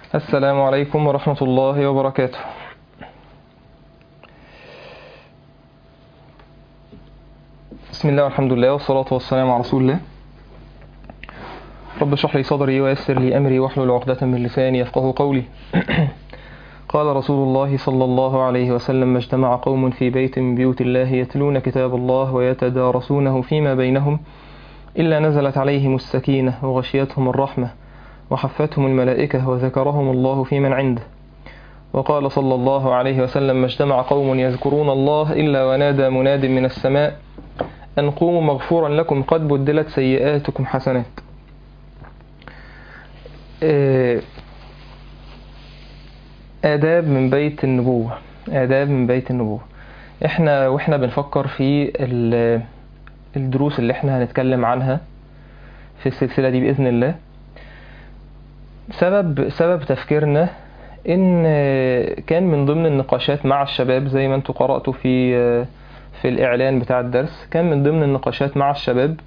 السلام عليكم ورحمة الله وبركاته بسم الله والحمد لله والصلاة والسلام على رسول الله رب اشرح لي صدري ويسر لي أمري واحلل عقدة من لساني يفقه قولي قال رسول الله صلى الله عليه وسلم ما اجتمع قوم في بيت من بيوت الله يتلون كتاب الله ويتدارسونه فيما بينهم إلا نزلت عليهم السكينة وغشيتهم الرحمة وحفتهم الملائكة وذكرهم الله في من عنده وقال صلى الله عليه وسلم ما اجتمع قوم يذكرون الله إلا ونادى مناد من السماء أن قوموا مغفورا لكم قد بدلت سيئاتكم حسنات آداب من بيت النبوة آداب من بيت النبوة احنا واحنا بنفكر في الدروس اللي احنا هنتكلم عنها في السلسلة دي بإذن الله سبب سبب تفكيرنا ان كان من ضمن النقاشات مع الشباب زي ما انتوا قرأتوا في في الإعلان بتاع الدرس كان من ضمن النقاشات مع الشباب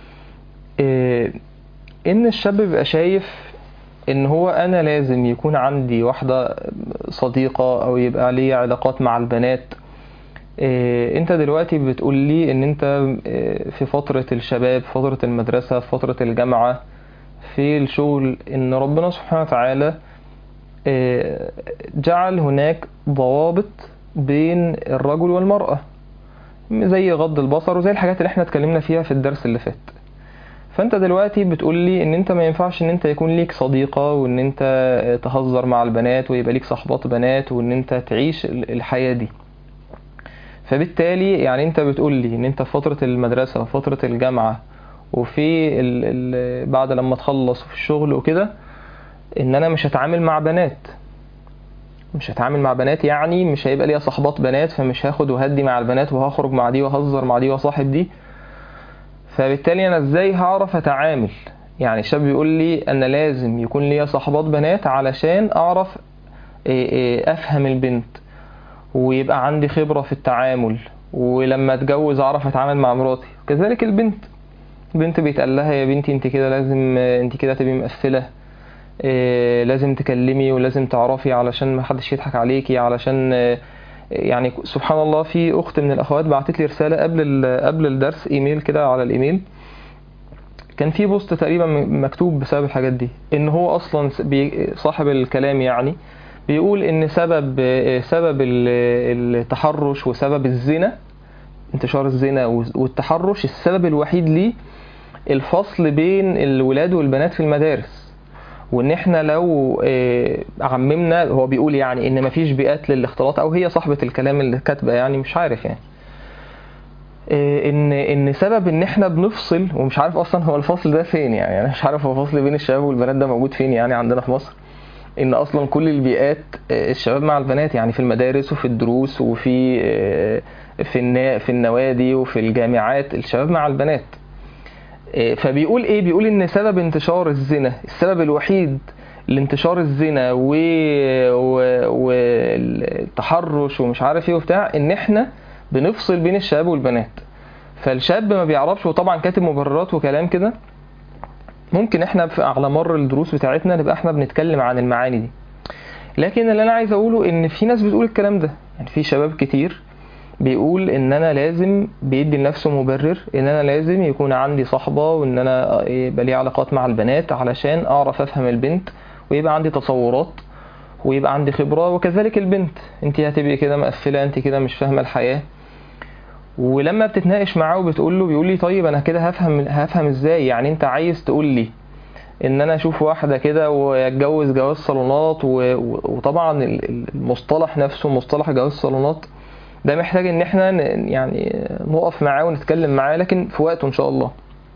ان الشاب بيبقى شايف ان هو انا لازم يكون عندي واحدة صديقة او يبقى لي علاقات مع البنات انت دلوقتي بتقول لي ان انت في فترة الشباب فترة المدرسة فترة الجامعة في الشغل ان ربنا سبحانه وتعالى جعل هناك ضوابط بين الرجل والمرأة زي غض البصر وزي الحاجات اللي احنا اتكلمنا فيها في الدرس اللي فات فانت دلوقتي بتقول لي ان انت ما ينفعش ان انت يكون ليك صديقة وان انت تهزر مع البنات ويبقى ليك صحبات بنات وان انت تعيش الحياة دي فبالتالي يعني انت بتقول لي ان انت في فترة المدرسة وفترة الجامعة وفي ال ال بعد لما تخلص في الشغل وكده ان انا مش هتعامل مع بنات مش هتعامل مع بنات يعني مش هيبقى ليا صحبات بنات فمش هاخد وهدي مع البنات وهخرج مع دي وهزر مع دي وصاحب دي فبالتالي انا ازاي هعرف اتعامل يعني الشاب بيقول لي انا لازم يكون ليا صحبات بنات علشان اعرف افهم البنت ويبقى عندي خبرة في التعامل ولما اتجوز اعرف اتعامل مع مراتي كذلك البنت بنت بيتقال لها يا بنتي انت كده لازم انت كده تبقي مقفله إيه لازم تكلمي ولازم تعرفي علشان ما حدش يضحك عليكي علشان إيه يعني سبحان الله في اخت من الاخوات بعتت لي رساله قبل قبل الدرس ايميل كده على الايميل كان في بوست تقريبا مكتوب بسبب الحاجات دي ان هو اصلا صاحب الكلام يعني بيقول ان سبب سبب التحرش وسبب الزنا انتشار الزنا والتحرش السبب الوحيد ليه الفصل بين الولاد والبنات في المدارس وان احنا لو عممنا هو بيقول يعني ان مفيش بيئات للاختلاط او هي صاحبة الكلام اللي كاتبه يعني مش عارف يعني ان ان سبب ان احنا بنفصل ومش عارف اصلا هو الفصل ده فين يعني انا مش عارف هو فصل بين الشباب والبنات ده موجود فين يعني عندنا في مصر ان اصلا كل البيئات الشباب مع البنات يعني في المدارس وفي الدروس وفي في في النوادي وفي الجامعات الشباب مع البنات فبيقول ايه بيقول ان سبب انتشار الزنا السبب الوحيد لانتشار الزنا و... و... والتحرش ومش عارف ايه وبتاع ان احنا بنفصل بين الشباب والبنات فالشاب ما بيعرفش وطبعا كاتب مبررات وكلام كده ممكن احنا على مر الدروس بتاعتنا نبقى احنا بنتكلم عن المعاني دي لكن اللي انا عايز اقوله ان في ناس بتقول الكلام ده يعني في شباب كتير بيقول ان انا لازم بيدي لنفسه مبرر ان انا لازم يكون عندي صحبة وان انا يبقى لي علاقات مع البنات علشان اعرف افهم البنت ويبقى عندي تصورات ويبقى عندي خبرة وكذلك البنت انت هتبقي كده مقفلة انت كده مش فاهمة الحياة ولما بتتناقش معاه وبتقول له بيقول لي طيب انا كده هفهم هفهم ازاي يعني انت عايز تقول لي ان انا اشوف واحدة كده واتجوز جواز صالونات وطبعا المصطلح نفسه مصطلح جواز صالونات ده محتاج ان احنا يعني نقف معاه ونتكلم معاه لكن في وقته ان شاء الله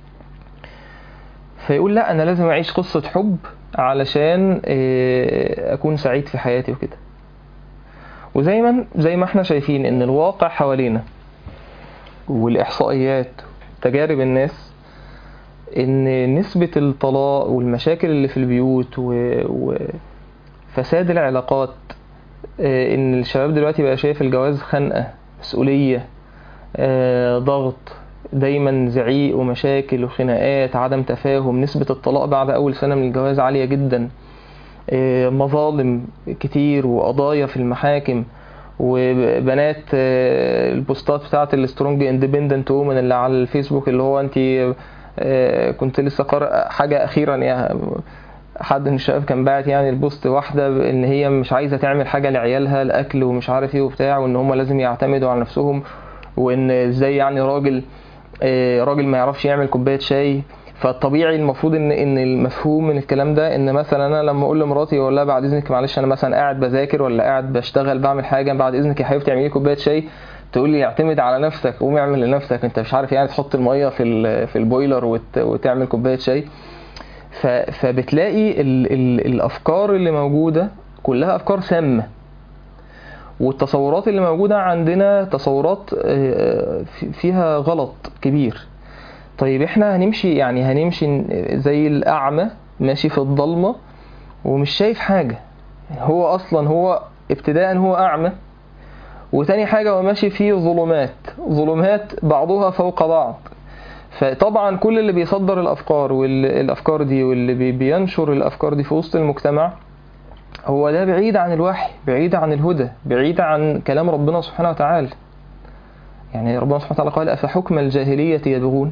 فيقول لا انا لازم اعيش قصة حب علشان اكون سعيد في حياتي وكده وزي ما زي ما احنا شايفين ان الواقع حوالينا والاحصائيات تجارب الناس ان نسبة الطلاق والمشاكل اللي في البيوت وفساد العلاقات ان الشباب دلوقتي بقى شايف الجواز خنقة مسؤولية ضغط دايما زعيق ومشاكل وخناقات عدم تفاهم نسبة الطلاق بعد أول سنة من الجواز عالية جدا آه، مظالم كتير وقضايا في المحاكم وبنات آه، البوستات بتاعت السترونج اندبندنت وومن اللي على الفيسبوك اللي هو انت آه، كنت لسه قارئ حاجه اخيرا يعني حد من الشباب كان باعت يعني البوست واحده ان هي مش عايزه تعمل حاجه لعيالها الاكل ومش عارف ايه وبتاع وان هم لازم يعتمدوا على نفسهم وان ازاي يعني راجل آه، راجل ما يعرفش يعمل كوبايه شاي فالطبيعي المفروض ان ان المفهوم من الكلام ده ان مثلا انا لما اقول لمراتي اقول لها بعد اذنك معلش انا مثلا قاعد بذاكر ولا قاعد بشتغل بعمل حاجه بعد اذنك يا حبيبتي اعملي لي كوبايه شاي تقول لي اعتمد على نفسك قوم اعمل لنفسك انت مش عارف يعني تحط الميه في ال- في البويلر وت- وتعمل كوبايه شاي ف- فبتلاقي ال ال الافكار اللي موجوده كلها افكار سامه والتصورات اللي موجوده عندنا تصورات آه، في- فيها غلط كبير طيب احنا هنمشي يعني هنمشي زي الاعمى ماشي في الضلمه ومش شايف حاجه هو اصلا هو ابتداء هو اعمى وتاني حاجه هو ماشي في ظلمات ظلمات بعضها فوق بعض فطبعا كل اللي بيصدر الافكار والافكار دي واللي بي- بينشر الافكار دي في وسط المجتمع هو ده بعيد عن الوحي بعيد عن الهدى بعيد عن كلام ربنا سبحانه وتعالى يعني ربنا سبحانه وتعالى قال أفحكم الجاهلية يبغون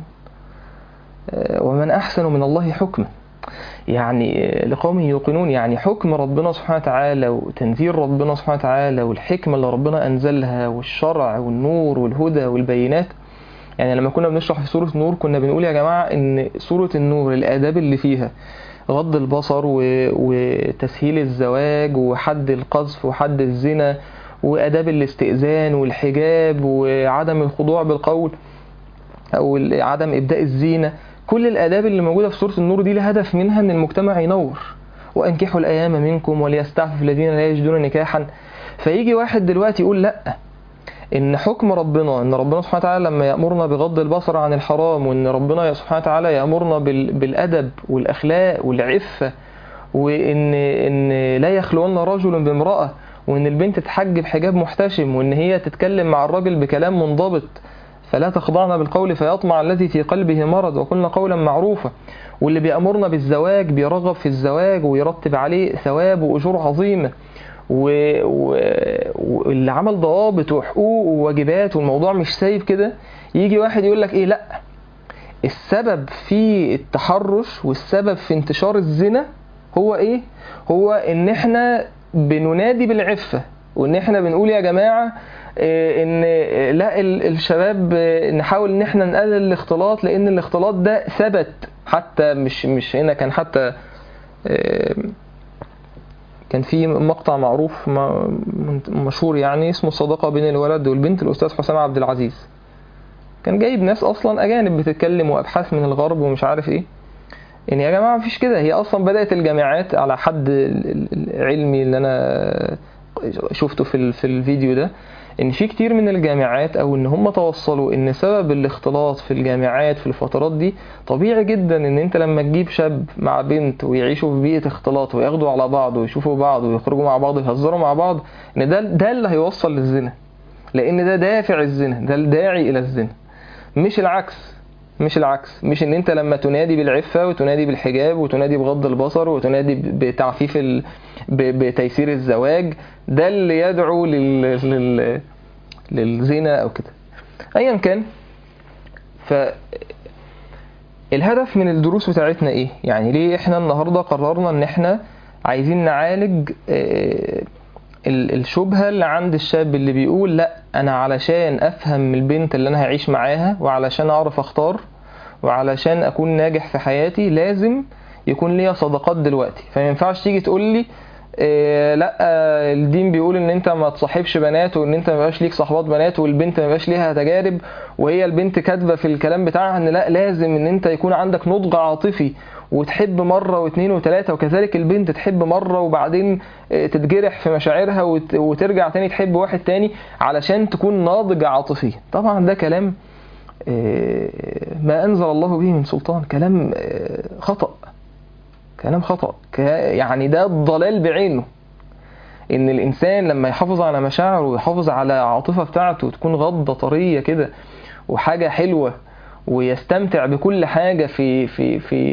آه، ومن أحسن من الله حكما يعني آه، لقوم يوقنون يعني حكم ربنا سبحانه وتعالى وتنزيل ربنا سبحانه وتعالى والحكمة اللي ربنا أنزلها والشرع والنور والهدى والبينات يعني لما كنا بنشرح في سورة النور كنا بنقول يا جماعة إن سورة النور الآداب اللي فيها غض البصر و... وتسهيل الزواج وحد القذف وحد الزنا وآداب الاستئذان والحجاب وعدم الخضوع بالقول أو ال- عدم إبداء الزينة كل الآداب اللي موجودة في سورة النور دي الهدف منها إن المجتمع ينور وأنكحوا الأيام منكم وليستعفف الذين لا يجدون نكاحا فيجي واحد دلوقتي يقول لأ ان حكم ربنا ان ربنا سبحانه وتعالى لما يامرنا بغض البصر عن الحرام وان ربنا سبحانه وتعالى يامرنا بال- بالادب والاخلاق والعفه وان ان لا يخلون رجل بامراه وان البنت تحجب حجاب محتشم وان هي تتكلم مع الراجل بكلام منضبط فلا تخضعن بالقول فيطمع الذي في قلبه مرض وقلنا قولا معروفا واللي بيأمرنا بالزواج بيرغب في الزواج ويرتب عليه ثواب وأجور عظيمة و- و- واللي عمل ضوابط وحقوق وواجبات والموضوع مش سايب كده يجي واحد يقول لك ايه لا السبب في التحرش والسبب في انتشار الزنا هو ايه هو ان احنا بننادي بالعفة وان احنا بنقول يا جماعة إيه، ان إيه، لا ال- الشباب إيه، نحاول ان احنا نقلل الاختلاط لان الاختلاط ده ثبت حتى مش مش هنا كان حتى إيه، كان في مقطع معروف م- مشهور يعني اسمه الصداقة بين الولد والبنت الأستاذ حسام عبد العزيز كان جايب ناس أصلا أجانب بتتكلم وأبحاث من الغرب ومش عارف إيه يعني يا جماعة مفيش كده هي أصلا بدأت الجامعات على حد ال- ال- العلمي اللي أنا شفته في ال- في الفيديو ده ان في كتير من الجامعات او ان هم توصلوا ان سبب الاختلاط في الجامعات في الفترات دي طبيعي جدا ان انت لما تجيب شاب مع بنت ويعيشوا في بيئه اختلاط وياخدوا على بعض ويشوفوا بعض ويخرجوا مع بعض ويهزروا مع بعض ان ده ده اللي هيوصل للزنا لان ده دافع الزنا ده الداعي الى الزنا مش العكس مش العكس مش ان انت لما تنادي بالعفة وتنادي بالحجاب وتنادي بغض البصر وتنادي ب- بتعفيف ال... ب... بتيسير الزواج ده اللي يدعو لل... لل... للزنا او كده ايا كان ف الهدف من الدروس بتاعتنا ايه يعني ليه احنا النهارده قررنا ان احنا عايزين نعالج آه، ال- الشبهة اللي عند الشاب اللي بيقول لا انا علشان افهم البنت اللي انا هعيش معاها وعلشان اعرف اختار وعلشان اكون ناجح في حياتي لازم يكون ليا صداقات دلوقتي فما ينفعش تيجي تقول لي إيه لا آه، الدين بيقول ان انت ما تصاحبش بنات وان انت ما يبقاش ليك صحبات بنات والبنت ما يبقاش ليها تجارب وهي البنت كاتبه في الكلام بتاعها ان لا لازم ان انت يكون عندك نضج عاطفي وتحب مرة واثنين وثلاثة وكذلك البنت تحب مرة وبعدين آه، تتجرح في مشاعرها وت- وترجع تاني تحب واحد تاني علشان تكون ناضج عاطفيا طبعا ده كلام آه، ما أنزل الله به من سلطان كلام آه، خطأ كلام خطأ ك- يعني ده الضلال بعينه ان الانسان لما يحافظ على مشاعره ويحافظ على العاطفه بتاعته تكون غضه طريه كده وحاجه حلوه ويستمتع بكل حاجه في في في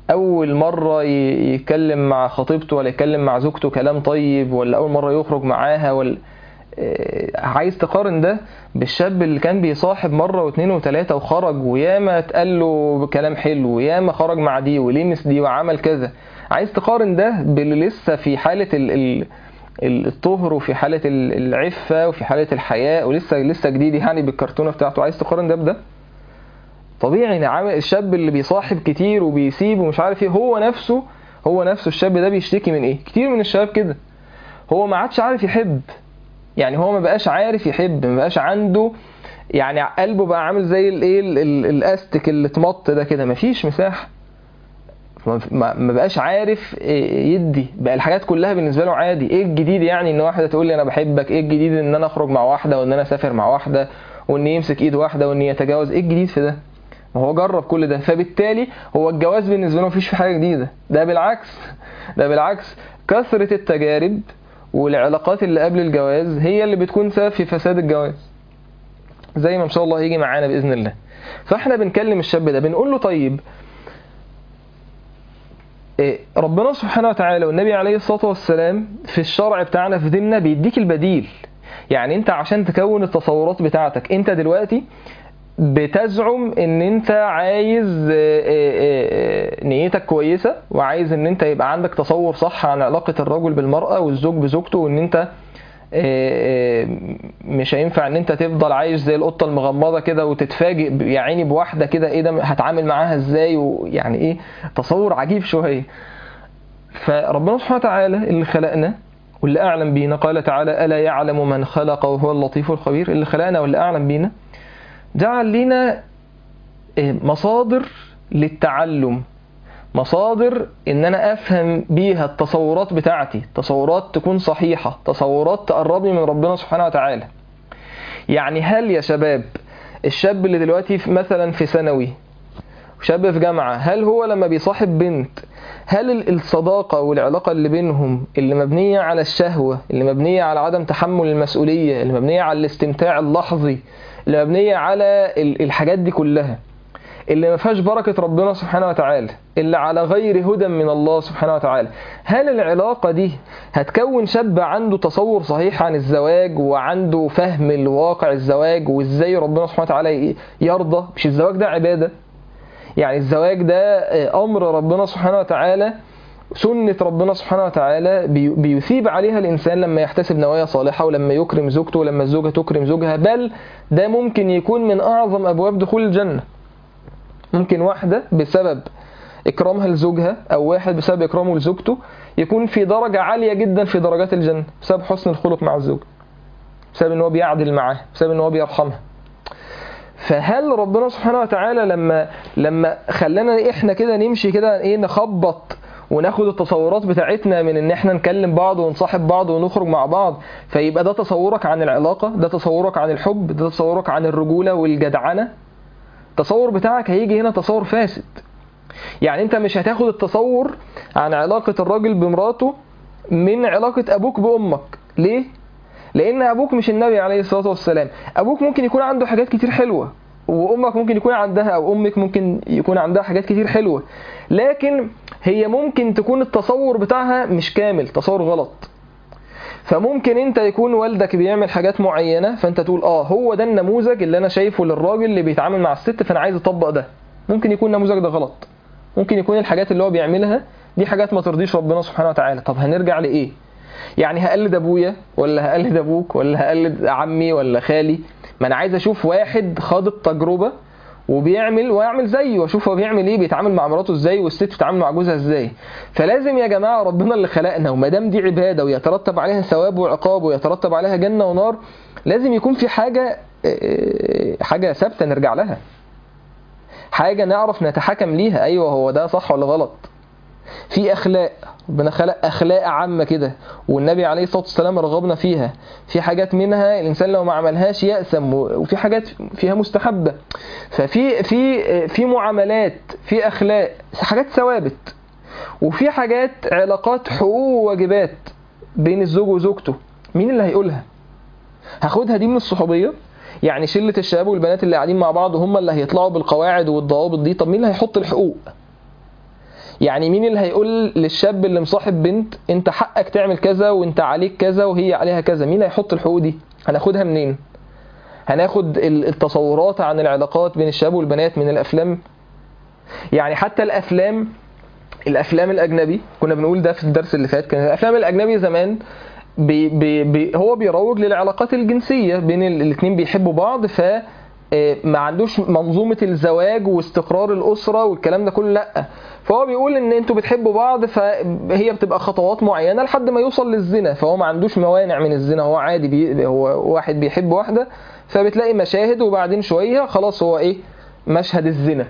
اول مره ي- يتكلم مع خطيبته ولا يتكلم مع زوجته كلام طيب ولا اول مره يخرج معاها ولا آه، عايز تقارن ده بالشاب اللي كان بيصاحب مره واثنين وثلاثه وخرج وياما اتقال له كلام حلو وياما خرج مع دي ولمس دي وعمل كذا عايز تقارن ده باللي لسه في حاله ال ال ال- الطهر وفي حاله ال- العفه وفي حاله الحياء ولسه لسه جديد يعني بالكرتونه بتاعته عايز تقارن ده بده طبيعي ان عامل الشاب اللي بيصاحب كتير وبيسيب ومش عارف ايه هو نفسه هو نفسه الشاب ده بيشتكي من ايه كتير من الشباب كده هو ما عادش عارف يحب يعني هو ما بقاش عارف يحب ما بقاش عنده يعني قلبه بقى عامل زي الايه ال- ال- الاستك اللي اتمط ده كده مفيش مساحه ما- ما ما بقاش عارف إيه يدي بقى الحاجات كلها بالنسبه له عادي ايه الجديد يعني ان واحده تقول لي انا بحبك ايه الجديد ان انا اخرج مع واحده وان انا اسافر مع واحده وان يمسك ايد واحده وان يتجاوز ايه الجديد في ده ما هو جرب كل ده فبالتالي هو الجواز بالنسبه له مفيش في حاجه جديده ده بالعكس ده بالعكس كثره التجارب والعلاقات اللي قبل الجواز هي اللي بتكون سبب في فساد الجواز زي ما ان شاء الله هيجي معانا باذن الله فاحنا بنكلم الشاب ده بنقول له طيب إيه، ربنا سبحانه وتعالى والنبي عليه الصلاة والسلام في الشرع بتاعنا في ديننا بيديك البديل يعني انت عشان تكون التصورات بتاعتك انت دلوقتي بتزعم ان انت عايز آه، آه، آه، نيتك كويسة وعايز ان انت يبقى عندك تصور صح عن علاقة الرجل بالمرأة والزوج بزوجته وان انت آه، آه، مش هينفع ان انت تفضل عايش زي القطه المغمضه كده وتتفاجئ ب- يا عيني بواحده كده ايه ده هتعامل معاها ازاي ويعني ايه تصور عجيب شويه فربنا سبحانه وتعالى اللي خلقنا واللي اعلم بينا قال تعالى الا يعلم من خلق وهو اللطيف الخبير اللي خلقنا واللي اعلم بينا جعل لنا آه، مصادر للتعلم مصادر ان انا افهم بيها التصورات بتاعتي تصورات تكون صحيحة تصورات تقربني من ربنا سبحانه وتعالى يعني هل يا شباب الشاب اللي دلوقتي في مثلا في ثانوي وشاب في جامعة هل هو لما بيصاحب بنت هل ال- الصداقة والعلاقة اللي بينهم اللي مبنية على الشهوة اللي مبنية على عدم تحمل المسؤولية اللي مبنية على الاستمتاع اللحظي اللي مبنية على ال- الحاجات دي كلها اللي ما فيهاش بركة ربنا سبحانه وتعالى اللي على غير هدى من الله سبحانه وتعالى هل العلاقة دي هتكون شاب عنده تصور صحيح عن الزواج وعنده فهم لواقع الزواج وازاي ربنا سبحانه وتعالى يرضى مش الزواج ده عبادة يعني الزواج ده أمر ربنا سبحانه وتعالى سنة ربنا سبحانه وتعالى بي- بيثيب عليها الإنسان لما يحتسب نوايا صالحة ولما يكرم زوجته ولما الزوجة تكرم زوجها بل ده ممكن يكون من أعظم أبواب دخول الجنة ممكن واحدة بسبب إكرامها لزوجها أو واحد بسبب إكرامه لزوجته يكون في درجة عالية جدا في درجات الجنة بسبب حسن الخلق مع الزوج بسبب إن هو بيعدل معاه بسبب إن هو بيرحمها فهل ربنا سبحانه وتعالى لما لما خلانا احنا كده نمشي كده ايه نخبط وناخد التصورات بتاعتنا من ان احنا نكلم بعض ونصاحب بعض ونخرج مع بعض فيبقى ده تصورك عن العلاقة ده تصورك عن الحب ده تصورك عن الرجولة والجدعنة التصور بتاعك هيجي هنا تصور فاسد يعني انت مش هتاخد التصور عن علاقة الراجل بمراته من علاقة ابوك بامك ليه؟ لان ابوك مش النبي عليه الصلاة والسلام ابوك ممكن يكون عنده حاجات كتير حلوة وامك ممكن يكون عندها او امك ممكن يكون عندها حاجات كتير حلوة لكن هي ممكن تكون التصور بتاعها مش كامل تصور غلط فممكن انت يكون والدك بيعمل حاجات معينة فانت تقول اه هو ده النموذج اللي انا شايفه للراجل اللي بيتعامل مع الست فانا عايز اطبق ده ممكن يكون النموذج ده غلط ممكن يكون الحاجات اللي هو بيعملها دي حاجات ما ترضيش ربنا سبحانه وتعالى طب هنرجع لايه يعني هقلد ابويا ولا هقلد ابوك ولا هقلد عمي ولا خالي ما انا عايز اشوف واحد خاض التجربه وبيعمل ويعمل زيه واشوف هو بيعمل ايه بيتعامل مع مراته ازاي والست بتتعامل مع جوزها ازاي فلازم يا جماعه ربنا اللي خلقنا وما دام دي عباده ويترتب عليها ثواب وعقاب ويترتب عليها جنه ونار لازم يكون في حاجه آه، حاجه ثابته نرجع لها حاجه نعرف نتحكم ليها ايوه هو ده صح ولا غلط في اخلاق ربنا خلق اخلاق عامه كده والنبي عليه الصلاه والسلام رغبنا فيها في حاجات منها الانسان لو ما عملهاش يأثم وفي حاجات فيها مستحبه ففي في في معاملات في اخلاق حاجات ثوابت وفي حاجات علاقات حقوق وواجبات بين الزوج وزوجته مين اللي هيقولها هاخدها دي من الصحوبيه يعني شله الشباب والبنات اللي قاعدين مع بعض هم اللي هيطلعوا بالقواعد والضوابط دي طب مين اللي هيحط الحقوق يعني مين اللي هيقول للشاب اللي مصاحب بنت انت حقك تعمل كذا وانت عليك كذا وهي عليها كذا مين هيحط الحقوق دي هناخدها منين هناخد ال- التصورات عن العلاقات بين الشباب والبنات من الافلام يعني حتى الافلام الافلام الاجنبي كنا بنقول ده في الدرس اللي فات كان الافلام الاجنبي زمان بي بي بي هو بيروج للعلاقات الجنسيه بين ال- الاتنين بيحبوا بعض ف آه، ما عندوش منظومه الزواج واستقرار الاسره والكلام ده كله لا فهو بيقول ان انتوا بتحبوا بعض فهي بتبقى خطوات معينه لحد ما يوصل للزنا فهو ما عندوش موانع من الزنا هو عادي بي هو واحد بيحب واحده فبتلاقي مشاهد وبعدين شويه خلاص هو ايه مشهد الزنا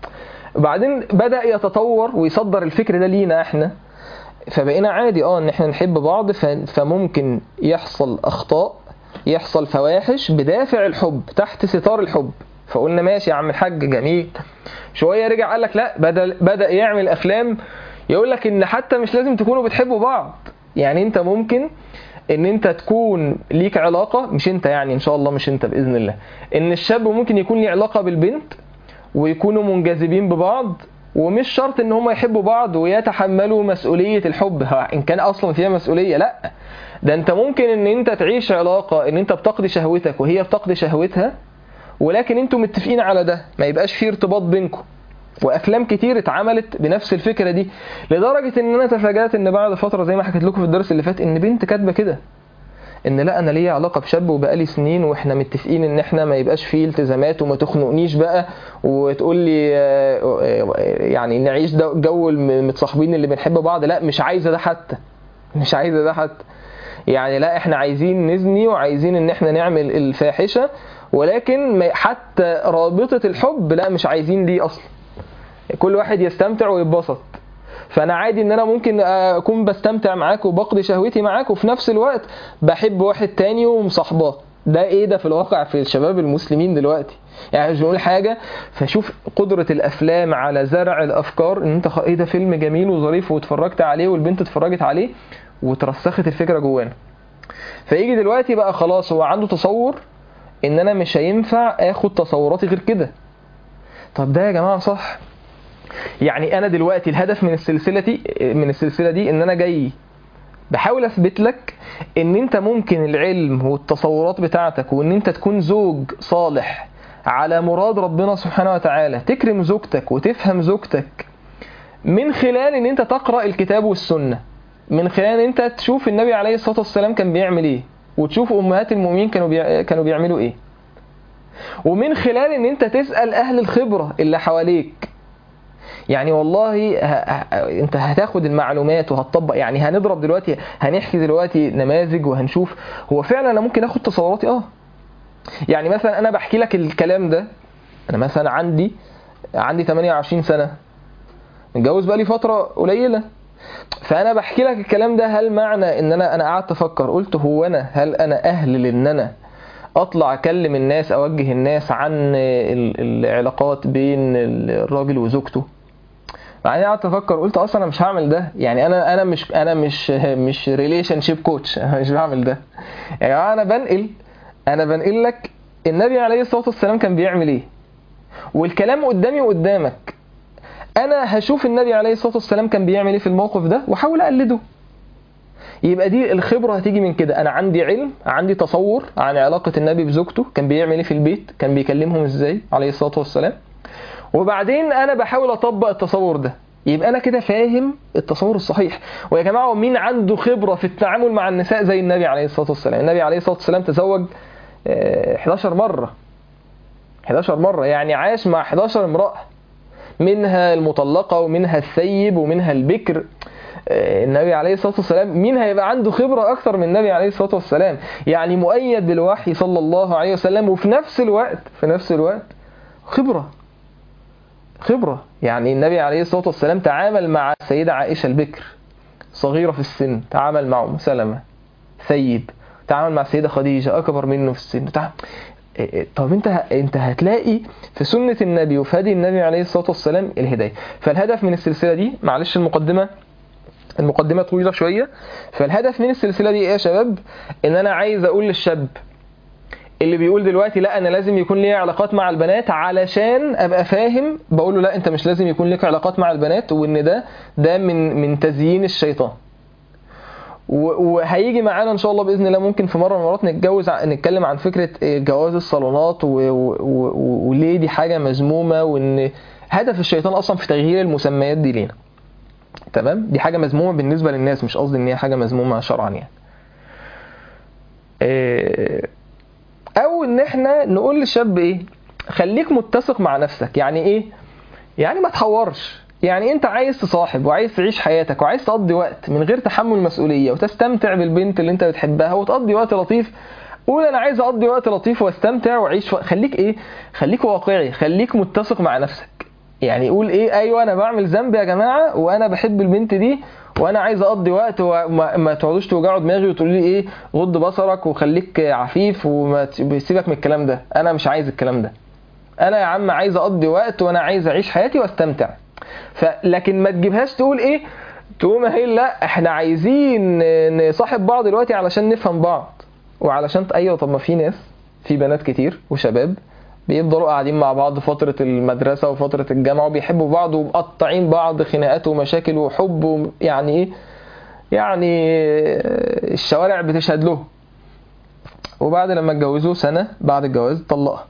بعدين بدأ يتطور ويصدر الفكر ده لينا احنا فبقينا عادي اه ان احنا نحب بعض ف- فممكن يحصل اخطاء يحصل فواحش بدافع الحب تحت ستار الحب فقلنا ماشي يا عم الحاج جميل شويه رجع قال لك لا بدل بدا يعمل افلام يقول لك ان حتى مش لازم تكونوا بتحبوا بعض يعني انت ممكن ان انت تكون ليك علاقه مش انت يعني ان شاء الله مش انت باذن الله ان الشاب ممكن يكون ليه علاقه بالبنت ويكونوا منجذبين ببعض ومش شرط ان هم يحبوا بعض ويتحملوا مسؤوليه الحب ها، ان كان اصلا فيها مسؤوليه لا ده انت ممكن ان انت تعيش علاقه ان انت بتقضي شهوتك وهي بتقضي شهوتها ولكن انتوا متفقين على ده ما يبقاش فيه ارتباط بينكم وافلام كتير اتعملت بنفس الفكره دي لدرجه ان انا تفاجات ان بعد فتره زي ما حكيت لكم في الدرس اللي فات ان بنت كاتبه كده ان لا انا ليا علاقه بشاب وبقالي سنين واحنا متفقين ان احنا ما يبقاش فيه التزامات وما تخنقنيش بقى وتقول لي آه، آه، يعني نعيش ده- جو المتصاحبين اللي بنحب بعض لا مش عايزه ده حتى مش عايزه ده حتى يعني لا احنا عايزين نزني وعايزين ان احنا نعمل الفاحشه ولكن ما- حتى رابطه الحب لا مش عايزين دي اصلا كل واحد يستمتع ويتبسط فانا عادي ان انا ممكن اكون بستمتع معاك وبقضي شهوتي معاك وفي نفس الوقت بحب واحد تاني ومصاحباه ده ايه ده في الواقع في الشباب المسلمين دلوقتي يعني مش بنقول حاجه فشوف قدره الافلام على زرع الافكار ان انت خ... ايه ده فيلم جميل وظريف واتفرجت عليه والبنت اتفرجت عليه وترسخت الفكره جوانا فيجي دلوقتي بقى خلاص هو عنده تصور ان انا مش هينفع اخد تصوراتي غير كده طب ده يا جماعه صح يعني انا دلوقتي الهدف من السلسله دي من السلسله دي ان انا جاي بحاول اثبت لك ان انت ممكن العلم والتصورات بتاعتك وان انت تكون زوج صالح على مراد ربنا سبحانه وتعالى تكرم زوجتك وتفهم زوجتك من خلال ان انت تقرا الكتاب والسنه من خلال ان انت تشوف النبي عليه الصلاه والسلام كان بيعمل ايه وتشوف امهات المؤمنين كانوا بيع... كانوا بيعملوا ايه ومن خلال ان انت تسال اهل الخبره اللي حواليك يعني والله ه... ه... انت هتاخد المعلومات وهتطبق يعني هنضرب دلوقتي هنحكي دلوقتي نماذج وهنشوف هو فعلا انا ممكن اخد تصوراتي اه يعني مثلا انا بحكي لك الكلام ده انا مثلا عندي عندي 28 سنه متجوز بقالي فتره قليله فانا بحكي لك الكلام ده هل معنى ان انا انا قعدت افكر قلت هو انا هل انا اهل لان انا اطلع اكلم الناس اوجه الناس عن ال- العلاقات بين الراجل وزوجته بعدين قعدت افكر قلت اصلا انا مش هعمل ده يعني انا انا مش انا مش مش ريليشن شيب كوتش انا مش بعمل ده يا جماعه انا بنقل انا بنقل لك النبي عليه الصلاه والسلام كان بيعمل ايه والكلام قدامي وقدامك انا هشوف النبي عليه الصلاه والسلام كان بيعمل ايه في الموقف ده واحاول اقلده يبقى دي الخبره هتيجي من كده انا عندي علم عندي تصور عن علاقه النبي بزوجته كان بيعمل ايه في البيت كان بيكلمهم ازاي عليه الصلاه والسلام وبعدين انا بحاول اطبق التصور ده يبقى انا كده فاهم التصور الصحيح ويا جماعه مين عنده خبره في التعامل مع النساء زي النبي عليه الصلاه والسلام النبي عليه الصلاه والسلام تزوج آه، 11 مره 11 مره يعني عاش مع 11 امراه منها المطلقه ومنها الثيب ومنها البكر آه، النبي عليه الصلاه والسلام مين هيبقى عنده خبره اكثر من النبي عليه الصلاه والسلام يعني مؤيد بالوحي صلى الله عليه وسلم وفي نفس الوقت في نفس الوقت خبره خبرة يعني النبي عليه الصلاة والسلام تعامل مع السيدة عائشة البكر صغيرة في السن تعامل مع أم سلمة ثيب تعامل مع السيدة خديجة أكبر منه في السن تع... إيه إيه، طب انت ه- انت هتلاقي في سنة النبي وفي هدي النبي عليه الصلاة والسلام الهداية فالهدف من السلسلة دي معلش المقدمة المقدمة طويلة شوية فالهدف من السلسلة دي ايه يا شباب ان انا عايز اقول للشاب اللي بيقول دلوقتي لا انا لازم يكون لي علاقات مع البنات علشان ابقى فاهم بقول له لا انت مش لازم يكون لك علاقات مع البنات وان ده ده من من تزيين الشيطان و- وهيجي معانا ان شاء الله باذن الله ممكن في مره من المرات نتجوز ع- نتكلم عن فكره إيه، جواز الصالونات و- و- و- وليه دي حاجه مذمومه وان هدف الشيطان اصلا في تغيير المسميات دي لينا تمام دي حاجه مذمومه بالنسبه للناس مش قصدي ان هي حاجه مذمومه شرعا يعني إيه، او ان احنا نقول للشاب ايه خليك متسق مع نفسك يعني ايه يعني ما تحورش يعني انت عايز تصاحب وعايز تعيش حياتك وعايز تقضي وقت من غير تحمل مسؤولية وتستمتع بالبنت اللي انت بتحبها وتقضي وقت لطيف قول انا عايز اقضي وقت لطيف واستمتع واعيش ف... خليك ايه خليك واقعي خليك متسق مع نفسك يعني قول ايه ايوه انا بعمل ذنب يا جماعه وانا بحب البنت دي وانا عايز اقضي وقت وما ما تقعدوش توجعوا دماغي وتقولوا لي ايه غض بصرك وخليك عفيف وما ت- سيبك من الكلام ده انا مش عايز الكلام ده انا يا عم عايز اقضي وقت وانا عايز اعيش حياتي واستمتع فلكن ما تجيبهاش تقول ايه تقوم هي لا احنا عايزين نصاحب بعض دلوقتي علشان نفهم بعض وعلشان ايوه طب ما في ناس في بنات كتير وشباب بيفضلوا قاعدين مع بعض فترة المدرسة وفترة الجامعة وبيحبوا بعض ومقطعين بعض خناقات ومشاكل وحب و- يعني ايه يعني الشوارع بتشهد له وبعد لما اتجوزوا سنة بعد الجواز طلقها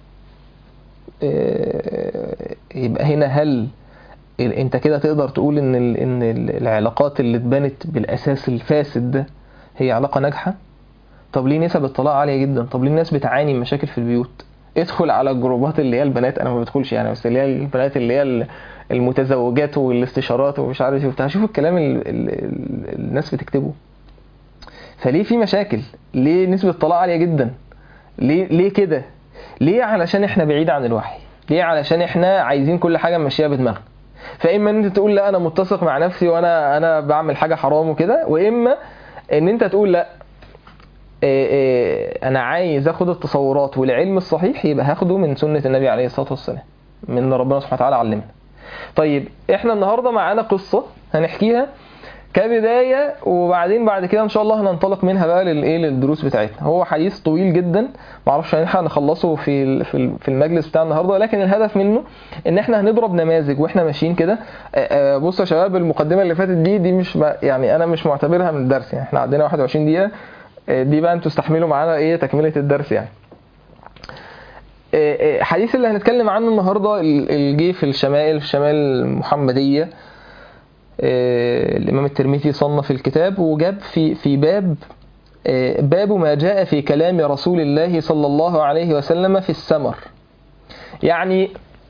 إيه، يبقى هنا هل ال- انت كده تقدر تقول ان ال- ان ال- العلاقات اللي اتبنت بالاساس الفاسد ده هي علاقه ناجحه طب ليه نسب الطلاق عاليه جدا طب ليه الناس بتعاني من مشاكل في البيوت ادخل على الجروبات اللي هي البنات انا ما بدخلش يعني بس اللي هي البنات اللي هي ال- المتزوجات والاستشارات ومش عارف ايه وبتاع شوف الكلام ال- ال- ال- الناس بتكتبه فليه في مشاكل ليه نسبه الطلاق عاليه جدا ليه ليه كده ليه علشان احنا بعيد عن الوحي ليه علشان احنا عايزين كل حاجه نمشيها بدماغنا فاما ان انت تقول لا انا متسق مع نفسي وانا انا بعمل حاجه حرام وكده واما ان انت تقول لا إيه إيه انا عايز اخد التصورات والعلم الصحيح يبقى هاخده من سنه النبي عليه الصلاه والسلام من ربنا سبحانه وتعالى علمنا طيب احنا النهارده معانا قصه هنحكيها كبدايه وبعدين بعد كده ان شاء الله هننطلق منها بقى للايه للدروس بتاعتنا هو حديث طويل جدا معرفش هنلحق نخلصه في ال- في ال- في المجلس بتاع النهارده لكن الهدف منه ان احنا هنضرب نماذج واحنا ماشيين كده آه، آه، بصوا يا شباب المقدمه اللي فاتت دي دي مش ما- يعني انا مش معتبرها من الدرس يعني احنا عندنا 21 دقيقه آه، دي بقى انتوا استحملوا معانا ايه تكمله الدرس يعني آه، آه، الحديث اللي هنتكلم عنه النهارده ال- الجي في الشمائل في الشمائل المحمديه آه، الإمام الترمذي صنف الكتاب وجاب في في باب آه، باب ما جاء في كلام رسول الله صلى الله عليه وسلم في السمر يعني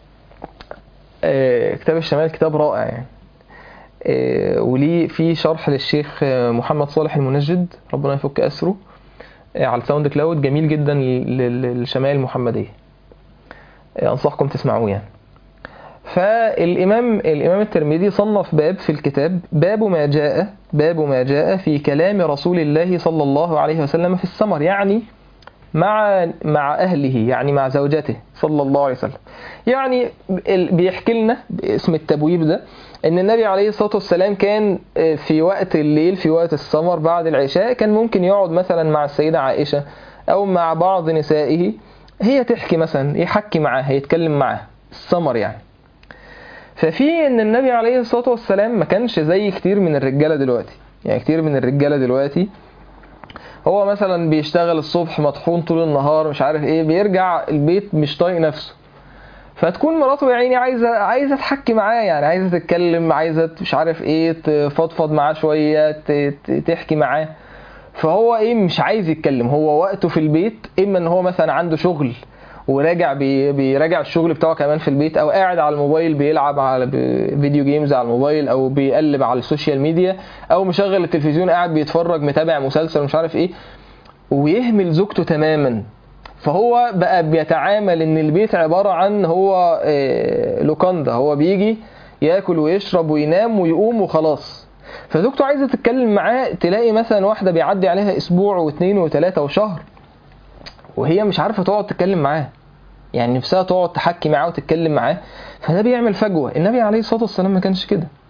آه، كتاب الشمال كتاب رائع يعني آه، وليه في شرح للشيخ آه، محمد صالح المنجد ربنا يفك أسره آه، على الساوند كلاود جميل جدا لل- للشمائل المحمدية آه، أنصحكم تسمعوه يعني فالإمام الإمام الترمذي صنف باب في الكتاب باب ما جاء باب ما جاء في كلام رسول الله صلى الله عليه وسلم في السمر يعني مع مع أهله يعني مع زوجته صلى الله عليه وسلم يعني ال- بيحكي لنا باسم التبويب ده ان النبي عليه الصلاة والسلام كان في وقت الليل في وقت السمر بعد العشاء كان ممكن يقعد مثلا مع السيدة عائشة او مع بعض نسائه هي تحكي مثلا يحكي معاها يتكلم معاها السمر يعني ففي ان النبي عليه الصلاه والسلام ما كانش زي كتير من الرجاله دلوقتي يعني كتير من الرجاله دلوقتي هو مثلا بيشتغل الصبح مطحون طول النهار مش عارف ايه بيرجع البيت مش طايق نفسه فتكون مراته يا عيني عايزه عايزه تحكي معاه يعني عايزه تتكلم عايزه مش عارف ايه تفضفض معاه شويه ت- ت- تحكي معاه فهو ايه مش عايز يتكلم هو وقته في البيت اما ان هو مثلا عنده شغل وراجع بي بيراجع الشغل بتاعه كمان في البيت او قاعد على الموبايل بيلعب على ب- فيديو جيمز على الموبايل او بيقلب على السوشيال ميديا او مشغل التلفزيون قاعد بيتفرج متابع مسلسل مش عارف ايه ويهمل زوجته تماما فهو بقى بيتعامل ان البيت عبارة عن هو آه، لوكاندا هو بيجي ياكل ويشرب وينام ويقوم وخلاص فزوجته عايزة تتكلم معاه تلاقي مثلا واحدة بيعدي عليها اسبوع واثنين وثلاثة وشهر وهي مش عارفة تقعد تتكلم معاه يعني نفسها تقعد تحكي معاه وتتكلم معاه فده بيعمل فجوة النبي عليه الصلاة والسلام ما كانش كده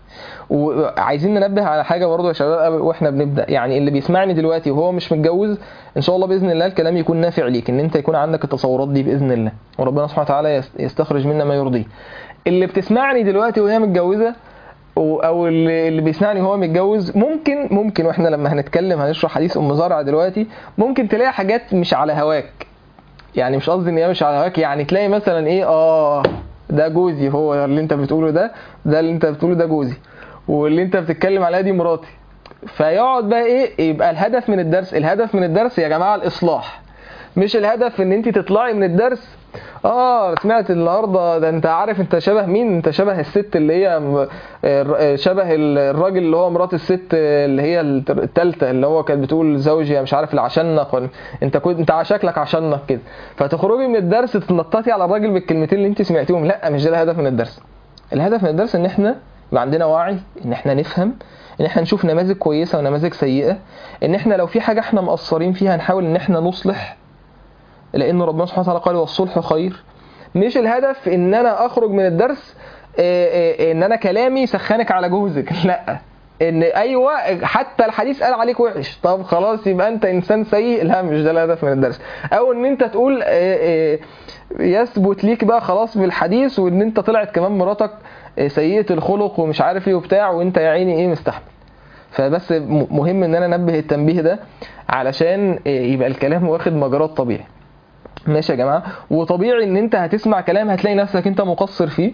وعايزين ننبه على حاجه برضه يا شباب قبل- واحنا بنبدا يعني اللي بيسمعني دلوقتي وهو مش متجوز ان شاء الله باذن الله الكلام يكون نافع ليك ان انت يكون عندك التصورات دي باذن الله وربنا سبحانه وتعالى يس- يستخرج منا ما يرضيه اللي بتسمعني دلوقتي وهي متجوزه و- او اللي اللي بيسمعني وهو متجوز ممكن ممكن واحنا لما هنتكلم هنشرح حديث ام زرع دلوقتي ممكن تلاقي حاجات مش على هواك يعني مش قصدي ان هي مش على هواك يعني تلاقي مثلا ايه اه ده جوزي هو اللي انت بتقوله ده ده اللي انت بتقوله ده جوزي واللي انت بتتكلم عليها دي مراتي فيقعد بقى ايه يبقى الهدف من الدرس الهدف من الدرس يا جماعه الاصلاح مش الهدف ان انت تطلعي من الدرس اه سمعت النهارده ده انت عارف انت شبه مين انت شبه الست اللي هي م- آه، شبه الراجل اللي هو مرات الست اللي هي الثالثه اللي هو كانت بتقول زوجي مش عارف اللي عشانك ولا- انت كنت انت شكلك عشانك كده فتخرجي من الدرس تتنططي على الراجل بالكلمتين اللي انت سمعتيهم لا مش ده الهدف من الدرس الهدف من الدرس ان احنا يبقى عندنا وعي ان احنا نفهم ان احنا نشوف نماذج كويسه ونماذج سيئه ان احنا لو في حاجه احنا مقصرين فيها نحاول ان احنا نصلح لان ربنا سبحانه وتعالى قال والصلح خير مش الهدف ان انا اخرج من الدرس آه، آه، ان انا كلامي يسخنك على جوزك لا ان ايوه حتى الحديث قال عليك وحش طب خلاص يبقى انت انسان سيء لا مش ده الهدف من الدرس او ان انت تقول آه، آه، يثبت ليك بقى خلاص بالحديث وان انت طلعت كمان مراتك آه، سيئه الخلق ومش عارف ايه وبتاع وانت يا عيني ايه مستحمل فبس م- مهم ان انا انبه التنبيه ده علشان آه، يبقى الكلام واخد مجراه طبيعي ماشي يا جماعه وطبيعي ان انت هتسمع كلام هتلاقي نفسك انت مقصر فيه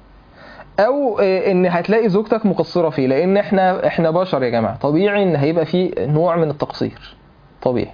او آه، ان هتلاقي زوجتك مقصره فيه لان احنا احنا بشر يا جماعه طبيعي ان هيبقى فيه نوع من التقصير طبيعي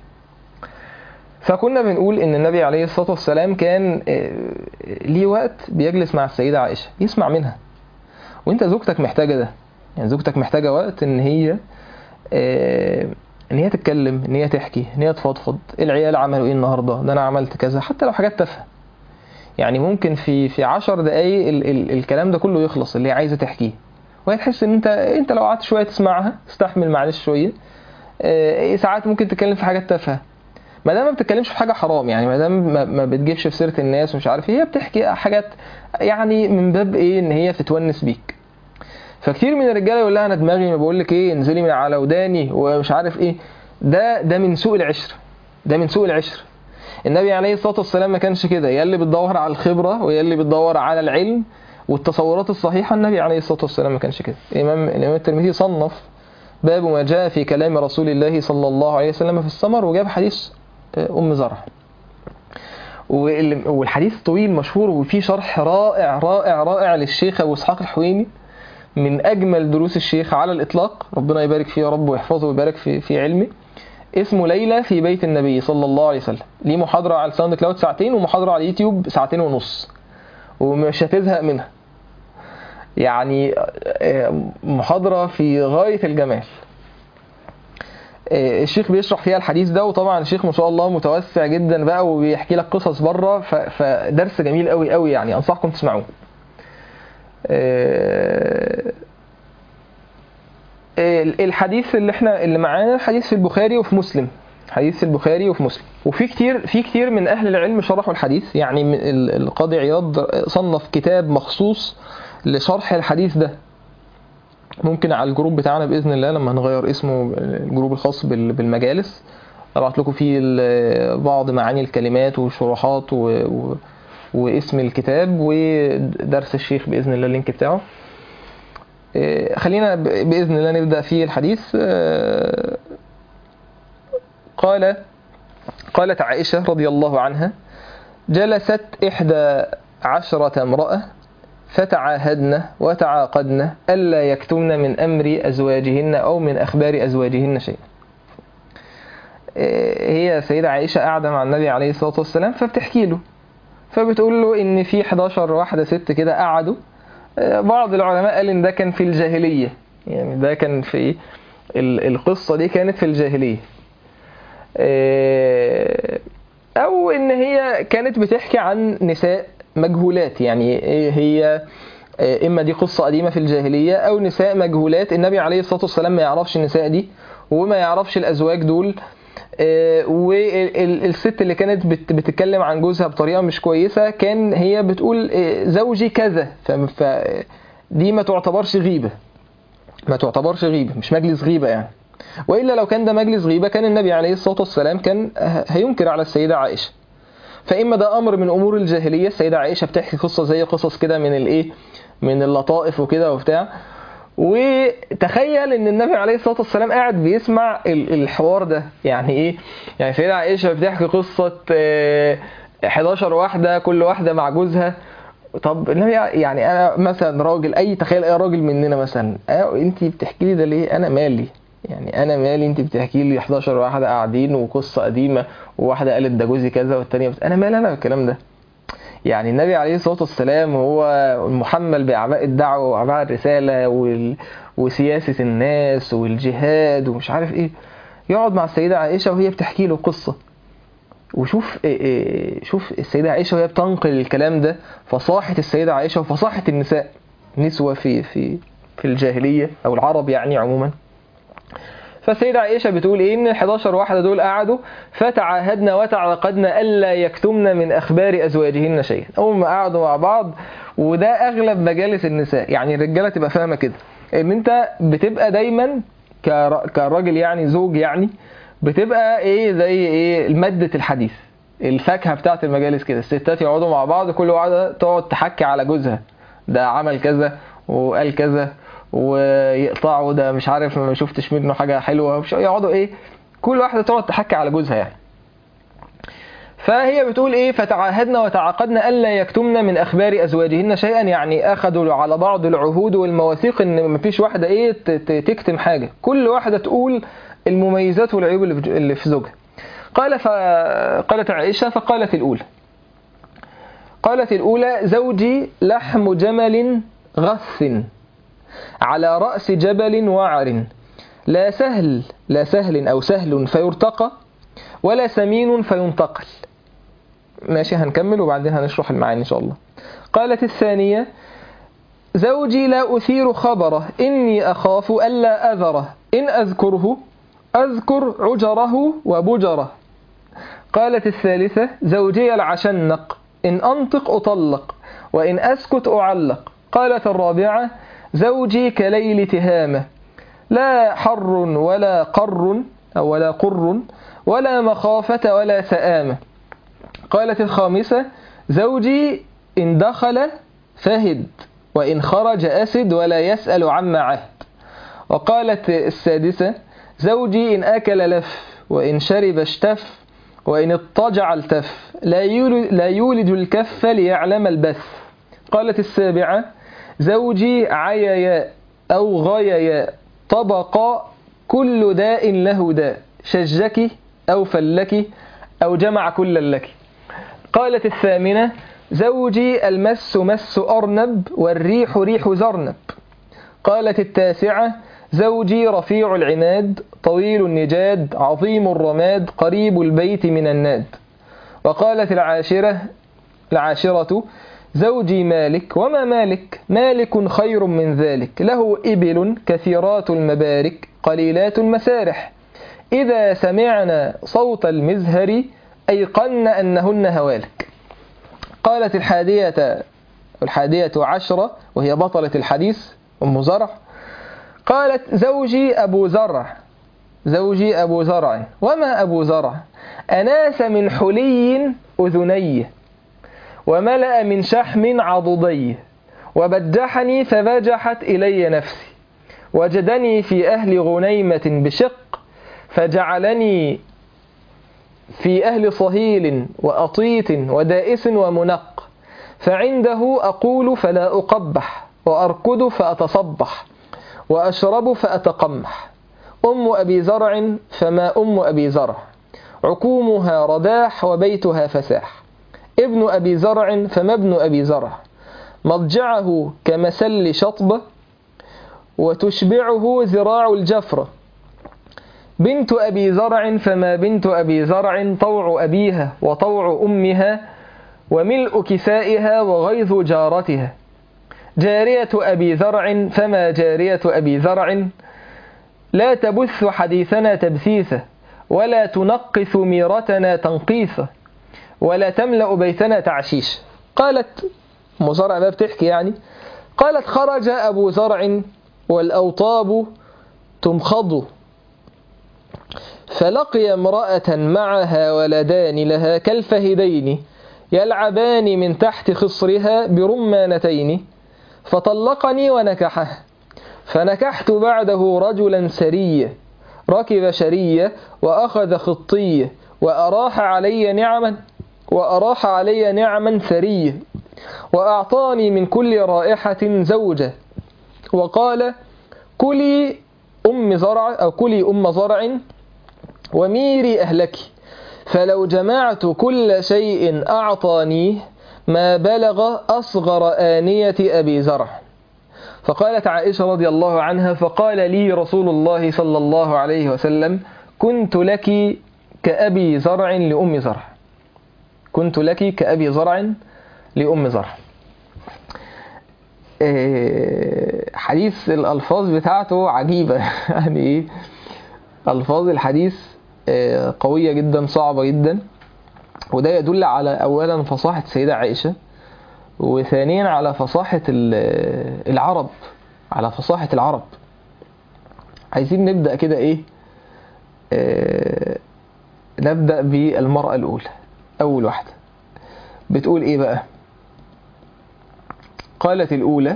فكنا بنقول ان النبي عليه الصلاه والسلام كان آه، ليه وقت بيجلس مع السيده عائشه يسمع منها وانت زوجتك محتاجه ده يعني زوجتك محتاجه وقت ان هي آه، ان هي تتكلم ان هي تحكي ان هي تفضفض العيال عملوا ايه النهارده ده انا عملت كذا حتى لو حاجات تافهه يعني ممكن في في 10 دقايق ال ال الكلام ده كله يخلص اللي هي عايزه تحكيه وهي تحس ان انت انت لو قعدت شويه تسمعها استحمل معلش شويه آه، ساعات ممكن تتكلم في حاجات تافهه ما دام ما بتتكلمش في حاجه حرام يعني ما دام ما, ما بتجيبش في سيره الناس ومش عارف ايه هي بتحكي حاجات يعني من باب ايه ان هي تتونس بيك فكتير من الرجاله يقول لها انا دماغي ما بقول لك ايه انزلي من على وداني ومش عارف ايه ده ده من سوء العشره ده من سوء العشره النبي عليه الصلاه والسلام ما كانش كده يا اللي بتدور على الخبره ويا اللي بتدور على العلم والتصورات الصحيحه النبي عليه الصلاه والسلام ما كانش كده الامام الامام الترمذي صنف باب ما جاء في كلام رسول الله صلى الله عليه وسلم في السمر وجاب حديث آه، ام زرع وال- والحديث طويل مشهور وفيه شرح رائع رائع رائع للشيخ ابو اسحاق الحويني من اجمل دروس الشيخ على الاطلاق ربنا يبارك فيه يا رب ويحفظه ويبارك في في علمه اسمه ليلى في بيت النبي صلى الله عليه وسلم ليه محاضره على الساوند كلاود ساعتين ومحاضره على اليوتيوب ساعتين ونص ومش هتزهق منها يعني آه، محاضره في غايه الجمال آه، الشيخ بيشرح فيها الحديث ده وطبعا الشيخ ما شاء الله متوسع جدا بقى وبيحكي لك قصص بره ف- فدرس جميل قوي قوي يعني انصحكم تسمعوه آه، الحديث اللي احنا اللي معانا حديث في البخاري وفي مسلم حديث في البخاري وفي مسلم وفي كتير في كتير من اهل العلم شرحوا الحديث يعني من ال- القاضي عياض صنف كتاب مخصوص لشرح الحديث ده ممكن على الجروب بتاعنا باذن الله لما نغير اسمه الجروب الخاص بال- بالمجالس ابعت لكم فيه ال- بعض معاني الكلمات وشروحات و... و... واسم الكتاب ودرس الشيخ باذن الله اللينك بتاعه إيه، خلينا ب- باذن الله نبدا في الحديث آه، قال قالت عائشه رضي الله عنها جلست احدى عشره امراه فتعاهدن وتعاقدن الا يكتمن من امر ازواجهن او من اخبار ازواجهن شيئا إيه، هي سيدة عائشة قاعدة مع النبي عليه الصلاة والسلام فبتحكي له فبتقول له إن في 11 واحدة ست كده قعدوا آه، بعض العلماء قال إن ده كان في الجاهلية يعني ده كان في ال- القصة دي كانت في الجاهلية آه، أو إن هي كانت بتحكي عن نساء مجهولات يعني هي آه، إما دي قصة قديمة في الجاهلية أو نساء مجهولات النبي عليه الصلاة والسلام ما يعرفش النساء دي وما يعرفش الأزواج دول آه، والست اللي كانت بت- بتتكلم عن جوزها بطريقه مش كويسه كان هي بتقول آه، زوجي كذا ف- ف دي ما تعتبرش غيبه ما تعتبرش غيبة مش مجلس غيبة يعني وإلا لو كان ده مجلس غيبة كان النبي عليه الصلاة والسلام كان هينكر على السيدة عائشة فإما ده أمر من أمور الجاهلية السيدة عائشة بتحكي قصة زي قصص كده من الإيه من اللطائف وكده وبتاع وتخيل ان النبي عليه الصلاه والسلام قاعد بيسمع الحوار ده يعني ايه يعني سيدة عائشه بتحكي قصه 11 واحده كل واحده مع جوزها طب النبي يعني انا مثلا راجل اي تخيل اي راجل مننا مثلا انت بتحكي لي ده ليه انا مالي يعني انا مالي انت بتحكي لي 11 واحده قاعدين وقصه قديمه وواحده قالت ده جوزي كذا والثانيه انا مالي انا بالكلام ده يعني النبي عليه الصلاه والسلام هو المحمل باعباء الدعوه واعباء الرساله وال... وسياسه الناس والجهاد ومش عارف ايه يقعد مع السيده عائشه وهي بتحكي له قصه وشوف شوف السيده عائشه وهي بتنقل الكلام ده فصاحه السيده عائشه وفصاحه النساء نسوه في في في الجاهليه او العرب يعني عموما فالسيدة عائشة بتقول إيه إن ال 11 واحدة دول قعدوا فتعاهدنا وتعاقدنا ألا يكتمن من أخبار أزواجهن شيئا أول ما قعدوا مع بعض وده أغلب مجالس النساء يعني الرجالة تبقى فاهمة كده إن أنت بتبقى دايما كراجل يعني زوج يعني بتبقى إيه زي إيه مادة الحديث الفاكهة بتاعت المجالس كده الستات يقعدوا مع بعض كل واحدة تقعد تحكي على جوزها ده عمل كذا وقال كذا ويقطعوا ده مش عارف ما شفتش منه حاجه حلوه يقعدوا ايه كل واحده تقعد تحكي على جوزها يعني فهي بتقول ايه فتعاهدنا وتعاقدنا الا يكتمن من اخبار ازواجهن شيئا يعني اخذوا على بعض العهود والمواثيق ان مفيش واحده ايه تكتم حاجه كل واحده تقول المميزات والعيوب اللي في زوجها قال فقالت عائشه فقالت الاولى قالت الاولى زوجي لحم جمل غث على رأس جبل وعر لا سهل لا سهل أو سهل فيرتقى ولا سمين فينتقل ماشي هنكمل وبعدين هنشرح المعاني إن شاء الله قالت الثانية زوجي لا أثير خبره إني أخاف ألا أذره إن أذكره أذكر عجره وبجره قالت الثالثة زوجي العشنق إن أنطق أطلق وإن أسكت أعلق قالت الرابعة زوجي كليل تهامة لا حر ولا قر أو ولا قر ولا مخافة ولا سآمة قالت الخامسة زوجي إن دخل فهد وإن خرج أسد ولا يسأل عما عهد وقالت السادسة زوجي إن أكل لف وإن شرب اشتف وإن اضطجع التف لا يولد, لا يولد الكف ليعلم البث قالت السابعة زوجي عيياء أو غيياء طبق كل داء له داء شجك أو فلك أو جمع كل لك قالت الثامنة زوجي المس مس أرنب والريح ريح زرنب قالت التاسعة زوجي رفيع العماد طويل النجاد عظيم الرماد قريب البيت من الناد وقالت العاشرة العاشرة زوجي مالك وما مالك مالك خير من ذلك له إبل كثيرات المبارك قليلات المسارح إذا سمعنا صوت المزهر أيقن أنهن هوالك قالت الحادية الحادية عشرة وهي بطلة الحديث أم زرع قالت زوجي أبو زرع زوجي أبو زرع وما أبو زرع أناس من حلي أذنيه وملأ من شحم عضدي وبجحني فبجحت إلي نفسي وجدني في أهل غنيمة بشق فجعلني في أهل صهيل وأطيت ودائس ومنق فعنده أقول فلا أقبح وأركض فأتصبح وأشرب فأتقمح أم أبي زرع فما أم أبي زرع عكومها رداح وبيتها فساح ابن أبي زرع فما ابن أبي زرع مضجعه كمسل شطبة وتشبعه ذراع الجفرة بنت أبي زرع فما بنت أبي زرع طوع أبيها وطوع أمها وملء كسائها وغيظ جارتها جارية أبي زرع فما جارية أبي زرع لا تبث حديثنا تبثيثا ولا تنقث ميرتنا تنقيثا ولا تملأ بيتنا تعشيش قالت أم زرع بقى بتحكي يعني قالت خرج أبو زرع والأوطاب تمخض فلقي امرأة معها ولدان لها كالفهدين يلعبان من تحت خصرها برمانتين فطلقني ونكحه فنكحت بعده رجلا سريا ركب شرية وأخذ خطية وأراح علي نعما وأراح علي نعما ثرية وأعطاني من كل رائحة زوجة وقال كلي أم زرع أو كلي أم زرع وميري أهلك فلو جمعت كل شيء أعطانيه ما بلغ أصغر آنية أبي زرع فقالت عائشة رضي الله عنها فقال لي رسول الله صلى الله عليه وسلم كنت لك كأبي زرع لأم زرع كنت لك كأبي زرع لأم زرع حديث الألفاظ بتاعته عجيبة يعني إيه ألفاظ الحديث قوية جدا صعبة جدا وده يدل على أولا فصاحة السيدة عائشة وثانيا على فصاحة العرب على فصاحة العرب عايزين نبدأ كده إيه آه نبدأ بالمرأة الأولى أول واحدة بتقول إيه بقى قالت الأولى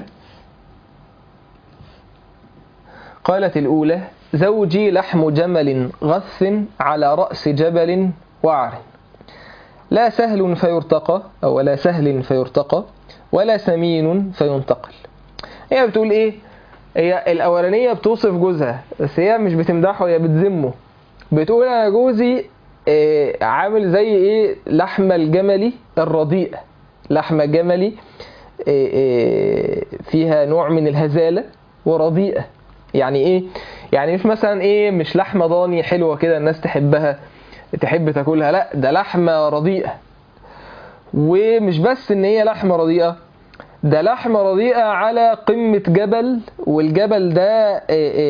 قالت الأولى زوجي لحم جمل غث على رأس جبل وعر لا سهل فيرتقى أو لا سهل فيرتقى ولا سمين فينتقل هي بتقول إيه هي الأولانية بتوصف جوزها بس هي مش بتمدحه هي بتذمه بتقول أنا جوزي إيه عامل زي إيه لحمة الجملي الرديئة لحمة جملي إيه إيه فيها نوع من الهزالة ورديئة يعني إيه يعني مش مثلا إيه مش لحمة ضاني حلوة كده الناس تحبها تحب تاكلها لا ده لحمة رديئة ومش بس ان هي لحمة رديئة ده لحمة رديئة على قمة جبل والجبل ده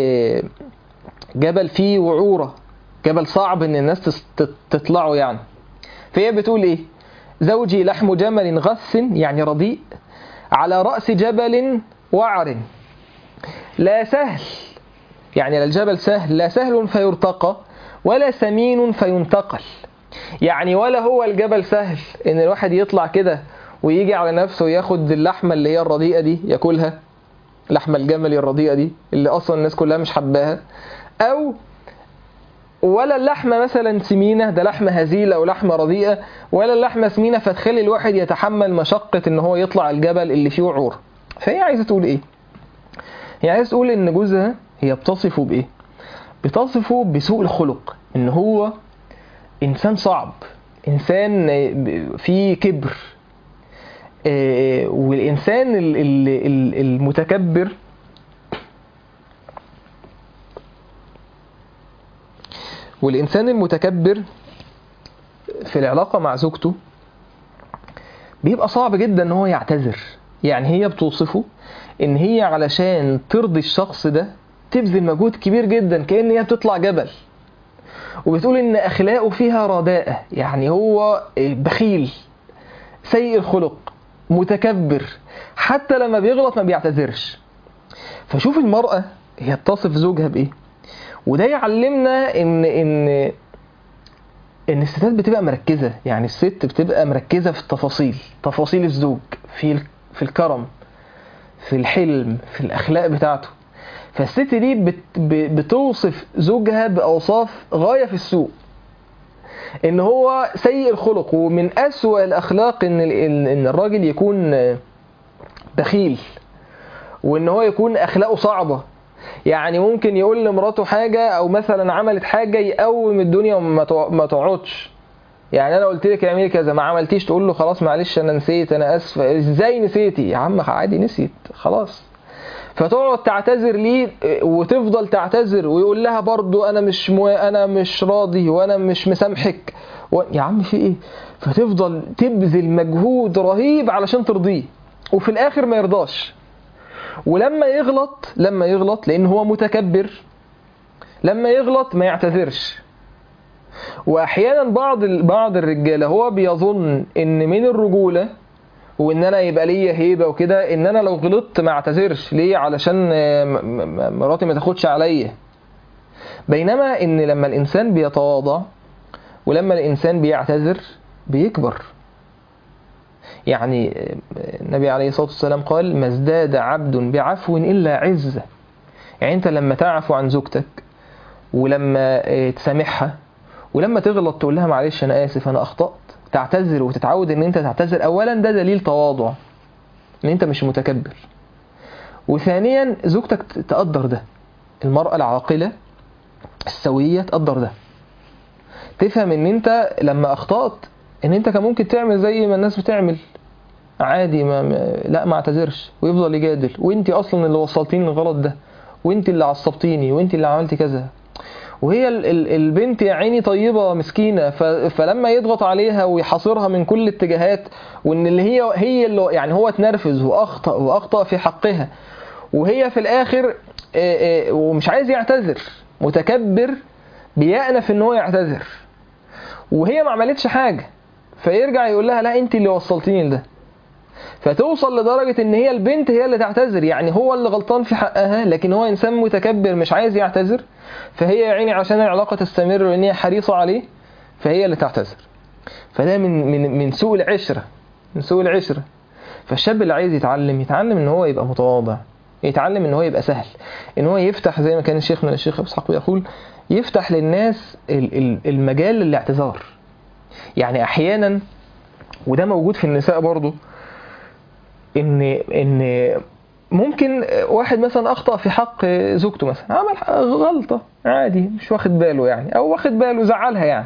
جبل فيه وعورة جبل صعب ان الناس تطلعه يعني فهي بتقول ايه زوجي لحم جمل غث يعني رديء على رأس جبل وعر لا سهل يعني لا الجبل سهل لا سهل فيرتقى ولا سمين فينتقل يعني ولا هو الجبل سهل ان الواحد يطلع كده ويجي على نفسه وياخد اللحمة اللي هي الرديئة دي ياكلها لحمة الجمل الرديئة دي اللي اصلا الناس كلها مش حباها او ولا اللحمة مثلا سمينة ده لحمة هزيلة او لحمة رديئة ولا اللحمة سمينة فتخلي الواحد يتحمل مشقة ان هو يطلع الجبل اللي فيه وعور فهي عايزة تقول ايه هي عايزة تقول ان جوزها هي بتصفه بايه بتصفه بسوء الخلق ان هو انسان صعب انسان فيه كبر والانسان المتكبر والانسان المتكبر في العلاقه مع زوجته بيبقى صعب جدا ان هو يعتذر يعني هي بتوصفه ان هي علشان ترضي الشخص ده تبذل مجهود كبير جدا كأن هي بتطلع جبل وبتقول ان اخلاقه فيها رداءة يعني هو بخيل سيء الخلق متكبر حتى لما بيغلط ما بيعتذرش فشوف المرأة هي بتصف زوجها بايه وده يعلمنا ان ان ان الستات بتبقى مركزة يعني الست بتبقى مركزة في التفاصيل تفاصيل الزوج في في الكرم في الحلم في الاخلاق بتاعته فالست دي بت بتوصف زوجها بأوصاف غاية في السوء ان هو سيء الخلق ومن أسوأ الأخلاق ان ان الراجل يكون بخيل وان هو يكون أخلاقه صعبة يعني ممكن يقول لمراته حاجة او مثلا عملت حاجة يقوم الدنيا وما تقعدش يعني انا قلت لك اعملي كذا ما عملتيش تقول له خلاص معلش انا نسيت انا اسفه ازاي نسيتي يا عم عادي نسيت خلاص فتقعد تعتذر ليه وتفضل تعتذر ويقول لها برضو انا مش مو... انا مش راضي وانا مش مسامحك و... يا عم في ايه فتفضل تبذل مجهود رهيب علشان ترضيه وفي الاخر ما يرضاش ولما يغلط لما يغلط لان هو متكبر لما يغلط ما يعتذرش واحيانا بعض بعض الرجاله هو بيظن ان من الرجوله وان انا يبقى ليا هيبه وكده ان انا لو غلطت ما اعتذرش ليه علشان آه، م- م- مراتي ما تاخدش عليا بينما ان لما الانسان بيتواضع ولما الانسان بيعتذر بيكبر يعني آه، النبي عليه الصلاه والسلام قال ما ازداد عبد بعفو الا عزه يعني انت لما تعفو عن زوجتك ولما آه، تسامحها ولما تغلط تقول لها معلش انا اسف انا اخطات تعتذر وتتعود ان انت تعتذر اولا ده دليل تواضع ان انت مش متكبر وثانيا زوجتك تقدر ده المرأة العاقلة السوية تقدر ده تفهم ان انت لما اخطأت ان انت كان ممكن تعمل زي ما الناس بتعمل عادي ما ما- لا ما اعتذرش ويفضل يجادل وانت اصلا اللي وصلتيني للغلط ده وانت اللي عصبتيني وانت اللي عملتي كذا وهي ال- ال- البنت يا عيني طيبة مسكينة ف- فلما يضغط عليها ويحاصرها من كل الاتجاهات وان اللي هي هي اللي يعني هو اتنرفز واخطأ واخطأ في حقها وهي في الاخر آه، آه، ومش عايز يعتذر متكبر بيأنف ان هو يعتذر وهي ما عملتش حاجة فيرجع يقول لها لا انت اللي وصلتيني لده فتوصل لدرجة ان هي البنت هي اللي تعتذر يعني هو اللي غلطان في حقها لكن هو انسان متكبر مش عايز يعتذر فهي يا عيني عشان العلاقة تستمر وان هي حريصة عليه فهي اللي تعتذر فده من من من سوء العشرة من سوء العشرة فالشاب اللي عايز يتعلم يتعلم ان هو يبقى متواضع يتعلم ان هو يبقى سهل ان هو يفتح زي ما كان الشيخنا الشيخ ابو اسحاق بيقول يفتح للناس ال- ال- المجال للاعتذار يعني احيانا وده موجود في النساء برضه ان ان ممكن واحد مثلا اخطا في حق زوجته مثلا عمل غلطه عادي مش واخد باله يعني او واخد باله زعلها يعني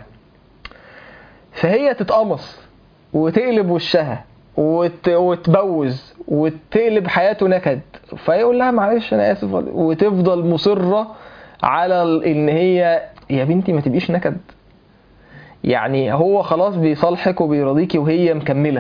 فهي تتقمص وتقلب وشها وت... وتبوز وتقلب حياته نكد فيقول لها معلش انا اسف وتفضل مصره على ال- ان هي يا بنتي ما تبقيش نكد يعني هو خلاص بيصالحك وبيرضيكي وهي مكمله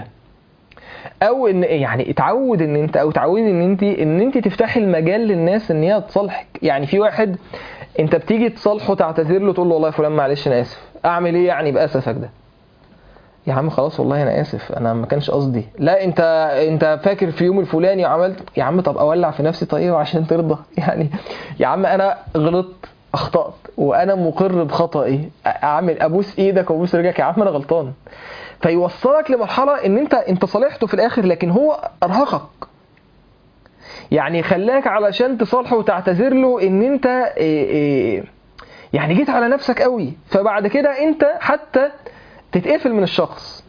او ان يعني اتعود ان انت او تعودي ان انت ان انت تفتحي المجال للناس ان هي تصالحك يعني في واحد انت بتيجي تصالحه تعتذر له تقول له والله يا فلان معلش انا اسف اعمل ايه يعني باسفك ده يا عم خلاص والله انا اسف انا ما كانش قصدي لا انت انت فاكر في يوم الفلاني عملت يا عم طب اولع في نفسي طيب عشان ترضى يعني يا عم انا غلطت اخطات وانا مقر بخطئي اعمل ابوس ايدك وابوس رجلك يا عم انا غلطان فيوصلك لمرحله ان انت انت صالحته في الاخر لكن هو ارهقك يعني خلاك علشان تصالحه وتعتذر له ان انت إيه إيه يعني جيت على نفسك قوي فبعد كده انت حتى تتقفل من الشخص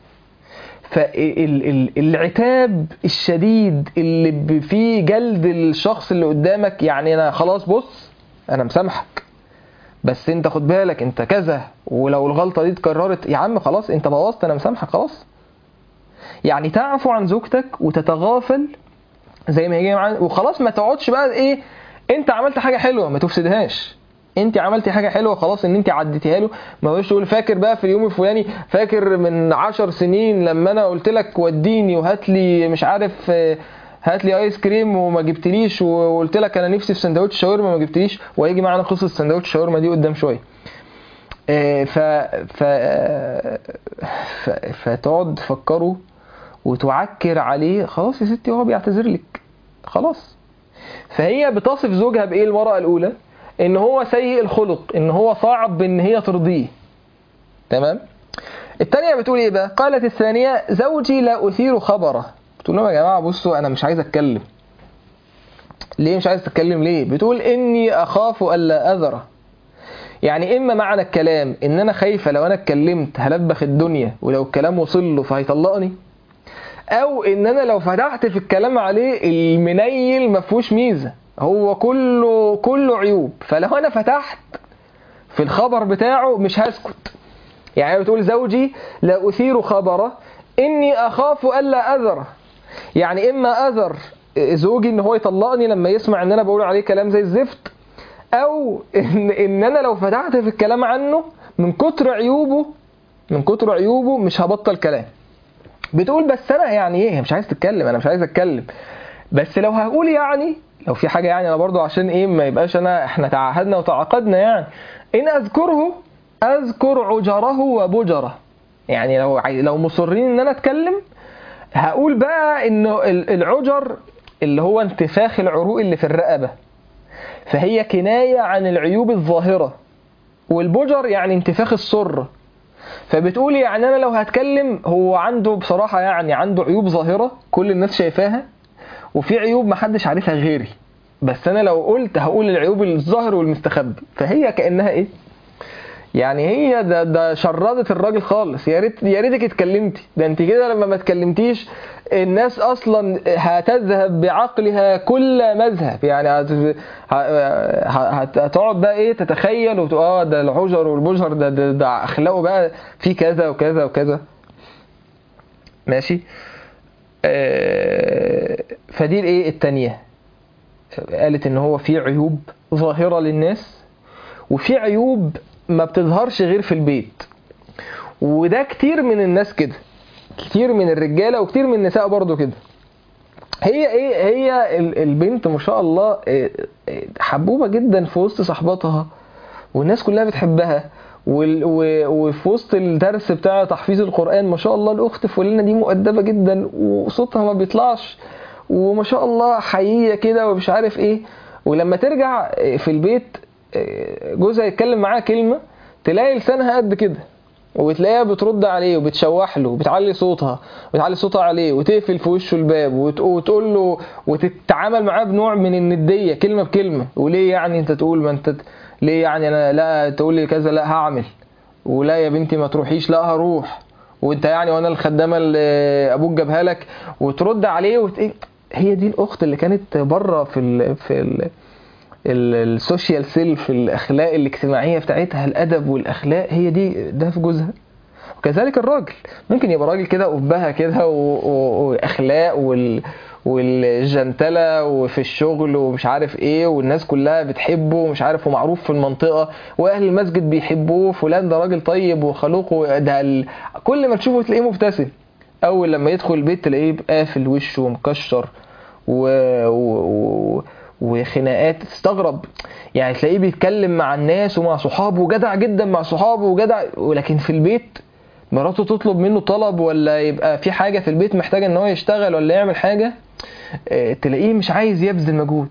فالعتاب الشديد اللي ب- فيه جلد الشخص اللي قدامك يعني انا خلاص بص انا مسامحك بس انت خد بالك انت كذا ولو الغلطه دي اتكررت يا عم خلاص انت بوظت انا مسامحك خلاص يعني تعفو عن زوجتك وتتغافل زي ما هي معانا وخلاص ما تقعدش بقى ايه انت عملت حاجه حلوه ما تفسدهاش انت عملتي حاجه حلوه خلاص ان انت عديتيها له ما تقولش تقول فاكر بقى في اليوم الفلاني فاكر من عشر سنين لما انا قلت لك وديني وهات لي مش عارف آه، هات لي ايس كريم وما جبتليش وقلت لك انا نفسي في سندوتش شاورما ما جبتليش وهيجي معانا قصه سندوتش شاورما دي قدام شويه آه، ف ف ف فتقعد تفكره وتعكر عليه خلاص يا ستي هو بيعتذر لك خلاص فهي بتصف زوجها بايه المرأة الأولى ان هو سيء الخلق ان هو صعب ان هي ترضيه تمام الثانية بتقول ايه بقى قالت الثانية زوجي لا أثير خبره بتقول لهم يا جماعة بصوا أنا مش عايز أتكلم ليه مش عايز تتكلم ليه بتقول إني أخاف ألا أذره يعني إما معنى الكلام إن أنا خايفة لو أنا اتكلمت هلبخ الدنيا ولو الكلام وصل له فهيطلقني او ان انا لو فتحت في الكلام عليه المنيل ما فيهوش ميزه هو كله كله عيوب فلو انا فتحت في الخبر بتاعه مش هسكت يعني بتقول زوجي لا اثير خبره اني اخاف الا اذره يعني اما اذر زوجي ان هو يطلقني لما يسمع ان انا بقول عليه كلام زي الزفت او ان, إن انا لو فتحت في الكلام عنه من كتر عيوبه من كتر عيوبه مش هبطل كلام بتقول بس انا يعني ايه مش عايز تتكلم انا مش عايز اتكلم بس لو هقول يعني لو في حاجه يعني انا برضو عشان ايه ما يبقاش انا احنا تعهدنا وتعاقدنا يعني ان اذكره اذكر عجره وبجره يعني لو عاي... لو مصرين ان انا اتكلم هقول بقى انه ال- العجر اللي هو انتفاخ العروق اللي في الرقبة فهي كناية عن العيوب الظاهرة والبجر يعني انتفاخ السرة فبتقول يعني انا لو هتكلم هو عنده بصراحة يعني عنده عيوب ظاهرة كل الناس شايفاها وفي عيوب محدش عارفها غيري بس انا لو قلت هقول العيوب الظاهر والمستخبي فهي كانها ايه يعني هي ده ده شردت الراجل خالص يا ريت يا ريتك اتكلمتي ده انت كده لما ما اتكلمتيش الناس اصلا هتذهب بعقلها كل مذهب يعني هت- ه- هت- هتقعد بقى ايه تتخيل وتقول اه ده الحجر والبجر ده, ده, ده اخلاقه بقى في كذا وكذا وكذا ماشي آه، فدي الايه التانية قالت ان هو في عيوب ظاهرة للناس وفي عيوب ما بتظهرش غير في البيت وده كتير من الناس كده كتير من الرجالة وكتير من النساء برضو كده هي ايه هي ال- البنت ما شاء الله إيه، إيه، حبوبة جدا في وسط صحباتها والناس كلها بتحبها وال- و- وفي وسط الدرس بتاع تحفيظ القرآن ما شاء الله الأخت فلانة دي مؤدبة جدا وصوتها ما بيطلعش وما شاء الله حقيقية كده ومش عارف ايه ولما ترجع في البيت جوزها يتكلم معاها كلمة تلاقي لسانها قد كده وتلاقيها بترد عليه وبتشوح له وبتعلي صوتها وتعلي صوتها عليه وتقفل في وشه الباب وت- وتقول له وتتعامل معاه بنوع من الندية كلمة بكلمة وليه يعني انت تقول ما انت ليه يعني انا لا تقول لي كذا لا هعمل ولا يا بنتي ما تروحيش لا هروح وانت يعني وانا الخدامه اللي ابوك جابها لك وترد عليه وت... إيه؟ هي دي الاخت اللي كانت بره في ال... في ال... ال- السوشيال سيلف الاخلاق الاجتماعيه بتاعتها الادب والاخلاق هي دي ده في جوزها وكذلك الراجل ممكن يبقى راجل كده أبهة كده و- و- واخلاق وال والجنتلة وفي الشغل ومش عارف ايه والناس كلها بتحبه ومش عارف ومعروف في المنطقة واهل المسجد بيحبوه فلان ده راجل طيب وخلوقه ده ال... كل ما تشوفه تلاقيه مبتسم اول لما يدخل البيت تلاقيه قافل وشه ومكشر و... و... و... وخناقات تستغرب يعني تلاقيه بيتكلم مع الناس ومع صحابه وجدع جدا مع صحابه وجدع ولكن في البيت مراته تطلب منه طلب ولا يبقى في حاجة في البيت محتاجة ان هو يشتغل ولا يعمل حاجة آه، تلاقيه مش عايز يبذل مجهود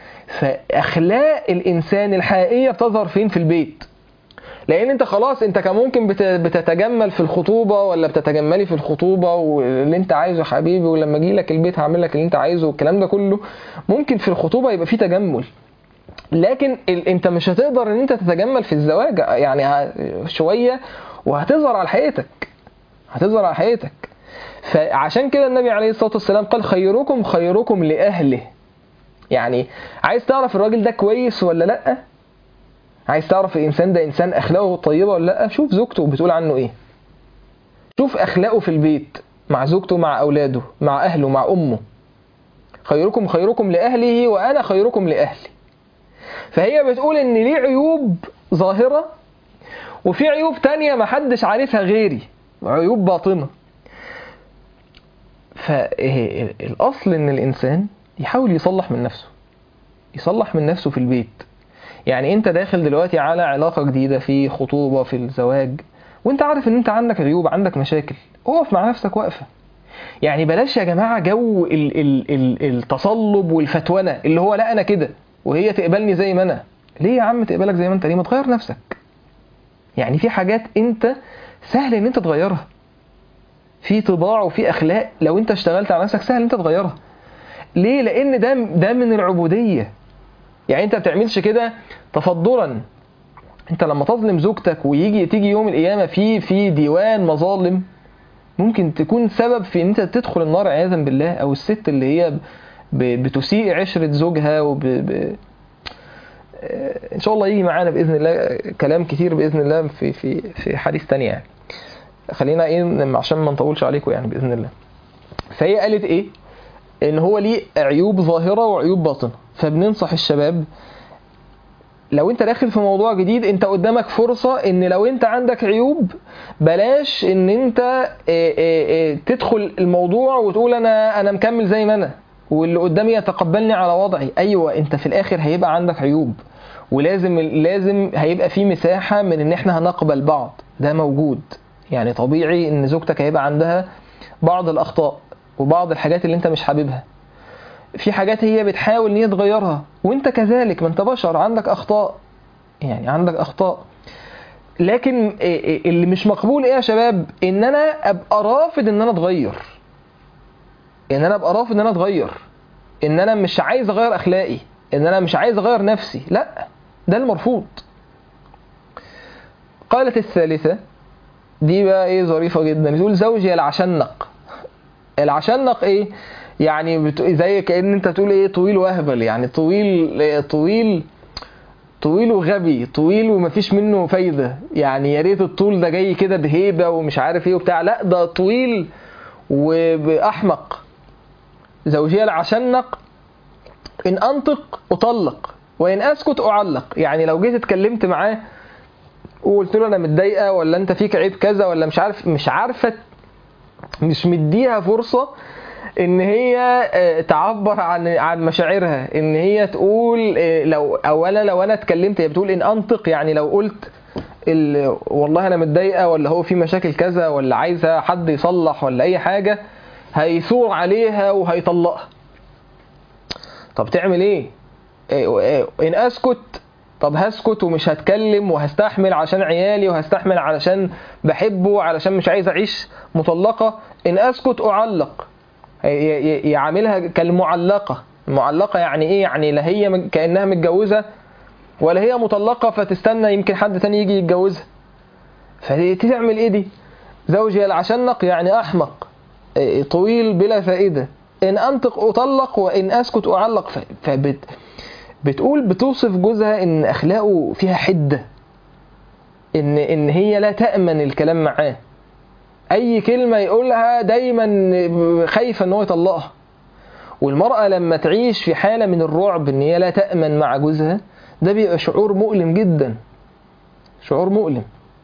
فاخلاق الانسان الحقيقية بتظهر فين في البيت لان انت خلاص انت كان ممكن بت- بتتجمل في الخطوبه ولا بتتجملي في الخطوبه واللي انت عايزه يا حبيبي ولما اجي لك البيت هعمل لك اللي انت عايزه والكلام ده كله ممكن في الخطوبه يبقى فيه تجمل لكن ال... انت مش هتقدر ان انت تتجمل في الزواج يعني ه... شويه وهتظهر على حقيقتك هتظهر على حقيقتك فعشان كده النبي عليه الصلاه والسلام قال خيركم خيركم لاهله يعني عايز تعرف الراجل ده كويس ولا لا عايز تعرف الانسان ده انسان اخلاقه طيبه ولا لا شوف زوجته بتقول عنه ايه شوف اخلاقه في البيت مع زوجته مع اولاده مع اهله مع امه خيركم خيركم لاهله وانا خيركم لاهلي فهي بتقول ان ليه عيوب ظاهره وفي عيوب تانية محدش عارفها غيري عيوب باطنه فالاصل ان الانسان يحاول يصلح من نفسه يصلح من نفسه في البيت يعني انت داخل دلوقتي على علاقة جديدة في خطوبة في الزواج وانت عارف ان انت عندك عيوب عندك مشاكل اقف مع نفسك واقفة يعني بلاش يا جماعة جو ال ال ال التصلب والفتونة اللي هو لا انا كده وهي تقبلني زي ما انا ليه يا عم تقبلك زي ما انت ليه ما تغير نفسك يعني في حاجات انت سهل ان انت تغيرها في طباع وفي اخلاق لو انت اشتغلت على نفسك سهل ان انت تغيرها ليه لان ده ده من العبوديه يعني انت بتعملش كده تفضلا انت لما تظلم زوجتك ويجي تيجي يوم القيامه في في ديوان مظالم ممكن تكون سبب في ان انت تدخل النار عياذا بالله او الست اللي هي ب- بتسيء عشره زوجها وب ب... آه، ان شاء الله يجي معانا باذن الله كلام كتير باذن الله في في في حديث تاني يعني خلينا ايه عشان ما نطولش عليكم يعني باذن الله فهي قالت ايه ان هو ليه عيوب ظاهره وعيوب باطنه فبننصح الشباب لو انت داخل في موضوع جديد انت قدامك فرصة ان لو انت عندك عيوب بلاش ان انت اه، اه، اه، تدخل الموضوع وتقول انا انا مكمل زي ما انا واللي قدامي يتقبلني على وضعي ايوه انت في الاخر هيبقى عندك عيوب ولازم لازم هيبقى في مساحة من ان احنا هنقبل بعض ده موجود يعني طبيعي ان زوجتك هيبقى عندها بعض الاخطاء وبعض الحاجات اللي انت مش حاببها في حاجات هي بتحاول ان هي تغيرها وانت كذلك ما انت بشر عندك اخطاء يعني عندك اخطاء لكن اللي مش مقبول ايه يا شباب ان انا ابقى رافض ان انا اتغير ان انا ابقى رافض ان انا اتغير ان انا مش عايز اغير اخلاقي ان انا مش عايز اغير نفسي لا ده المرفوض قالت الثالثة دي بقى ايه ظريفة جدا بتقول زوجي العشنق العشنق ايه يعني بت... زي كأن انت تقول ايه طويل وهبل يعني طويل طويل طويل وغبي طويل ومفيش منه فايدة يعني يا ريت الطول ده جاي كده بهيبة ومش عارف ايه وبتاع لا ده طويل وبأحمق زوجي العشنق إن أنطق أطلق وإن أسكت أعلق يعني لو جيت اتكلمت معاه وقلت له أنا متضايقة ولا أنت فيك عيب كذا ولا مش عارف مش عارفة مش مديها فرصة ان هي تعبر عن عن مشاعرها ان هي تقول لو اولا لو انا اتكلمت هي بتقول ان انطق يعني لو قلت والله انا متضايقه ولا هو في مشاكل كذا ولا عايزه حد يصلح ولا اي حاجه هيثور عليها وهيطلقها طب تعمل ايه ان اسكت طب هسكت ومش هتكلم وهستحمل عشان عيالي وهستحمل علشان بحبه علشان مش عايز اعيش مطلقه ان اسكت اعلق يعاملها كالمعلقة المعلقة يعني ايه يعني لا هي كأنها متجوزة ولا هي مطلقة فتستنى يمكن حد تاني يجي يتجوزها فتعمل ايه دي زوجي العشنق يعني احمق طويل بلا فائدة ان انطق اطلق وان اسكت اعلق فبت بتقول بتوصف جوزها ان اخلاقه فيها حدة ان ان هي لا تأمن الكلام معاه اي كلمة يقولها دايما خايفة ان هو يطلقها والمرأة لما تعيش في حالة من الرعب ان هي لا تأمن مع جوزها ده بيبقى شعور مؤلم جدا شعور مؤلم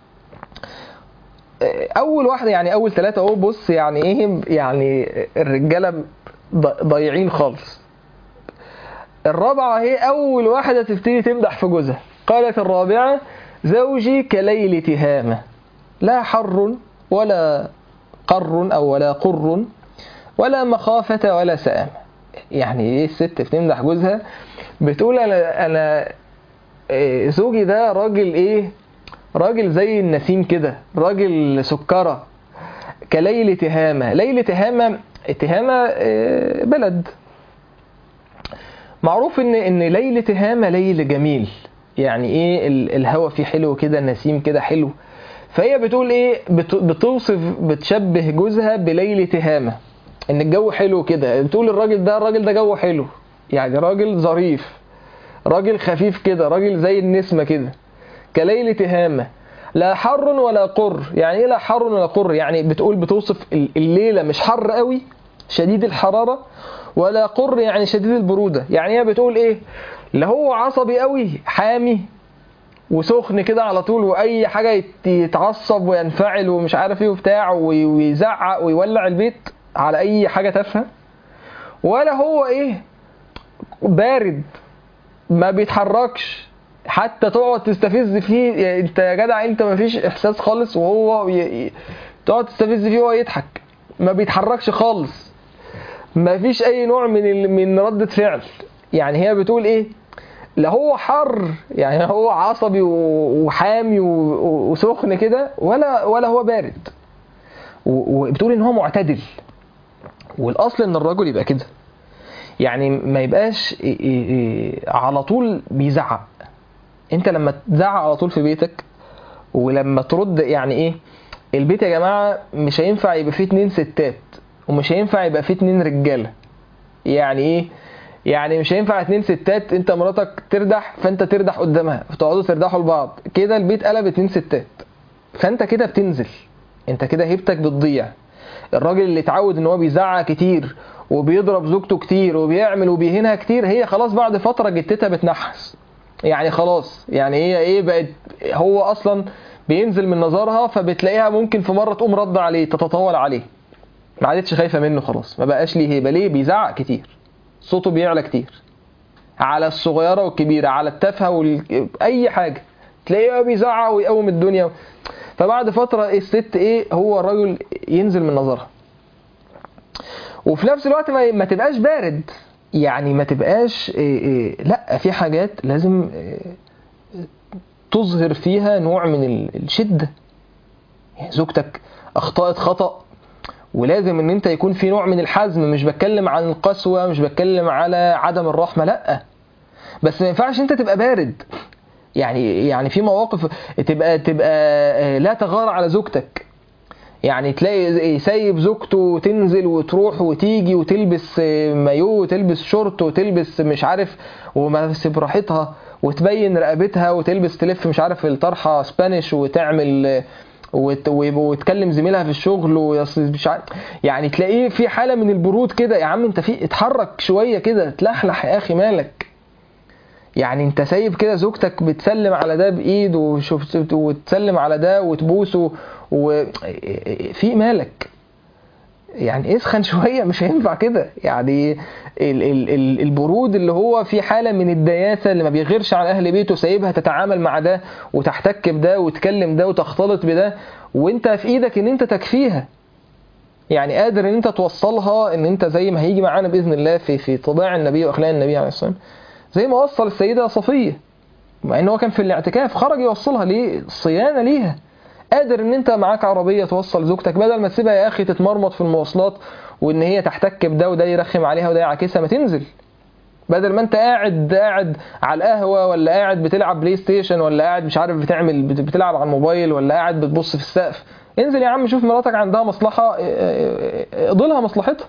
اول واحدة يعني اول ثلاثة اهو بص يعني ايه يعني الرجالة ضايعين خالص الرابعة هي اول واحدة تبتدي تمدح في جوزها قالت الرابعة زوجي كليل تهامة لا حر ولا قر أو ولا قر ولا مخافة ولا سآمة يعني ايه الست بتمدح جوزها بتقول انا انا زوجي ده راجل ايه راجل زي النسيم كده راجل سكرة كليل تهامة ليل تهامة تهامة بلد معروف ان ان ليل تهامة ليل جميل يعني ايه الهوا فيه حلو كده النسيم كده حلو فهي بتقول ايه بتوصف بتشبه جوزها بليل تهامه ان الجو حلو كده بتقول الراجل ده الراجل ده جو حلو يعني راجل ظريف راجل خفيف كده راجل زي النسمه كده كليل تهامه لا حر ولا قر يعني ايه لا حر ولا قر يعني بتقول بتوصف الليله مش حر قوي شديد الحراره ولا قر يعني شديد البروده يعني هي بتقول ايه لا هو عصبي قوي حامي وسخن كده على طول واي حاجه يتعصب وينفعل ومش عارف ايه وبتاع ويزعق ويولع البيت على اي حاجه تافهه ولا هو ايه بارد ما بيتحركش حتى تقعد تستفز فيه يعني انت يا جدع انت ما فيش احساس خالص وهو ي... تقعد تستفز فيه وهو يضحك ما بيتحركش خالص ما فيش اي نوع من ال... من ردة فعل يعني هي بتقول ايه لا هو حر يعني هو عصبي وحامي وسخن كده ولا ولا هو بارد وبتقول ان هو معتدل والاصل ان الرجل يبقى كده يعني ما يبقاش على طول بيزعق انت لما تزعق على طول في بيتك ولما ترد يعني ايه البيت يا جماعه مش هينفع يبقى فيه اتنين ستات ومش هينفع يبقى فيه اتنين رجاله يعني ايه يعني مش هينفع اتنين ستات انت مراتك تردح فانت تردح قدامها فتقعدوا تردحوا لبعض كده البيت قلب اتنين ستات فانت كده بتنزل انت كده هيبتك بتضيع الراجل اللي اتعود ان هو بيزعق كتير وبيضرب زوجته كتير وبيعمل وبيهينها كتير هي خلاص بعد فتره جتتها بتنحس يعني خلاص يعني هي ايه بقت هو اصلا بينزل من نظرها فبتلاقيها ممكن في مره تقوم رد عليه تتطاول عليه ما عادتش خايفه منه خلاص ما بقاش ليه هيبه ليه بيزعق كتير صوته بيعلى كتير على الصغيره والكبيره على التافهه وال... اي حاجه تلاقيه بيزعق ويقوم الدنيا فبعد فتره الست ايه هو الرجل ينزل من نظرها وفي نفس الوقت ما, ما تبقاش بارد يعني ما تبقاش إيه إيه لا في حاجات لازم إيه تظهر فيها نوع من ال- الشدة يعني زوجتك أخطأت خطأ ولازم ان انت يكون في نوع من الحزم مش بتكلم عن القسوة مش بتكلم على عدم الرحمة لا بس ما ينفعش انت تبقى بارد يعني يعني في مواقف تبقى تبقى آه، لا تغار على زوجتك يعني تلاقي سايب زوجته تنزل وتروح وتيجي وتلبس آه، مايو وتلبس شورت وتلبس مش عارف وماسك براحتها وتبين رقبتها وتلبس تلف مش عارف الطرحه سبانيش وتعمل آه، وت- وتكلم زميلها في الشغل ويص- مش عارف يعني تلاقيه في حاله من البرود كده يا عم انت في اتحرك شويه كده تلحلح يا اخي مالك يعني انت سايب كده زوجتك بتسلم على ده بايد وشفت وتسلم على ده وتبوسه وفي مالك يعني اسخن شويه مش هينفع كده يعني ال ال ال البرود اللي هو في حاله من الدياثه اللي ما بيغيرش على اهل بيته سايبها تتعامل مع ده وتحتك بده وتكلم ده وتختلط بده وانت في ايدك ان انت تكفيها يعني قادر ان انت توصلها ان انت زي ما هيجي معانا باذن الله في في طباع النبي واخلاق النبي عليه الصلاه والسلام زي ما وصل السيده صفيه مع ان هو كان في الاعتكاف خرج يوصلها ليه صيانه ليها قادر ان انت معاك عربيه توصل زوجتك بدل ما تسيبها يا اخي تتمرمط في المواصلات وان هي تحتك بده وده يرخم عليها وده يعاكسها ما تنزل بدل ما انت قاعد قاعد على القهوه ولا قاعد بتلعب بلاي ستيشن ولا قاعد مش عارف بتعمل بت- بتلعب على الموبايل ولا قاعد بتبص في السقف انزل يا عم شوف مراتك عندها مصلحه اه، اه، اه، اقضي لها مصلحتها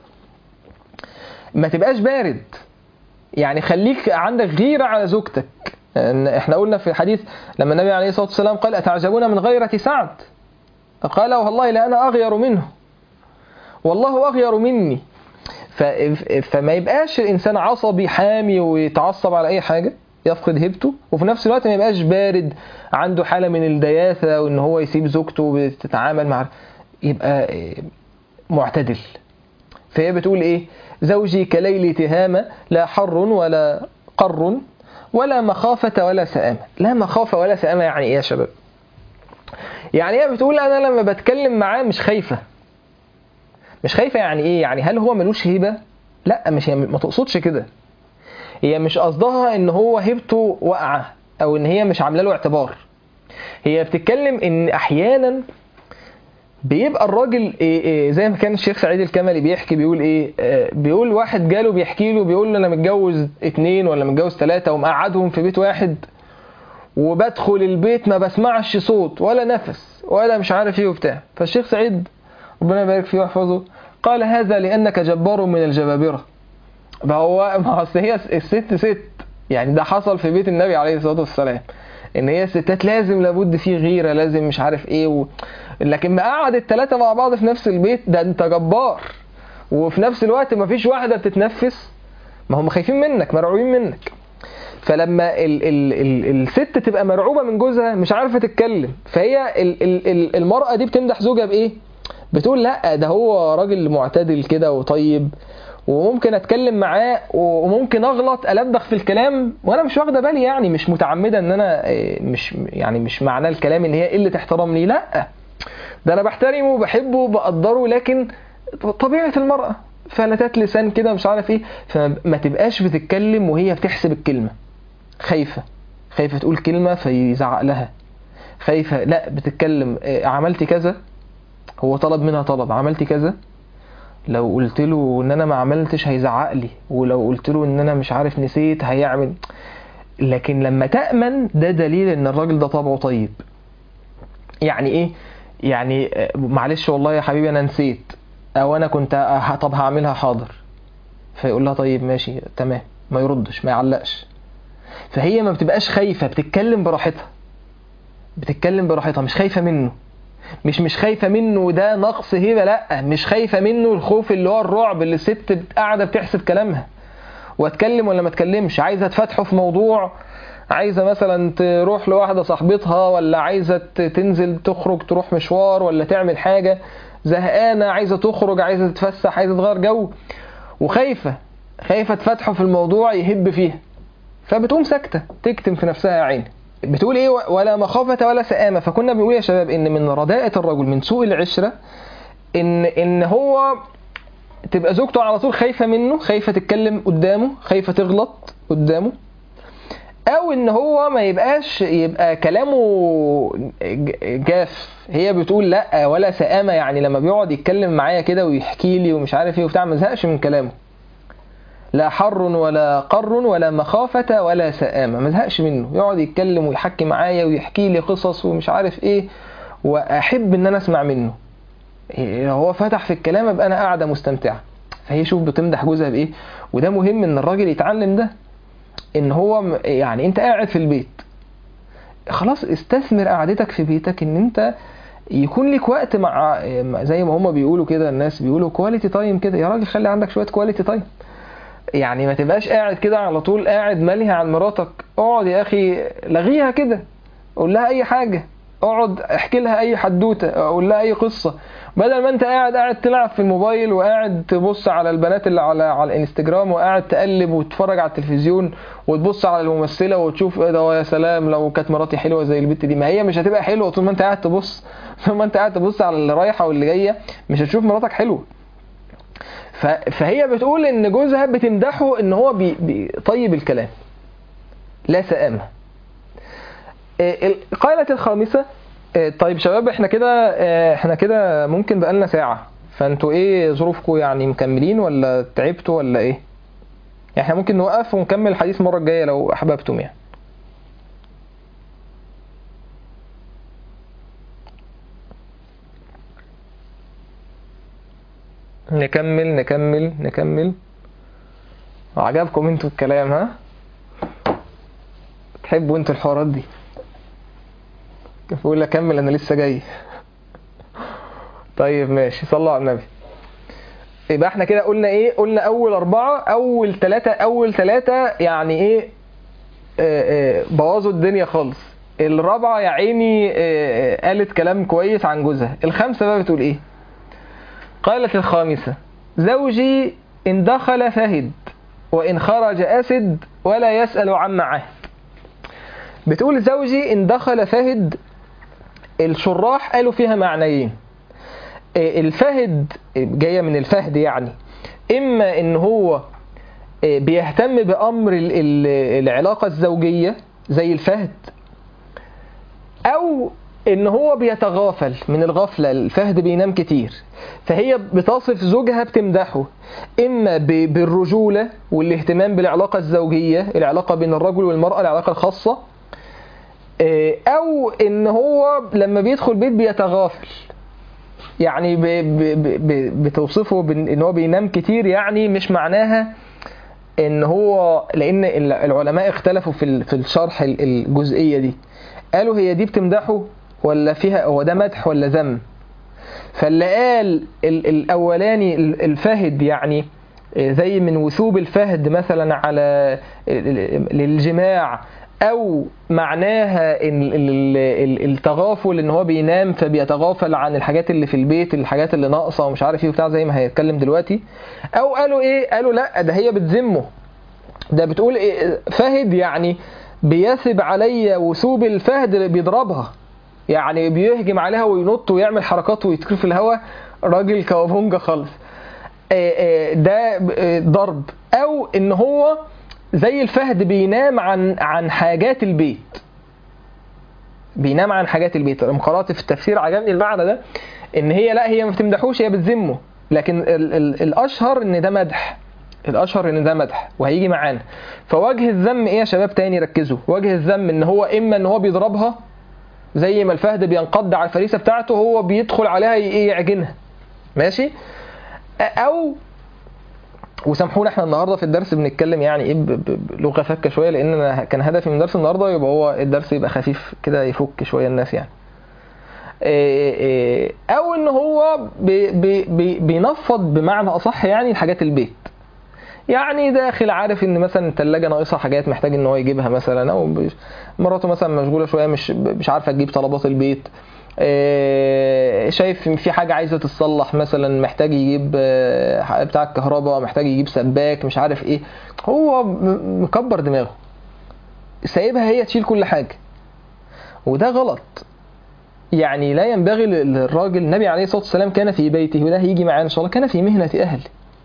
ما تبقاش بارد يعني خليك عندك غيرة على زوجتك إن احنا قلنا في الحديث لما النبي عليه الصلاة والسلام قال أتعجبون من غيرة سعد قال والله لا أنا أغير منه والله أغير مني ف... فما يبقاش الإنسان عصبي حامي ويتعصب على أي حاجة يفقد هيبته وفي نفس الوقت ما يبقاش بارد عنده حالة من الدياثة وإن هو يسيب زوجته بتتعامل مع يبقى معتدل فهي بتقول ايه زوجي كليل تهامة لا حر ولا قر ولا مخافة ولا سآمة لا مخافة ولا سآمة يعني ايه يا شباب يعني هي بتقول انا لما بتكلم معاه مش خايفة مش خايفة يعني ايه يعني هل هو ملوش هيبة لا مش هي ما تقصدش كده هي مش قصدها ان هو هيبته واقعة او ان هي مش عامله له اعتبار هي بتتكلم ان احيانا بيبقى الراجل إيه إيه زي ما كان الشيخ سعيد الكملي بيحكي بيقول ايه آه، بيقول واحد جاله بيحكي له بيقول له انا متجوز اتنين ولا متجوز تلاتة ومقعدهم في بيت واحد وبدخل البيت ما بسمعش صوت ولا نفس ولا مش عارف ايه وبتاع فالشيخ سعيد ربنا يبارك فيه ويحفظه قال هذا لانك جبار من الجبابره ما هو ما اصل هي الست ست يعني ده حصل في بيت النبي عليه الصلاه والسلام ان هي الستات لازم لابد فيه غيره لازم مش عارف ايه و... لكن ما قعد الثلاثه مع بعض في نفس البيت ده انت جبار وفي نفس الوقت ما فيش واحده بتتنفس ما هم خايفين منك مرعوبين منك فلما ال ال ال الست تبقى مرعوبه من جوزها مش عارفه تتكلم فهي ال ال ال المراه دي بتمدح زوجها بايه بتقول لا ده هو راجل معتدل كده وطيب وممكن اتكلم معاه وممكن اغلط البخ في الكلام وانا مش واخده بالي يعني مش متعمده ان انا إيه، مش يعني مش معناه الكلام ان هي قله احترام لي لا ده انا بحترمه وبحبه وبقدره لكن طبيعه المراه فلتات لسان كده مش عارف ايه فما تبقاش بتتكلم وهي بتحسب الكلمه خايفه خايفه تقول كلمه فيزعق لها خايفه لا بتتكلم إيه، عملتي كذا هو طلب منها طلب عملتي كذا لو قلت له ان انا ما عملتش هيزعق لي ولو قلت له ان انا مش عارف نسيت هيعمل لكن لما تأمن ده دليل ان الراجل ده طبعه طيب يعني ايه يعني آه، معلش والله يا حبيبي انا نسيت او انا كنت آه، طب هعملها حاضر فيقول لها طيب ماشي تمام ما يردش ما يعلقش فهي ما بتبقاش خايفة بتتكلم براحتها بتتكلم براحتها مش خايفة منه مش مش خايفة منه ده نقص هبة لا مش خايفة منه الخوف اللي هو الرعب اللي الست بت- قاعدة بتحسب كلامها واتكلم ولا ما اتكلمش عايزة تفتحه في موضوع عايزة مثلا تروح لواحدة صاحبتها ولا عايزة ت- تنزل تخرج تروح مشوار ولا تعمل حاجة زهقانة عايزة تخرج عايزة تتفسح عايزة تغير جو وخايفة خايفة تفتحه في الموضوع يهب فيها فبتقوم ساكتة تكتم في نفسها يا عيني بتقول ايه ولا مخافة ولا سآمة فكنا بنقول يا شباب ان من رداءة الرجل من سوء العشرة ان ان هو تبقى زوجته على طول خايفة منه خايفة تتكلم قدامه خايفة تغلط قدامه او ان هو ما يبقاش يبقى كلامه ج- جاف هي بتقول لا ولا سآمة يعني لما بيقعد يتكلم معايا كده ويحكي لي ومش عارف ايه وبتاع ما زهقش من كلامه لا حر ولا قر ولا مخافة ولا سآمة ما زهقش منه يقعد يتكلم ويحكي معايا ويحكي لي قصص ومش عارف ايه واحب ان انا اسمع منه إيه، هو فتح في الكلام ابقى انا قاعده مستمتعه فهي شوف بتمدح جوزها بايه وده مهم ان الراجل يتعلم ده ان هو م- يعني انت قاعد في البيت خلاص استثمر قعدتك في بيتك ان انت يكون لك وقت مع مع- زي ما هما بيقولوا كده الناس بيقولوا كواليتي تايم كده يا راجل خلي عندك شويه كواليتي تايم يعني ما تبقاش قاعد كده على طول قاعد ملهي عن مراتك اقعد يا اخي لغيها كده قول لها اي حاجه اقعد احكي لها اي حدوته اقول لها اي قصه بدل ما انت قاعد قاعد تلعب في الموبايل وقاعد تبص على البنات اللي على على الانستجرام وقاعد تقلب وتتفرج على التلفزيون وتبص على الممثله وتشوف ايه ده يا سلام لو كانت مراتي حلوه زي البت دي ما هي مش هتبقى حلوه طول ما انت قاعد تبص طول ما انت قاعد تبص على اللي رايحه واللي جايه مش هتشوف مراتك حلوه ف- فهي بتقول ان جوزها بتمدحه ان هو بي بي طيب الكلام لا سآمة القاعدة الخامسة آه، طيب شباب احنا كده آه، احنا كده ممكن بقالنا ساعة فانتوا ايه ظروفكم يعني مكملين ولا تعبتوا ولا ايه؟ يعني احنا ممكن نوقف ونكمل الحديث المرة الجاية لو احببتم يعني نكمل نكمل نكمل عجبكم انتوا الكلام ها تحبوا انتوا الحوارات دي بقول اكمل انا لسه جاي طيب ماشي صلوا على النبي يبقى احنا كده قلنا ايه قلنا اول اربعة اول ثلاثة اول ثلاثة يعني ايه آه، آه، بوظوا الدنيا خالص الرابعة يا عيني آه، آه، قالت كلام كويس عن جوزها الخامسة بقى بتقول ايه قالت الخامسة زوجي إن دخل فهد وإن خرج أسد ولا يسأل عما عهد بتقول زوجي إن دخل فهد الشراح قالوا فيها معنيين إيه، الفهد جاية من الفهد يعني إما إن هو إيه، بيهتم بأمر ال- ال- العلاقة الزوجية زي الفهد أو إن هو بيتغافل من الغفلة الفهد بينام كتير فهي بتصف زوجها بتمدحه إما ب- بالرجولة والاهتمام بالعلاقة الزوجية العلاقة بين الرجل والمرأة العلاقة الخاصة إيه، أو إن هو لما بيدخل بيت بيتغافل يعني ب ب ب ب بتوصفه بان إن هو بينام كتير يعني مش معناها ان هو لان ال- العلماء اختلفوا في ال- في الشرح ال- الجزئيه دي قالوا هي دي بتمدحه ولا فيها هو ده مدح ولا ذم فاللي قال ال- الاولاني ال- الفهد يعني زي من وثوب الفهد مثلا على ال- ال- للجماع او معناها ال- ال- ال- التغافل ان هو بينام فبيتغافل عن الحاجات اللي في البيت الحاجات اللي ناقصه ومش عارف ايه وبتاع زي ما هيتكلم دلوقتي او قالوا ايه قالوا لا ده هي بتذمه ده بتقول إيه فهد يعني بيثب علي وثوب الفهد اللي بيضربها يعني بيهجم عليها وينط ويعمل حركات ويطير في الهواء راجل كوابونجا خالص آه، آه، ده ب- آه، ضرب او ان هو زي الفهد بينام عن عن حاجات البيت بينام عن حاجات البيت لما قرات في التفسير عجبني المعنى ده ان هي لا هي ما بتمدحوش هي بتذمه لكن ال ال الاشهر ان ده مدح الاشهر ان ده مدح وهيجي معانا فوجه الذم ايه يا شباب تاني ركزوا وجه الذم ان هو اما ان هو بيضربها زي ما الفهد بينقض على الفريسه بتاعته هو بيدخل عليها ي- يعجنها ماشي او وسامحونا احنا النهارده في الدرس بنتكلم يعني ايه ب- ب- بلغه فكه شويه لان انا كان هدفي من درس النهارده يبقى هو الدرس يبقى خفيف كده يفك شويه الناس يعني إيه إيه، او ان هو بي بي بي بينفض بمعنى اصح يعني الحاجات البيت يعني داخل عارف ان مثلا الثلاجه ناقصها حاجات محتاج ان هو يجيبها مثلا او ب- مراته مثلا مشغوله شويه مش مش عارفه تجيب طلبات البيت إيه، شايف إن في حاجه عايزه تتصلح مثلا محتاج يجيب آه، بتاع الكهرباء محتاج يجيب سباك مش عارف ايه هو م- مكبر دماغه سايبها هي تشيل كل حاجه وده غلط يعني لا ينبغي للراجل النبي عليه الصلاه والسلام كان في بيته وده هيجي معانا ان شاء الله كان في مهنه اهل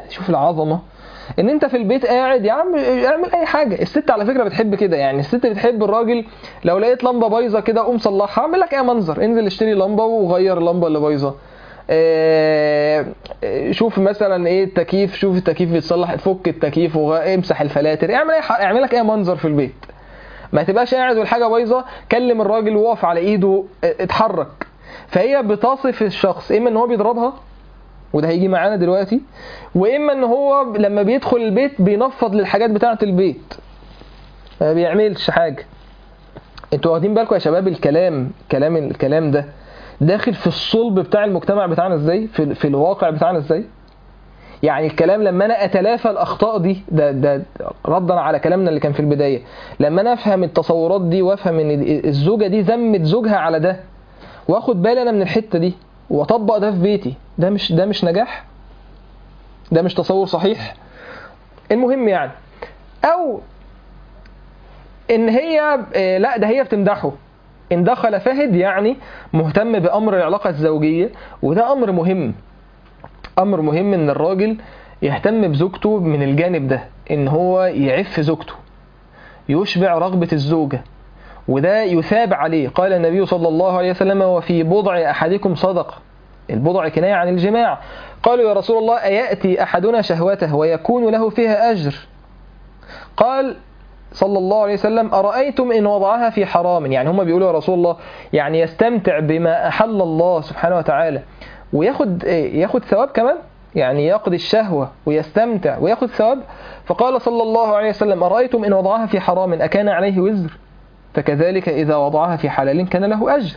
شوف العظمه ان انت في البيت قاعد يا عم اعمل اي حاجه الست على فكره بتحب كده يعني الست بتحب الراجل لو لقيت لمبه بايظه كده قوم صلحها اعمل لك اي منظر انزل اشتري لمبه وغير اللمبه اللي بايظه آه، شوف مثلا ايه التكييف شوف التكييف بيتصلح فك التكييف وامسح الفلاتر اعمل اي ح- اعمل لك اي منظر في البيت ما تبقاش قاعد والحاجه بايظه كلم الراجل وقف على ايده اه، اتحرك فهي بتصف الشخص اما ان هو بيضربها وده هيجي معانا دلوقتي واما ان هو لما بيدخل البيت بينفض للحاجات بتاعه البيت ما بيعملش حاجه انتوا واخدين بالكم يا شباب الكلام كلام الكلام ده داخل في الصلب بتاع المجتمع بتاعنا ازاي في, في الواقع بتاعنا ازاي يعني الكلام لما انا اتلافى الاخطاء دي ده ده ردا على كلامنا اللي كان في البدايه لما انا افهم التصورات دي وافهم ان الزوجه دي ذمت زوجها على ده واخد بالي انا من الحته دي واطبق ده في بيتي ده مش ده مش نجاح ده مش تصور صحيح المهم يعني او ان هي آه، لا ده هي بتمدحه ان دخل فهد يعني مهتم بامر العلاقه الزوجيه وده امر مهم امر مهم ان الراجل يهتم بزوجته من الجانب ده ان هو يعف زوجته يشبع رغبه الزوجه وده يثاب عليه قال النبي صلى الله عليه وسلم وفي بضع احدكم صدقه البضع كنايه عن الجماع قالوا يا رسول الله اياتي احدنا شهوته ويكون له فيها اجر قال صلى الله عليه وسلم أرأيتم إن وضعها في حرام يعني هم بيقولوا يا رسول الله يعني يستمتع بما أحل الله سبحانه وتعالى وياخد إيه؟ ياخد ثواب كمان يعني يقضي الشهوة ويستمتع وياخد ثواب فقال صلى الله عليه وسلم أرأيتم إن وضعها في حرام أكان عليه وزر فكذلك إذا وضعها في حلال كان له أجر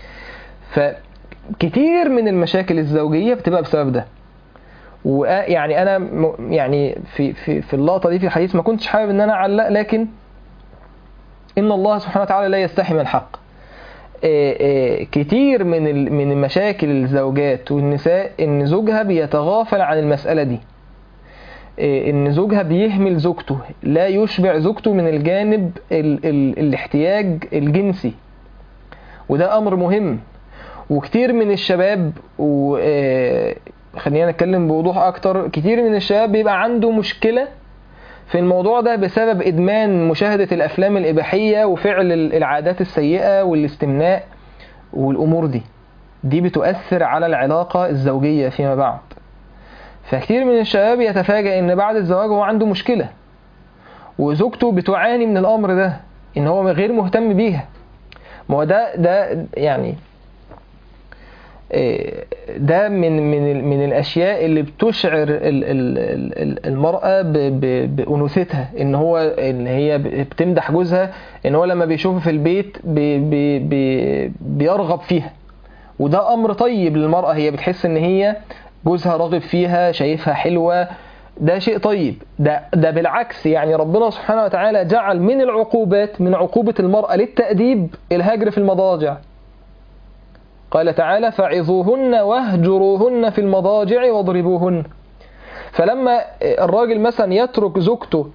فكتير من المشاكل الزوجية بتبقى بسبب ده ويعني انا م- يعني في في في اللقطه دي في الحديث ما كنتش حابب ان انا اعلق لكن ان الله سبحانه وتعالى لا يستحي من الحق آه، آه، كتير من ال- من مشاكل الزوجات والنساء ان زوجها بيتغافل عن المساله دي آه، ان زوجها بيهمل زوجته لا يشبع زوجته من الجانب ال ال الاحتياج الجنسي وده امر مهم وكتير من الشباب و آه، خلينا نتكلم بوضوح اكتر كتير من الشباب بيبقى عنده مشكله في الموضوع ده بسبب ادمان مشاهده الافلام الاباحيه وفعل ال- العادات السيئه والاستمناء والامور دي دي بتؤثر على العلاقه الزوجيه فيما بعد فكتير من الشباب يتفاجأ ان بعد الزواج هو عنده مشكله وزوجته بتعاني من الامر ده ان هو غير مهتم بيها ما هو ده ده يعني إيه، ده من من ال- من الاشياء اللي بتشعر ال- ال- ال- ال- المراه ب- ب- بانوثتها ان هو ان هي ب- بتمدح جوزها ان هو لما بيشوفها في البيت بي بي بي بيرغب فيها وده امر طيب للمراه هي بتحس ان هي جوزها راغب فيها شايفها حلوه ده شيء طيب ده ده بالعكس يعني ربنا سبحانه وتعالى جعل من العقوبات من عقوبه المراه للتاديب الهجر في المضاجع قال تعالى فعظوهن واهجروهن في المضاجع واضربوهن فلما الراجل مثلا يترك زوجته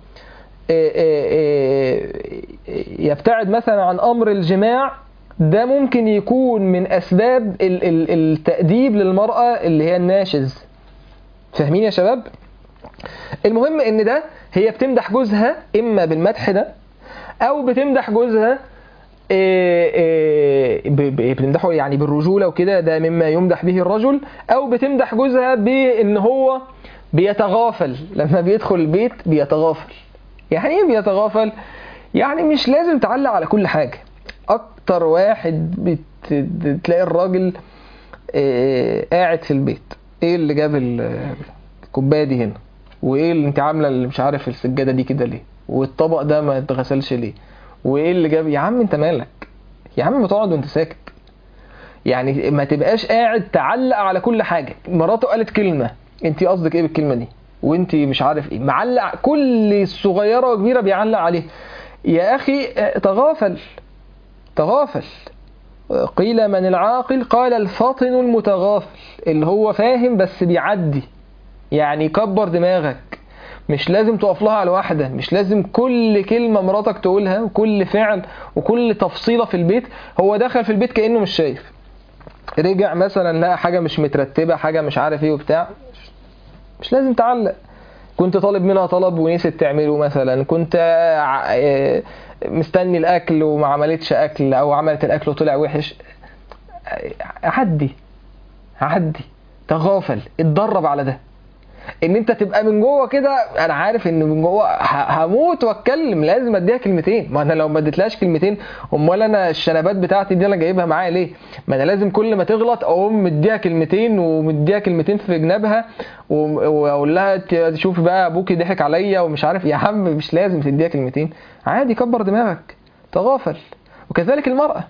يبتعد مثلا عن امر الجماع ده ممكن يكون من اسباب ال- ال- التاديب للمراه اللي هي الناشز فاهمين يا شباب المهم ان ده هي بتمدح جوزها اما بالمدح ده او بتمدح جوزها إيه إيه ب- ب- بتمدحه يعني بالرجوله وكده ده مما يمدح به الرجل او بتمدح جوزها بان هو بيتغافل لما بيدخل البيت بيتغافل يعني ايه بيتغافل يعني مش لازم تعلق على كل حاجه اكتر واحد بت- بتلاقي الراجل إيه قاعد في البيت ايه اللي جاب ال- الكوبايه دي هنا وايه اللي انت عامله اللي مش عارف السجاده دي كده ليه والطبق ده ما اتغسلش ليه وايه اللي جاب يا عم انت مالك يا عم ما تقعد وانت ساكت يعني ما تبقاش قاعد تعلق على كل حاجه مراته قالت كلمه انت قصدك ايه بالكلمه دي وانت مش عارف ايه معلق كل صغيره وكبيره بيعلق عليه يا اخي اه، تغافل تغافل اه، قيل من العاقل قال الفاطن المتغافل اللي هو فاهم بس بيعدي يعني كبر دماغك مش لازم تقف لها على واحدة مش لازم كل كلمة مراتك تقولها وكل فعل وكل تفصيلة في البيت هو دخل في البيت كأنه مش شايف رجع مثلا لقى حاجة مش مترتبة حاجة مش عارف ايه وبتاع مش لازم تعلق كنت طالب منها طلب ونسيت تعمله مثلا كنت ع- آه، مستني الاكل وما عملتش اكل او عملت الاكل وطلع وحش عدي عدي تغافل اتدرب على ده ان انت تبقى من جوه كده انا عارف ان من جوه ه- هموت واتكلم لازم اديها كلمتين ما انا لو ما اديتلهاش كلمتين امال انا الشنبات بتاعتي دي انا جايبها معايا ليه ما انا لازم كل ما تغلط اقوم مديها كلمتين ومديها كلمتين في جنابها و- واقول لها ت- شوفي بقى ابوكي ضحك عليا ومش عارف يا عم مش لازم تديها كلمتين عادي كبر دماغك تغافل وكذلك المرأة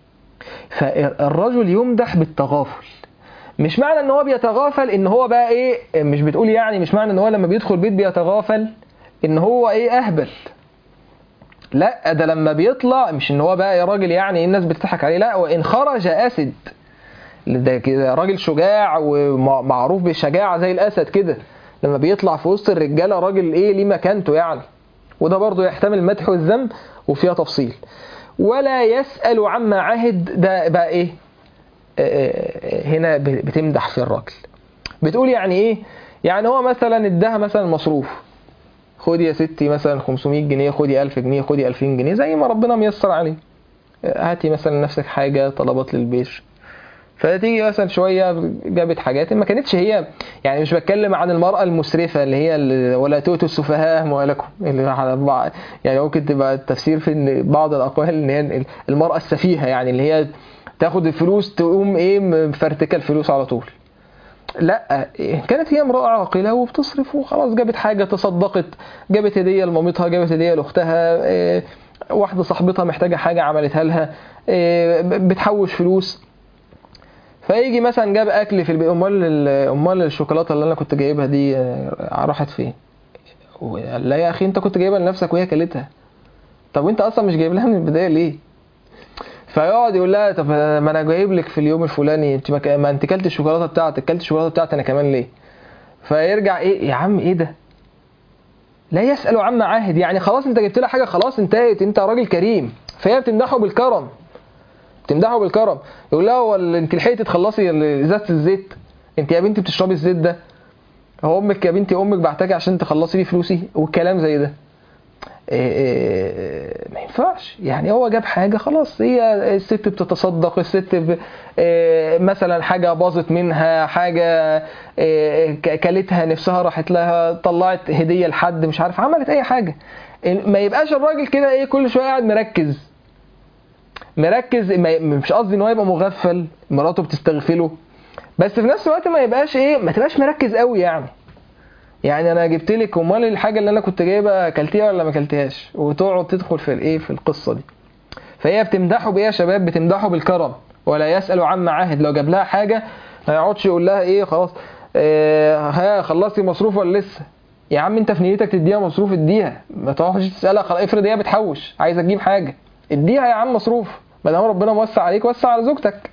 فالرجل يمدح بالتغافل مش معنى ان هو بيتغافل ان هو بقى ايه مش بتقول يعني مش معنى ان هو لما بيدخل بيت بيتغافل ان هو ايه اهبل لا ده لما بيطلع مش ان هو بقى يا راجل يعني الناس بتضحك عليه لا وان خرج اسد ده كده راجل شجاع ومعروف بالشجاعه زي الاسد كده لما بيطلع في وسط الرجاله راجل ايه ليه مكانته يعني وده برضه يحتمل المدح والذم وفيها تفصيل ولا يسأل عما عهد ده بقى ايه آه، هنا بتمدح في الراجل بتقول يعني ايه يعني هو مثلا اداها مثلا مصروف خدي يا ستي مثلا 500 جنيه خدي 1000 جنيه خدي 2000 جنيه زي ما ربنا ميسر عليه آه، هاتي مثلا نفسك حاجه طلبات للبيت فتيجي مثلا شويه جابت حاجات ما كانتش هي يعني مش بتكلم عن المراه المسرفه اللي هي اللي ولا تؤتوا السفهاء اموالكم اللي على بعض يعني ممكن تبقى التفسير في ان بعض الاقوال ان هي المراه السفيهه يعني اللي هي تاخد الفلوس تقوم ايه مفرتكه الفلوس على طول لا كانت هي امراه عاقله وبتصرف وخلاص جابت حاجه تصدقت جابت هديه لمامتها جابت هديه لاختها إيه، واحده صاحبتها محتاجه حاجه عملتها لها إيه، بتحوش فلوس فيجي مثلا جاب اكل في البيت امال ال- امال الشوكولاته اللي انا كنت جايبها دي آه، راحت فين لا يا اخي انت كنت جايبها لنفسك وهي كلتها طب وانت اصلا مش جايب لها من البدايه ليه فيقعد يقول لها طب ما انا جايب لك في اليوم الفلاني انت ما ك- ما انت كلت الشوكولاته بتاعتك كلت الشوكولاته بتاعتي انا كمان ليه فيرجع ايه يا عم ايه ده لا يسأل عما عاهد يعني خلاص انت جبت لها حاجه خلاص انتهت انت راجل كريم فهي بتمدحه بالكرم بتمدحه بالكرم يقول لها هو ال- انت لحقتي تخلصي ال- ازازه الزيت انت يا بنتي بتشربي الزيت ده هو امك يا بنتي امك بعتكي عشان تخلصي لي فلوسي والكلام زي ده إيه إيه ما ينفعش يعني هو جاب حاجه خلاص هي الست بتتصدق الست ب... إيه مثلا حاجه باظت منها حاجه إيه ك- كلتها نفسها راحت لها طلعت هديه لحد مش عارف عملت اي حاجه إيه ما يبقاش الراجل كده ايه كل شويه قاعد مركز مركز ما- مش قصدي ان هو يبقى مغفل مراته بتستغفله بس في نفس الوقت ما يبقاش ايه ما تبقاش مركز قوي يعني يعني انا جبت لك امال الحاجه اللي انا كنت جايبها اكلتيها ولا ما اكلتهاش وتقعد تدخل في الايه في القصه دي فهي بتمدحه بايه يا شباب بتمدحه بالكرم ولا يسال عما عاهد لو جاب لها حاجه ما يقعدش يقول لها ايه خلاص آه ها خلصتي مصروف ولا لسه يا عم انت في نيتك تديها مصروف اديها ما تقعدش تسالها خلاص افرض هي بتحوش عايزه تجيب حاجه اديها يا عم مصروف ما دام ربنا موسع عليك وسع على زوجتك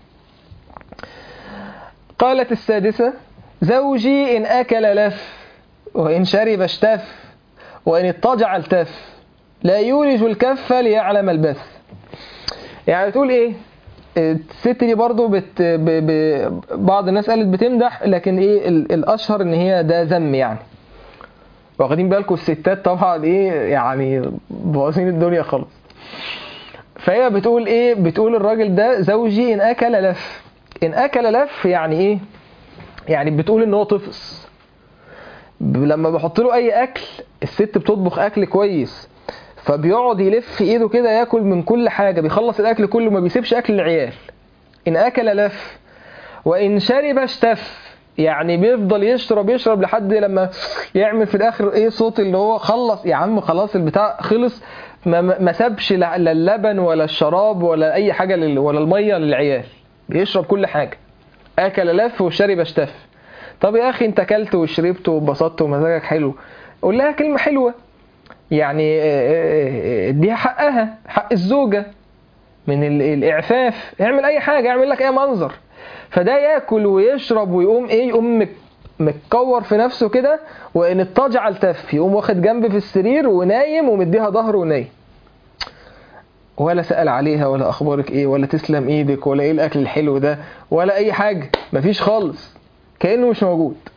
قالت السادسة زوجي إن أكل لف وإن شرب اشتف وإن اضطجع التف لا يولج الكف ليعلم البث يعني بتقول إيه الست دي برضو بت ب... ب... بعض الناس قالت بتمدح لكن إيه ال... الأشهر إن هي ده ذم يعني واخدين بالكم الستات طبعا إيه يعني باظين الدنيا خالص فهي بتقول ايه بتقول الراجل ده زوجي ان اكل لف ان اكل لف يعني ايه يعني بتقول ان هو طفس ب- لما بحط له اي اكل الست بتطبخ اكل كويس فبيقعد يلف ايده كده ياكل من كل حاجه بيخلص الاكل كله ما بيسيبش اكل العيال ان اكل لف وان شرب اشتف يعني بيفضل يشرب يشرب لحد لما يعمل في الاخر ايه صوت اللي هو خلص يا عم خلاص البتاع خلص ما ما ما سابش لا لا اللبن ولا الشراب ولا اي حاجه لل ولا الميه للعيال بيشرب كل حاجه اكل لف وشرب اشتف طب يا اخي انت اكلت وشربت واتبسطت ومزاجك حلو قول لها كلمه حلوه يعني آه، آه، آه، اديها حقها حق الزوجه من ال- الاعفاف اعمل اي حاجه اعمل لك اي منظر فده ياكل ويشرب ويقوم ايه يقوم مك- متكور في نفسه كده وان اضطجع التف يقوم واخد جنب في السرير ونايم ومديها ظهره ونايم ولا سأل عليها ولا اخبارك ايه ولا تسلم ايدك ولا ايه الاكل الحلو ده ولا اي حاجه مفيش خالص كانه مش موجود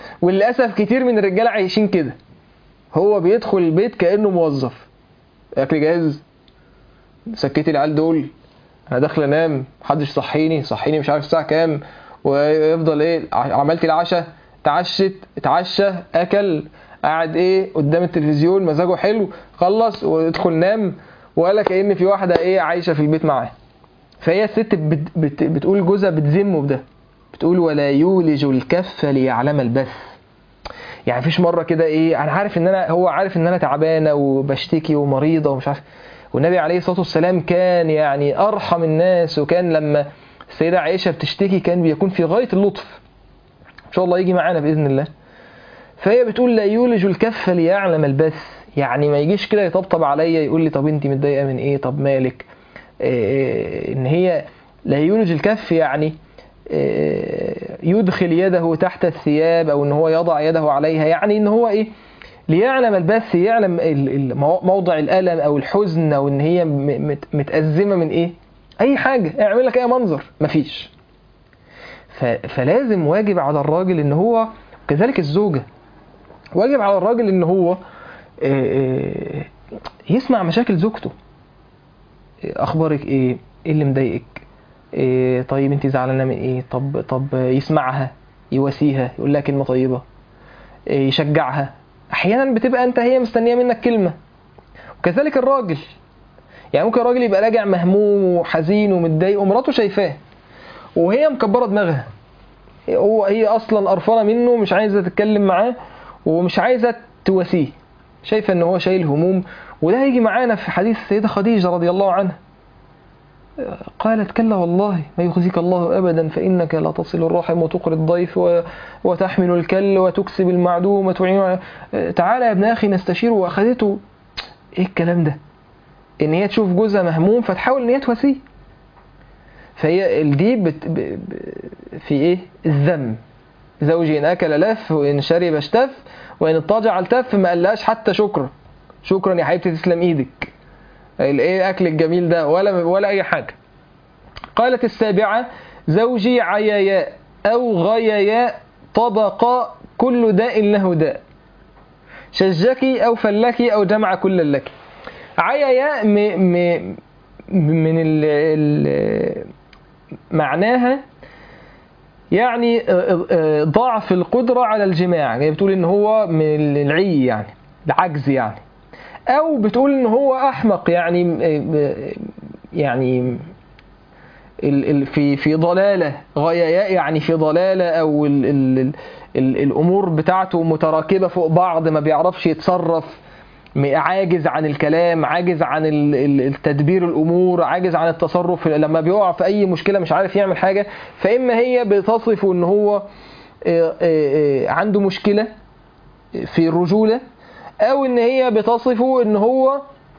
وللاسف كتير من الرجاله عايشين كده هو بيدخل البيت كانه موظف اكل جاهز سكتي العيال دول انا داخل انام محدش صحيني صحيني مش عارف الساعه كام ويفضل ايه ع- عملت العشاء اتعشت اتعشى اكل قاعد ايه قدام التلفزيون مزاجه حلو خلص ويدخل نام ولا كأن في واحده ايه عايشه في البيت معاه فهي الست بت بت بتقول جوزها بتذمه بده بتقول ولا يولج الكف ليعلم البث يعني مفيش مره كده ايه انا عارف ان انا هو عارف ان انا تعبانه وبشتكي ومريضه ومش عارف والنبي عليه الصلاه والسلام كان يعني ارحم الناس وكان لما السيده عائشه بتشتكي كان بيكون في غايه اللطف ان شاء الله يجي معانا باذن الله فهي بتقول لا يولج الكف ليعلم البث يعني ما يجيش كده يطبطب عليا يقول لي طب انت متضايقه من ايه طب مالك إيه ان هي لا يولج الكف يعني إيه يدخل يده تحت الثياب او ان هو يضع يده عليها يعني ان هو ايه ليعلم البث يعلم ال- ال- مو- موضع الالم او الحزن او ان هي م- مت- متازمه من ايه اي حاجه اعمل لك اي منظر مفيش ف- فلازم واجب على الراجل ان هو كذلك الزوجه واجب على الراجل ان هو آه، آه، يسمع مشاكل زوجته آه، اخبارك ايه ايه اللي مضايقك إيه طيب انت زعلانه من ايه طب طب يسمعها يواسيها يقول لها كلمه طيبه إيه يشجعها احيانا بتبقى انت هي مستنيه منك كلمه وكذلك الراجل يعني ممكن الراجل يبقى راجع مهموم وحزين ومتضايق ومراته شايفاه وهي مكبره دماغها هو هي اصلا قرفانه منه مش عايزه تتكلم معاه ومش عايزه تواسيه شايفه ان هو شايل هموم وده هيجي معانا في حديث السيده خديجه رضي الله عنها قالت كلا والله ما يخزيك الله ابدا فانك لا تصل الرحم وتقري الضيف و- وتحمل الكل وتكسب المعدوم وتعين على- تعالى يا ابن اخي نستشير واخذته ايه الكلام ده ان هي تشوف جوزها مهموم فتحاول ان هي تواسيه فهي دي بت ب... ب... في ايه الذم زوجي ان اكل لف وان شرب اشتف وان اضطجع التف ما قالهاش حتى شكرا شكرا يا حبيبتي تسلم ايدك الايه اكل الجميل ده ولا ولا اي حاجه قالت السابعه زوجي عياياء او غياياء طبقا كل داء له داء شجكي او فلكي او جمع كل لك عياياء م م من ال ال معناها يعني ضعف القدرة على الجماع يعني بتقول ان هو من العي يعني العجز يعني او بتقول ان هو احمق يعني يعني ال- ال- في في ضلاله غياياء يعني في ضلاله او ال ال ال الامور بتاعته متراكبه فوق بعض ما بيعرفش يتصرف م- عاجز عن الكلام عاجز عن ال- ال- التدبير الامور عاجز عن التصرف لما بيقع في اي مشكله مش عارف يعمل حاجه فاما هي بتصفه ان هو آه، آه، آه، عنده مشكله في الرجوله او ان هي بتصفه ان هو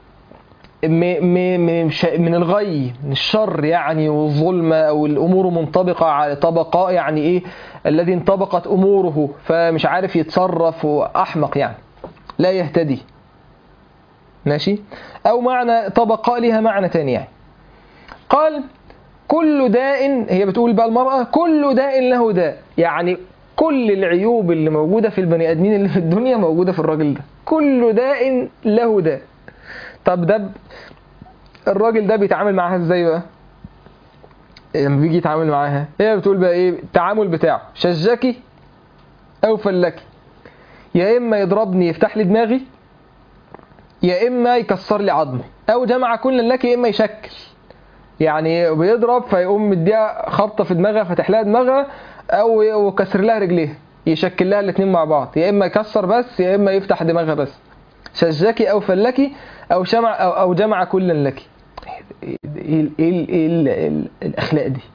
م- م- م- ش- من الغي من الشر يعني والظلمة أو الأمور منطبقة على طبقاء يعني إيه الذي انطبقت أموره فمش عارف يتصرف وأحمق يعني لا يهتدي ماشي أو معنى طبقاء لها معنى تاني يعني قال كل داء هي بتقول بقى المرأة كل داء له داء يعني كل العيوب اللي موجودة في البني آدمين اللي في الدنيا موجودة في الراجل ده كل داء له داء طب ده ب- الراجل ده بيتعامل معاها ازاي بقى لما بيجي يتعامل معاها هي بتقول بقى ايه التعامل بتاعه شجكي او فلكي يا اما يضربني يفتح لي دماغي يا اما يكسر لي عظمي او جمع كل لك يا اما يشكل يعني بيضرب فيقوم مديها خبطه في دماغها فاتح لها دماغها او وكسر لها رجليها يشكل لها الاثنين مع بعض يا اما يكسر بس يا اما يفتح دماغها بس شجكي او فلكي او شمع او, أو جمع كلا لك ايه ايه ايه ايه ال- ال- الاخلاق دي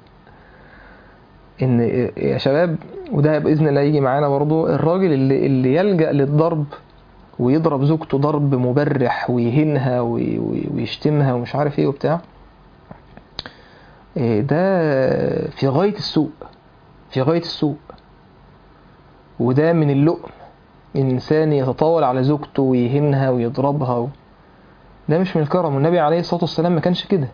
ان يا شباب وده باذن الله يجي معانا برضو الراجل اللي اللي يلجا للضرب ويضرب زوجته ضرب مبرح ويهينها وي- وي- ويشتمها ومش عارف ايه وبتاع إيه ده في غايه السوء في غايه السوء وده من اللؤم إنسان يتطاول على زوجته ويهينها ويضربها و... ده مش من الكرم والنبي عليه الصلاة والسلام ما كانش كده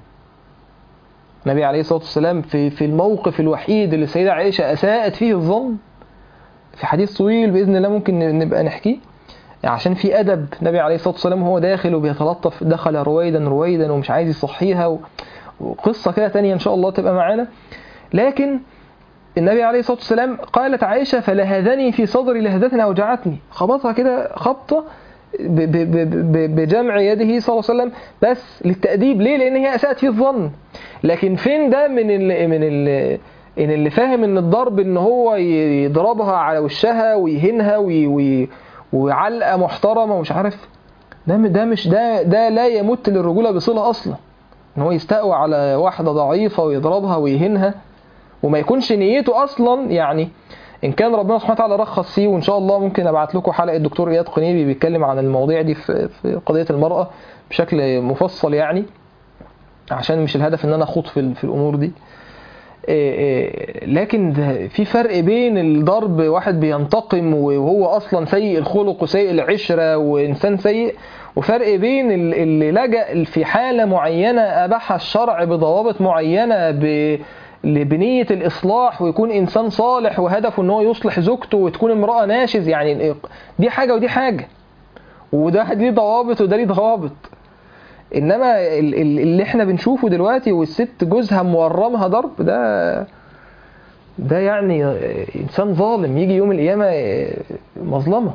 النبي عليه الصلاة والسلام في في الموقف الوحيد اللي السيدة عائشة أساءت فيه الظن في حديث طويل باذن الله ممكن نبقى نحكيه عشان في ادب النبي عليه الصلاه والسلام وهو داخل وبيتلطف دخل رويدا رويدا ومش عايز يصحيها و... وقصه كده تانية ان شاء الله تبقى معانا لكن النبي عليه الصلاه والسلام قالت عائشه فلهذني في صدري لهذة اوجعتني خبطها كده خبطه ب... ب... ب... بجمع يده صلى الله عليه وسلم بس للتأديب ليه؟ لأن هي أساءت فيه الظن لكن فين ده من ال... من ال... ان اللي فاهم ان الضرب ان هو يضربها على وشها ويهينها وي... وي... وعلقه محترمه ومش عارف ده ده مش ده ده لا يمت للرجوله بصله اصلا ان هو يستقوى على واحده ضعيفه ويضربها ويهينها وما يكونش نيته اصلا يعني ان كان ربنا سبحانه وتعالى رخص فيه وان شاء الله ممكن ابعت لكم حلقه الدكتور اياد قنيبي بيتكلم عن المواضيع دي في في قضيه المراه بشكل مفصل يعني عشان مش الهدف ان انا اخوض في, في الامور دي لكن في فرق بين الضرب واحد بينتقم وهو اصلا سيء الخلق وسيء العشره وانسان سيء وفرق بين اللي لجأ في حاله معينه اباحها الشرع بضوابط معينه ب بنية الإصلاح ويكون إنسان صالح وهدفه إن هو يصلح زوجته وتكون امرأة ناشز يعني دي حاجة ودي حاجة وده ليه ضوابط وده ليه ضوابط انما اللي احنا بنشوفه دلوقتي والست جوزها مورمها ضرب ده ده يعني انسان ظالم يجي يوم القيامه مظلمه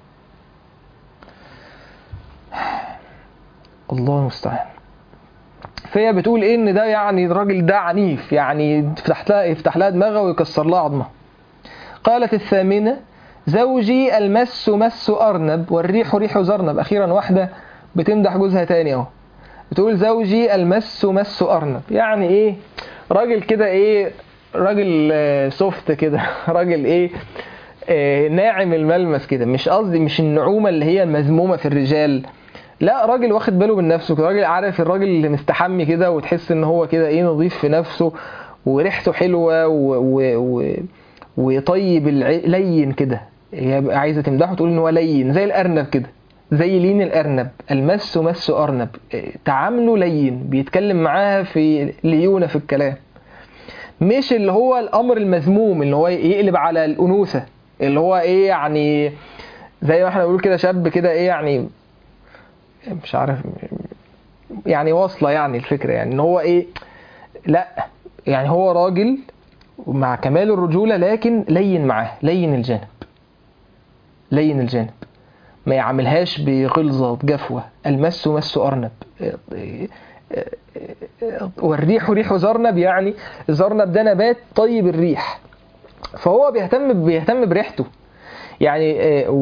الله المستعان فهي بتقول ايه ان ده يعني الراجل ده عنيف يعني يفتح لها يفتح لها دماغها ويكسر لها عظمها قالت الثامنه زوجي المس مس ارنب والريح ريح زرنب اخيرا واحده بتمدح جوزها تاني اهو بتقول زوجي المس مس ارنب يعني ايه راجل كده ايه راجل سوفت كده راجل ايه آه ناعم الملمس كده مش قصدي مش النعومه اللي هي المذمومه في الرجال لا راجل واخد باله من نفسه كده راجل عارف الراجل اللي مستحمي كده وتحس ان هو كده ايه نظيف في نفسه وريحته حلوه و... و... و... وطيب الع... لين كده هي عايزه تمدحه تقول ان هو لين زي الارنب كده زي لين الأرنب المس مس أرنب تعامله لين بيتكلم معاها في ليونة في الكلام مش اللي هو الأمر المذموم اللي هو يقلب على الأنوثة اللي هو إيه يعني زي ما احنا بنقول كده شاب كده إيه يعني مش عارف يعني واصلة يعني الفكرة يعني إن هو إيه لا يعني هو راجل مع كمال الرجولة لكن لين معاه لين الجانب لين الجانب ما يعملهاش بغلظة بجفوة المس مس أرنب والريح ريح زرنب يعني زرنب ده نبات طيب الريح فهو بيهتم بيهتم بريحته يعني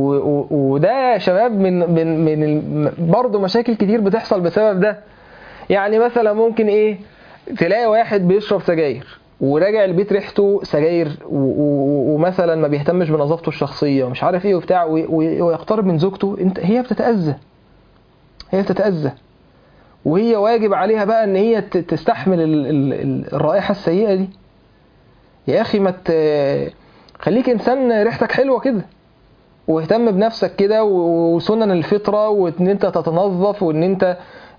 وده شباب من من من برضه مشاكل كتير بتحصل بسبب ده يعني مثلا ممكن ايه تلاقي واحد بيشرب سجاير وراجع البيت ريحته سجاير ومثلا ما بيهتمش بنظافته الشخصيه ومش عارف ايه وبتاع ويقترب من زوجته انت هي بتتاذى هي بتتاذى وهي واجب عليها بقى ان هي تستحمل الرائحه السيئه دي يا اخي ما خليك انسان ريحتك حلوه كده واهتم بنفسك كده وسنن الفطره وان انت تتنظف وان انت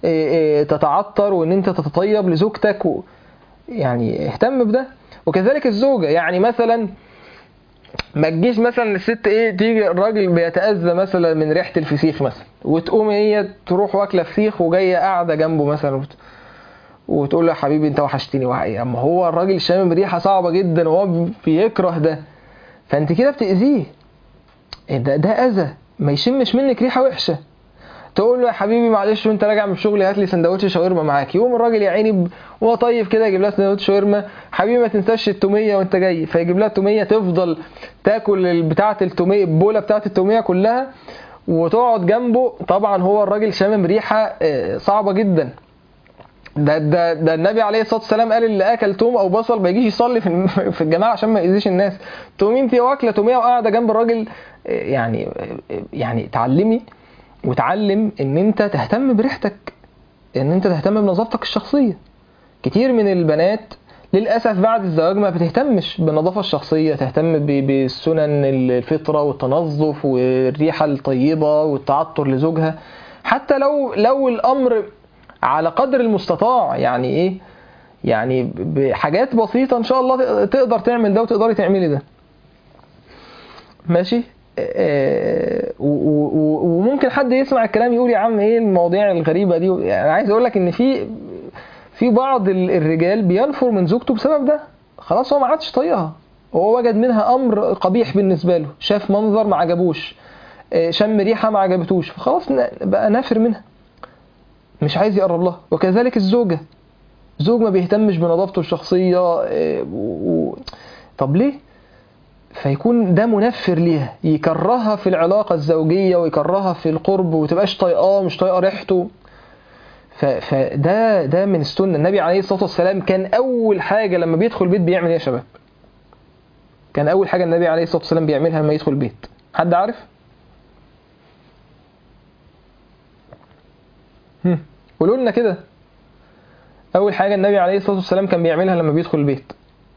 تتعطر وان انت تتطيب لزوجتك و... يعني اهتم بده وكذلك الزوجه يعني مثلا ما تجيش مثلا الست ايه تيجي الراجل بيتاذى مثلا من ريحه الفسيخ مثلا وتقوم هي تروح واكله فسيخ وجايه قاعده جنبه مثلا وت... وتقول له يا حبيبي انت وحشتني وحقيقة. اما هو الراجل شامم ريحه صعبه جدا وهو بيكره ده فانت كده بتاذيه ده ده اذى ما يشمش منك ريحه وحشه تقول له يا حبيبي معلش وانت راجع من الشغل هات لي سندوتش شاورما معاك يقوم الراجل يا عيني وهو طيب كده يجيب لها سندوتش شاورما حبيبي ما تنساش التوميه وانت جاي فيجيب لها التوميه تفضل تاكل بتاعه التوميه البوله بتاعه التوميه كلها وتقعد جنبه طبعا هو الراجل شامم ريحه صعبه جدا ده ده ده النبي عليه الصلاه والسلام قال اللي اكل توم او بصل ما يجيش يصلي في في الجماعه عشان ما يأذيش الناس تقوم انت واكله توميه وقاعده جنب الراجل يعني يعني تعلمي وتعلم ان انت تهتم بريحتك ان انت تهتم بنظافتك الشخصيه كتير من البنات للاسف بعد الزواج ما بتهتمش بالنظافه الشخصيه تهتم بسنن الفطره والتنظف والريحه الطيبه والتعطر لزوجها حتى لو لو الامر على قدر المستطاع يعني ايه يعني بحاجات بسيطه ان شاء الله تقدر تعمل ده وتقدري تعملي ده ماشي آه، و- و- و- وممكن حد يسمع الكلام يقول يا عم ايه المواضيع الغريبه دي يعني عايز اقول لك ان في في بعض ال- الرجال بينفر من زوجته بسبب ده خلاص هو ما عادش طايقها هو وجد منها امر قبيح بالنسبه له شاف منظر ما عجبوش آه، شم ريحه ما عجبتوش فخلاص ن- بقى نافر منها مش عايز يقرب لها وكذلك الزوجه زوج ما بيهتمش بنظافته الشخصيه آه، و... و... طب ليه فيكون ده منفر ليها يكرهها في العلاقة الزوجية ويكرهها في القرب وتبقاش طايقاه مش طايقة ريحته ف- فده ده من السنة النبي عليه الصلاة والسلام كان أول حاجة لما بيدخل بيت بيعمل إيه يا شباب؟ كان أول حاجة النبي عليه الصلاة والسلام بيعملها لما يدخل بيت حد عارف؟ هم، قولوا لنا كده أول حاجة النبي عليه الصلاة والسلام كان بيعملها لما بيدخل البيت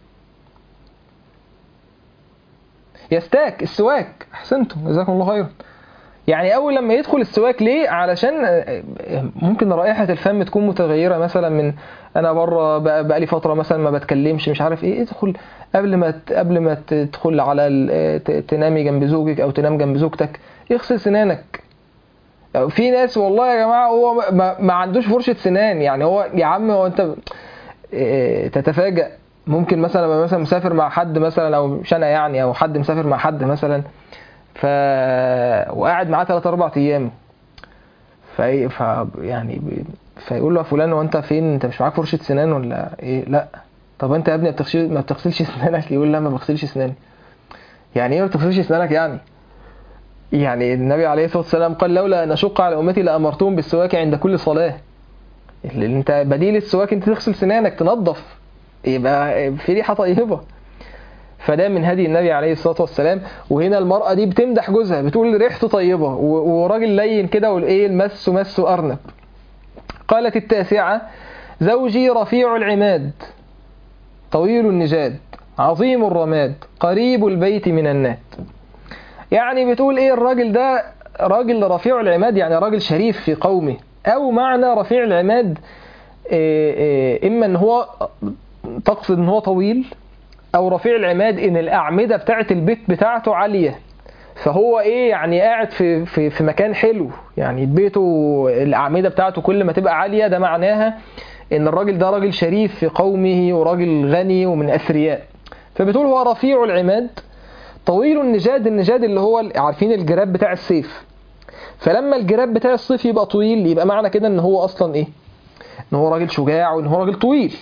يستاك السواك احسنتم جزاكم الله خيرا يعني اول لما يدخل السواك ليه علشان آه، آه، ممكن رائحه الفم تكون متغيره مثلا من انا بره بقى, بقى لي فتره مثلا ما بتكلمش مش عارف ايه ادخل قبل ما ت- قبل ما تدخل على ال- آه، ت- تنامي جنب زوجك او تنام جنب زوجتك اغسل سنانك في ناس والله يا جماعه هو ما- ما, ما عندوش فرشه سنان يعني هو يا عم هو انت آه، تتفاجأ ممكن مثلا ابقى مثلا مسافر مع حد مثلا او مش انا يعني او حد مسافر مع حد مثلا ف وقاعد معاه 3 4 ايام ف... ف يعني ب... فيقول له يا فلان هو انت فين انت مش معاك فرشه سنان ولا ايه لا طب انت يا ابني ما بتغسل ما بتغسلش سنانك يقول لا ما بغسلش سناني يعني ايه ما بتغسلش سنانك يعني يعني النبي عليه الصلاه والسلام قال لولا ان اشق على امتي لامرتهم بالسواك عند كل صلاه اللي انت بديل السواك انت تغسل سنانك تنظف يبقى في ريحه طيبه فده من هدي النبي عليه الصلاه والسلام وهنا المراه دي بتمدح جوزها بتقول ريحته طيبه و- وراجل لين كده والايه المس مس ارنب قالت التاسعه زوجي رفيع العماد طويل النجاد عظيم الرماد قريب البيت من النات يعني بتقول ايه الراجل ده راجل رفيع العماد يعني راجل شريف في قومه او معنى رفيع العماد إيه إيه اما ان هو تقصد ان هو طويل او رفيع العماد ان الاعمده بتاعه البيت بتاعته عاليه فهو ايه يعني قاعد في في في مكان حلو يعني بيته الاعمده بتاعته كل ما تبقى عاليه ده معناها ان الراجل ده راجل شريف في قومه وراجل غني ومن اثرياء فبتقول هو رفيع العماد طويل النجاد النجاد اللي هو عارفين الجراب بتاع السيف فلما الجراب بتاع السيف يبقى طويل يبقى معنى كده ان هو اصلا ايه ان هو راجل شجاع وان هو راجل طويل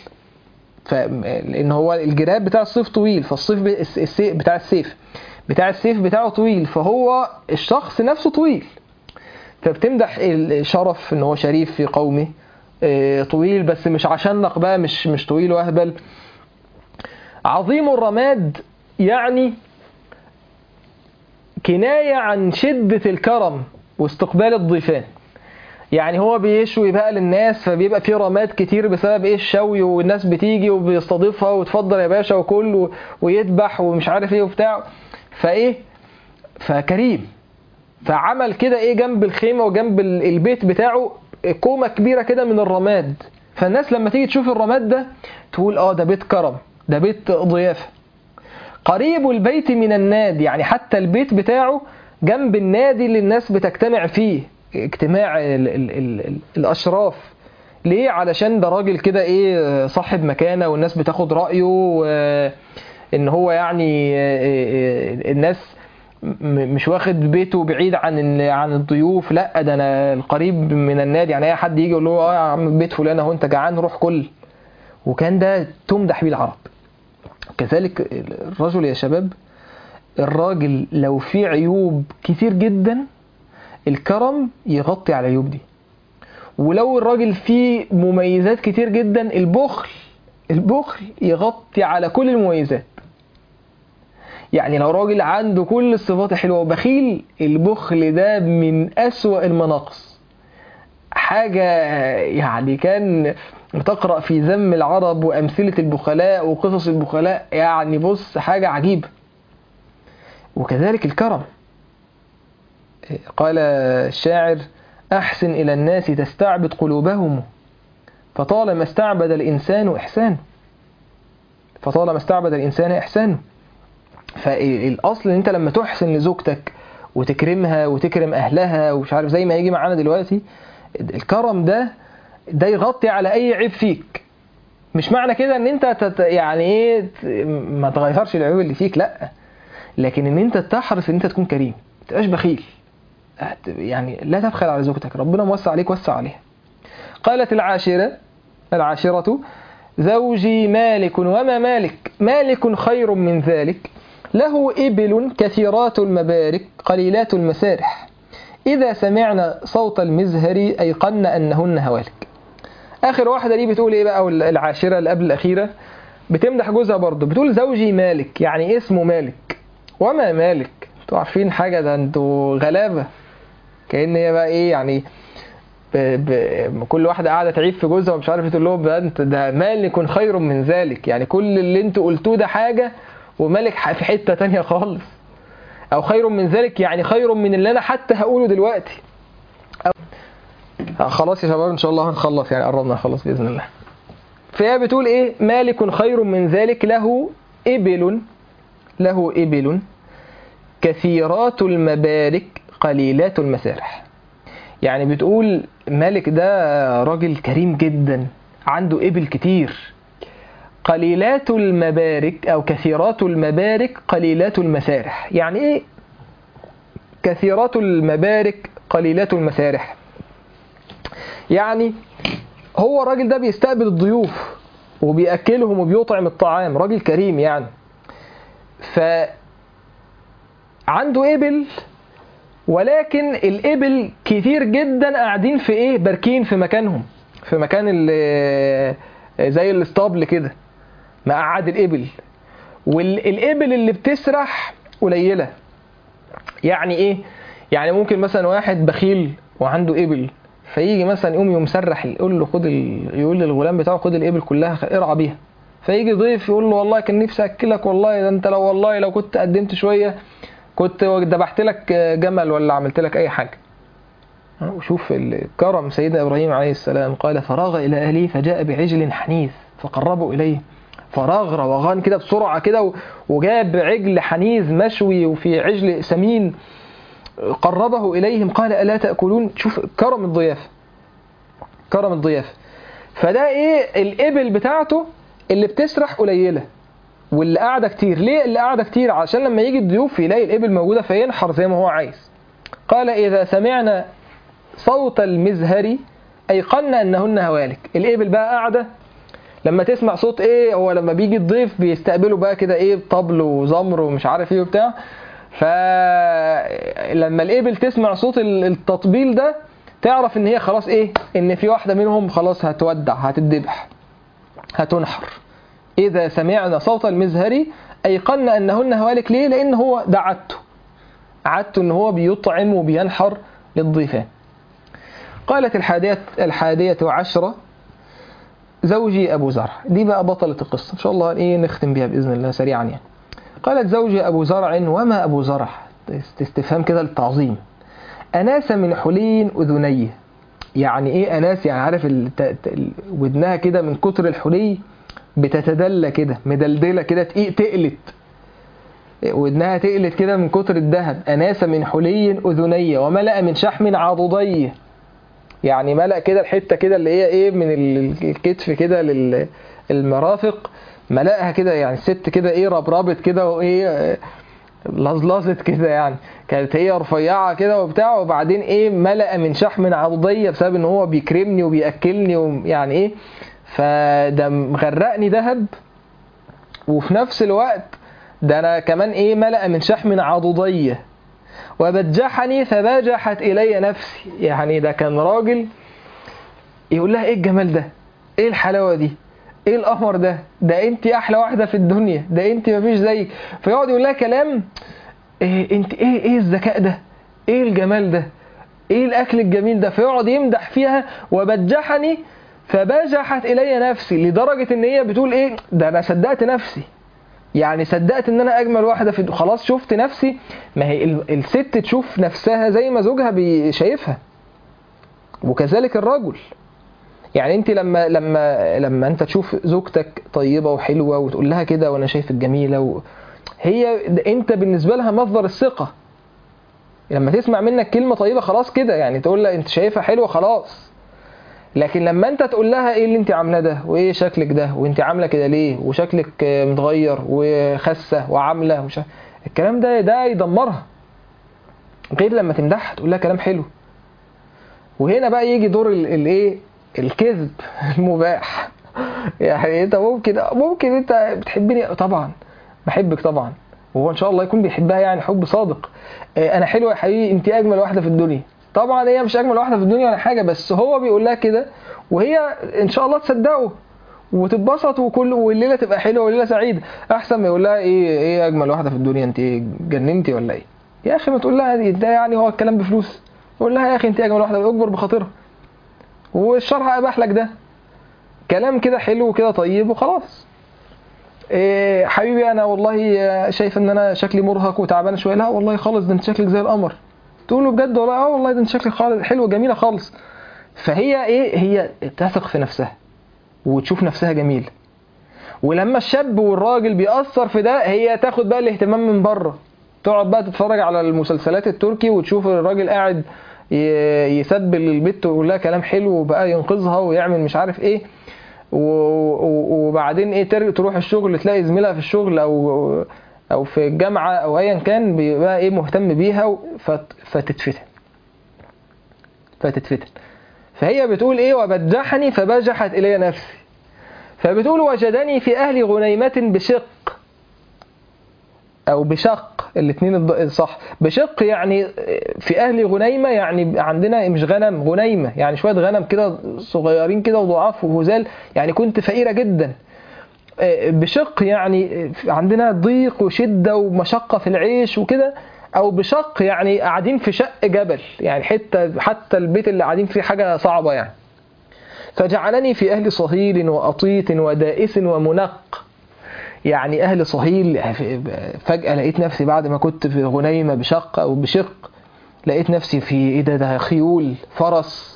فان هو الجراب بتاع السيف طويل فالصيف ب- الس- السيف بتاع السيف بتاع السيف بتاعه طويل فهو الشخص نفسه طويل فبتمدح الشرف ان هو شريف في قومه آه، طويل بس مش عشانك بقى مش مش طويل واهبل عظيم الرماد يعني كناية عن شدة الكرم واستقبال الضيفان يعني هو بيشوي بقى للناس فبيبقى فيه رماد كتير بسبب ايه الشوي والناس بتيجي وبيستضيفها وتفضل يا باشا وكل و- ويذبح ومش عارف ايه وبتاع فايه فكريم فعمل كده ايه جنب الخيمة وجنب ال- البيت بتاعه كومة كبيرة كده من الرماد فالناس لما تيجي تشوف الرماد ده تقول اه ده بيت كرم ده بيت ضيافة قريب البيت من النادي يعني حتى البيت بتاعه جنب النادي اللي الناس بتجتمع فيه اجتماع ال ال ال ال الأشراف ليه علشان ده راجل كده ايه صاحب مكانة والناس بتاخد رأيه وان هو يعني الناس م- مش واخد بيته بعيد عن ال- عن الضيوف لا ده انا القريب من النادي يعني اي حد يجي يقول له اه يا عم بيت فلان اهو انت جعان روح كل وكان ده تمدح بيه العرب كذلك الرجل يا شباب الراجل لو فيه عيوب كتير جدا الكرم يغطي على العيوب دي ولو الراجل فيه مميزات كتير جدا البخل البخل يغطي على كل المميزات يعني لو راجل عنده كل الصفات الحلوة وبخيل البخل ده من أسوأ المناقص حاجة يعني كان تقرأ في ذم العرب وأمثلة البخلاء وقصص البخلاء يعني بص حاجة عجيبة وكذلك الكرم قال الشاعر أحسن إلى الناس تستعبد قلوبهم فطالما استعبد الإنسان إحسانه فطالما استعبد الإنسان إحسانه فالاصل ان انت لما تحسن لزوجتك وتكرمها وتكرم اهلها ومش عارف زي ما يجي معانا دلوقتي الكرم ده ده يغطي على اي عيب فيك مش معنى كده ان انت تت يعني ايه ت- ما تغيرش العيوب اللي فيك لا لكن ان انت تحرص ان انت تكون كريم ما تبقاش بخيل هت- يعني لا تبخل على زوجتك ربنا موسع عليك وسع عليها قالت العاشرة العاشرة زوجي مالك وما مالك مالك خير من ذلك له إبل كثيرات المبارك قليلات المسارح إذا سمعنا صوت المزهر أيقن أنهن هوالك آخر واحدة دي بتقول إيه بقى أو العاشرة اللي قبل الأخيرة بتمدح جوزها برضه بتقول زوجي مالك يعني اسمه مالك وما مالك انتوا عارفين حاجة ده انتوا غلابة كأن هي بقى إيه يعني ب... ب... كل واحدة قاعدة تعيب في جوزها ومش عارف تقول لهم ده انت ده مالك خير من ذلك يعني كل اللي انتوا قلتوه ده حاجة ومالك ح- في حتة تانية خالص او خير من ذلك يعني خير من اللي انا حتى هقوله دلوقتي أو... خلاص يا شباب ان شاء الله هنخلص يعني قربنا نخلص باذن الله فهي بتقول ايه مالك خير من ذلك له ابل له ابل كثيرات المبارك قليلات المسارح يعني بتقول مالك ده راجل كريم جدا عنده ابل كتير قليلات المبارك او كثيرات المبارك قليلات المسارح يعني ايه كثيرات المبارك قليلات المسارح يعني هو الراجل ده بيستقبل الضيوف وبيأكلهم وبيطعم الطعام راجل كريم يعني ف عنده إبل ولكن الإبل كتير جدا قاعدين في إيه باركين في مكانهم في مكان ال- زي الاسطبل كده مقعد الإبل والإبل اللي بتسرح قليلة يعني إيه يعني ممكن مثلا واحد بخيل وعنده إبل فيجي مثلا يقوم يقوم مسرح يقول له خد ال... يقول للغلام بتاعه خد الإبل كلها خ- ارعى بيها فيجي ضيف يقول له والله كان نفسي أكلك والله ده أنت لو والله لو كنت قدمت شوية كنت ذبحت لك جمل ولا عملت لك أي حاجة وشوف الكرم سيدنا إبراهيم عليه السلام قال فراغ إلى أهله فجاء بعجل حنيذ فقربوا إليه فراغ روغان كده بسرعة كده و- وجاب عجل حنيذ مشوي وفي عجل سمين قربه إليهم قال ألا تأكلون شوف كرم الضيافة كرم الضيافة فده إيه الإبل بتاعته اللي بتسرح قليلة واللي قاعدة كتير ليه اللي قاعدة كتير عشان لما يجي الضيوف يلاقي الإبل موجودة فينحر زي ما هو عايز قال إذا سمعنا صوت المزهر أيقنا أنهن هوالك الإبل بقى قاعدة لما تسمع صوت ايه هو لما بيجي الضيف بيستقبله بقى كده ايه طبل وزمر ومش عارف ايه وبتاع فلما الابل تسمع صوت ال- التطبيل ده تعرف ان هي خلاص ايه ان في واحده منهم خلاص هتودع هتدبح هتنحر اذا سمعنا صوت المزهر ايقنا انهن هوالك ليه لان هو ده عادته عادته ان هو بيطعم وبينحر للضيفان قالت الحادية الحادية عشرة زوجي أبو زرع دي بقى بطلة القصة إن شاء الله إيه نختم بيها بإذن الله سريعا يعني قالت زوجي أبو زرع وما أبو زرع استفهام كده للتعظيم أناس من حلي أذنيه يعني إيه أناس يعني عارف الت... ال- ودنها كده من كتر الحلي بتتدلى كده مدلدلة كده تقيق تقلت ودنها تقلت كده من كتر الذهب أناس من حلي أذنيه وملأ من شحم عضديه يعني ملأ كده الحتة كده اللي هي ايه من ال- الكتف كده للمرافق ملأها كده يعني الست كده ايه ربربت كده وايه آه، لزلزت كده يعني كانت هي رفيعة كده وبتاع وبعدين ايه ملأ من شحم عضدية بسبب ان هو بيكرمني وبيأكلني ويعني ايه فده مغرقني ذهب وفي نفس الوقت ده انا كمان ايه ملأ من شحم عضدية وبجحني فبجحت إلي نفسي يعني ده كان راجل يقول لها ايه الجمال ده ايه الحلاوة دي ايه القمر ده ده انت احلى واحدة في الدنيا ده انت مفيش زيك فيقعد يقول لها كلام إيه انت ايه ايه الذكاء ده ايه الجمال ده ايه الاكل الجميل ده فيقعد يمدح فيها وبجحني فبجحت الي نفسي لدرجة ان هي بتقول ايه ده انا صدقت نفسي يعني صدقت ان انا اجمل واحده في الد- خلاص شفت نفسي ما هي ال- الست تشوف نفسها زي ما زوجها بي- شايفها وكذلك الرجل يعني انت لما لما لما انت تشوف زوجتك طيبه وحلوه وتقول لها كده وانا شايفك جميله و... هي د- انت بالنسبه لها مصدر الثقه لما تسمع منك كلمه طيبه خلاص كده يعني تقول لها انت شايفها حلوه خلاص لكن لما انت تقول لها ايه اللي انت عاملاه ده وايه شكلك ده وانت عامله كده ليه وشكلك آه، متغير وخاسه وعامله وش... الكلام ده ده يدمرها غير لما تمدحها تقول لها كلام حلو وهنا بقى يجي دور ال- الايه الكذب المباح يعني انت ممكن ممكن انت بتحبني طبعا بحبك طبعا وهو ان شاء الله يكون بيحبها يعني حب صادق اه، انا حلوه يا حبيبي انت اجمل واحده في الدنيا طبعا هي مش اجمل واحده في الدنيا ولا حاجه بس هو بيقول لها كده وهي ان شاء الله تصدقه وتتبسط وكل والليله تبقى حلوه والليله سعيده احسن ما يقول لها ايه ايه اجمل واحده في الدنيا انت إيه، جننتي ولا ايه يا اخي ما تقول لها دي- ده يعني هو الكلام بفلوس قول لها يا اخي انت اجمل واحده اكبر بخاطرها والشرع اباح لك ده كلام كده حلو وكده طيب وخلاص إيه حبيبي انا والله آه، شايف ان انا شكلي مرهق وتعبان شويه لا والله خالص ده انت شكلك زي القمر تقول له بجد والله اه والله ده انت شكلك خالص حلوه جميله خالص فهي ايه هي تثق في نفسها وتشوف نفسها جميله ولما الشاب والراجل بيأثر في ده هي تاخد بقى الاهتمام من بره تقعد بقى تتفرج على المسلسلات التركي وتشوف الراجل قاعد ي- يسبل البت ويقول لها كلام حلو وبقى ينقذها ويعمل مش عارف ايه و- و- وبعدين ايه تر- تروح الشغل تلاقي زميلها في الشغل او او في الجامعه او ايا كان بيبقى ايه مهتم بيها و- فت- فتتفتن فتتفتن فهي بتقول ايه وبجحني فبجحت الي نفسي فبتقول وجدني في اهل غنيمه بشق او بشق الاثنين صح بشق يعني في اهل غنيمه يعني عندنا مش غنم غنيمه يعني شويه غنم كده صغيرين كده وضعاف وهزال يعني كنت فقيره جدا بشق يعني عندنا ضيق وشده ومشقه في العيش وكده او بشق يعني قاعدين في شق جبل يعني حته حتى البيت اللي قاعدين فيه حاجه صعبه يعني فجعلني في اهل صهيل واطيط ودائس ومنق يعني اهل صهيل فجاه لقيت نفسي بعد ما كنت في غنيمه بشق او بشق لقيت نفسي في ايه ده ده خيول فرس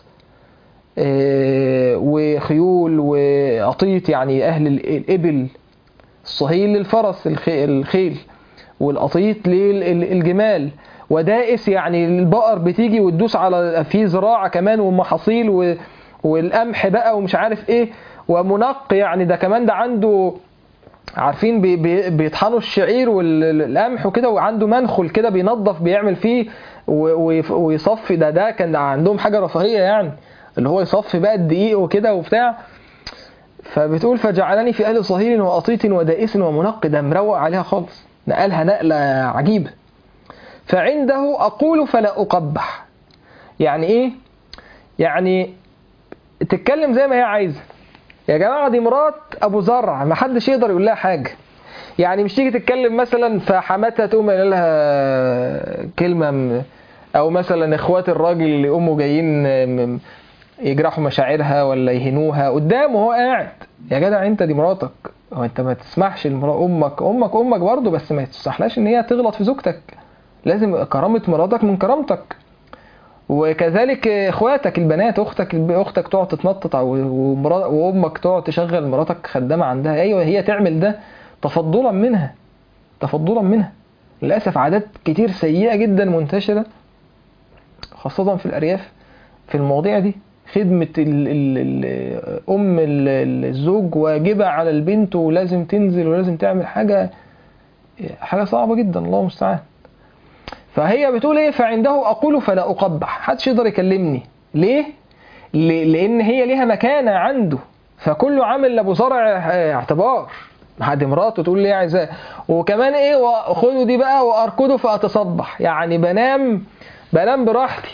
وخيول وأطيط يعني أهل الإبل الصهيل للفرس الخيل والأطيط للجمال ودائس يعني البقر بتيجي وتدوس على في زراعة كمان ومحاصيل والقمح بقى ومش عارف ايه ومنق يعني ده كمان ده عنده عارفين بي بي بيطحنوا الشعير والقمح وكده وعنده منخل كده بينظف بيعمل فيه ويصفي ده ده كان عندهم حاجة رفاهية يعني اللي هو يصفي بقى الدقيق وكده وبتاع فبتقول فجعلني في أهل صهيل وأطيط ودائس ومنق ده مروق عليها خالص نقلها نقلة عجيبة فعنده أقول فلا أقبح يعني إيه؟ يعني تتكلم زي ما هي عايزة يا جماعة دي مرات أبو زرع ما حدش يقدر يقول لها حاجة يعني مش تيجي تتكلم مثلا فحماتها تقوم قايله لها كلمة أو مثلا إخوات الراجل اللي يقوموا جايين يجرحوا مشاعرها ولا يهنوها قدامه وهو قاعد يا جدع انت دي مراتك هو انت ما تسمحش لمرا امك امك امك برضه بس ما تسمحلاش ان هي تغلط في زوجتك لازم كرامه مراتك من كرامتك وكذلك اخواتك البنات اختك اختك تقعد تتنطط وامك تقعد تشغل مراتك خدامه عندها ايوه هي تعمل ده تفضلا منها تفضلا منها للاسف عادات كتير سيئه جدا منتشره خاصه في الارياف في المواضيع دي خدمة ال ال ال أم الزوج واجبة على البنت ولازم تنزل ولازم تعمل حاجة حاجة صعبة جدا الله المستعان فهي بتقول ايه فعنده أقول فلا أقبح محدش يقدر يكلمني ليه؟ لأن هي ليها مكانة عنده فكله عامل لأبو زرع اعتبار حد مراته تقول لي عايزاه وكمان ايه وخدوا دي بقى واركضوا فاتصبح يعني بنام بنام براحتي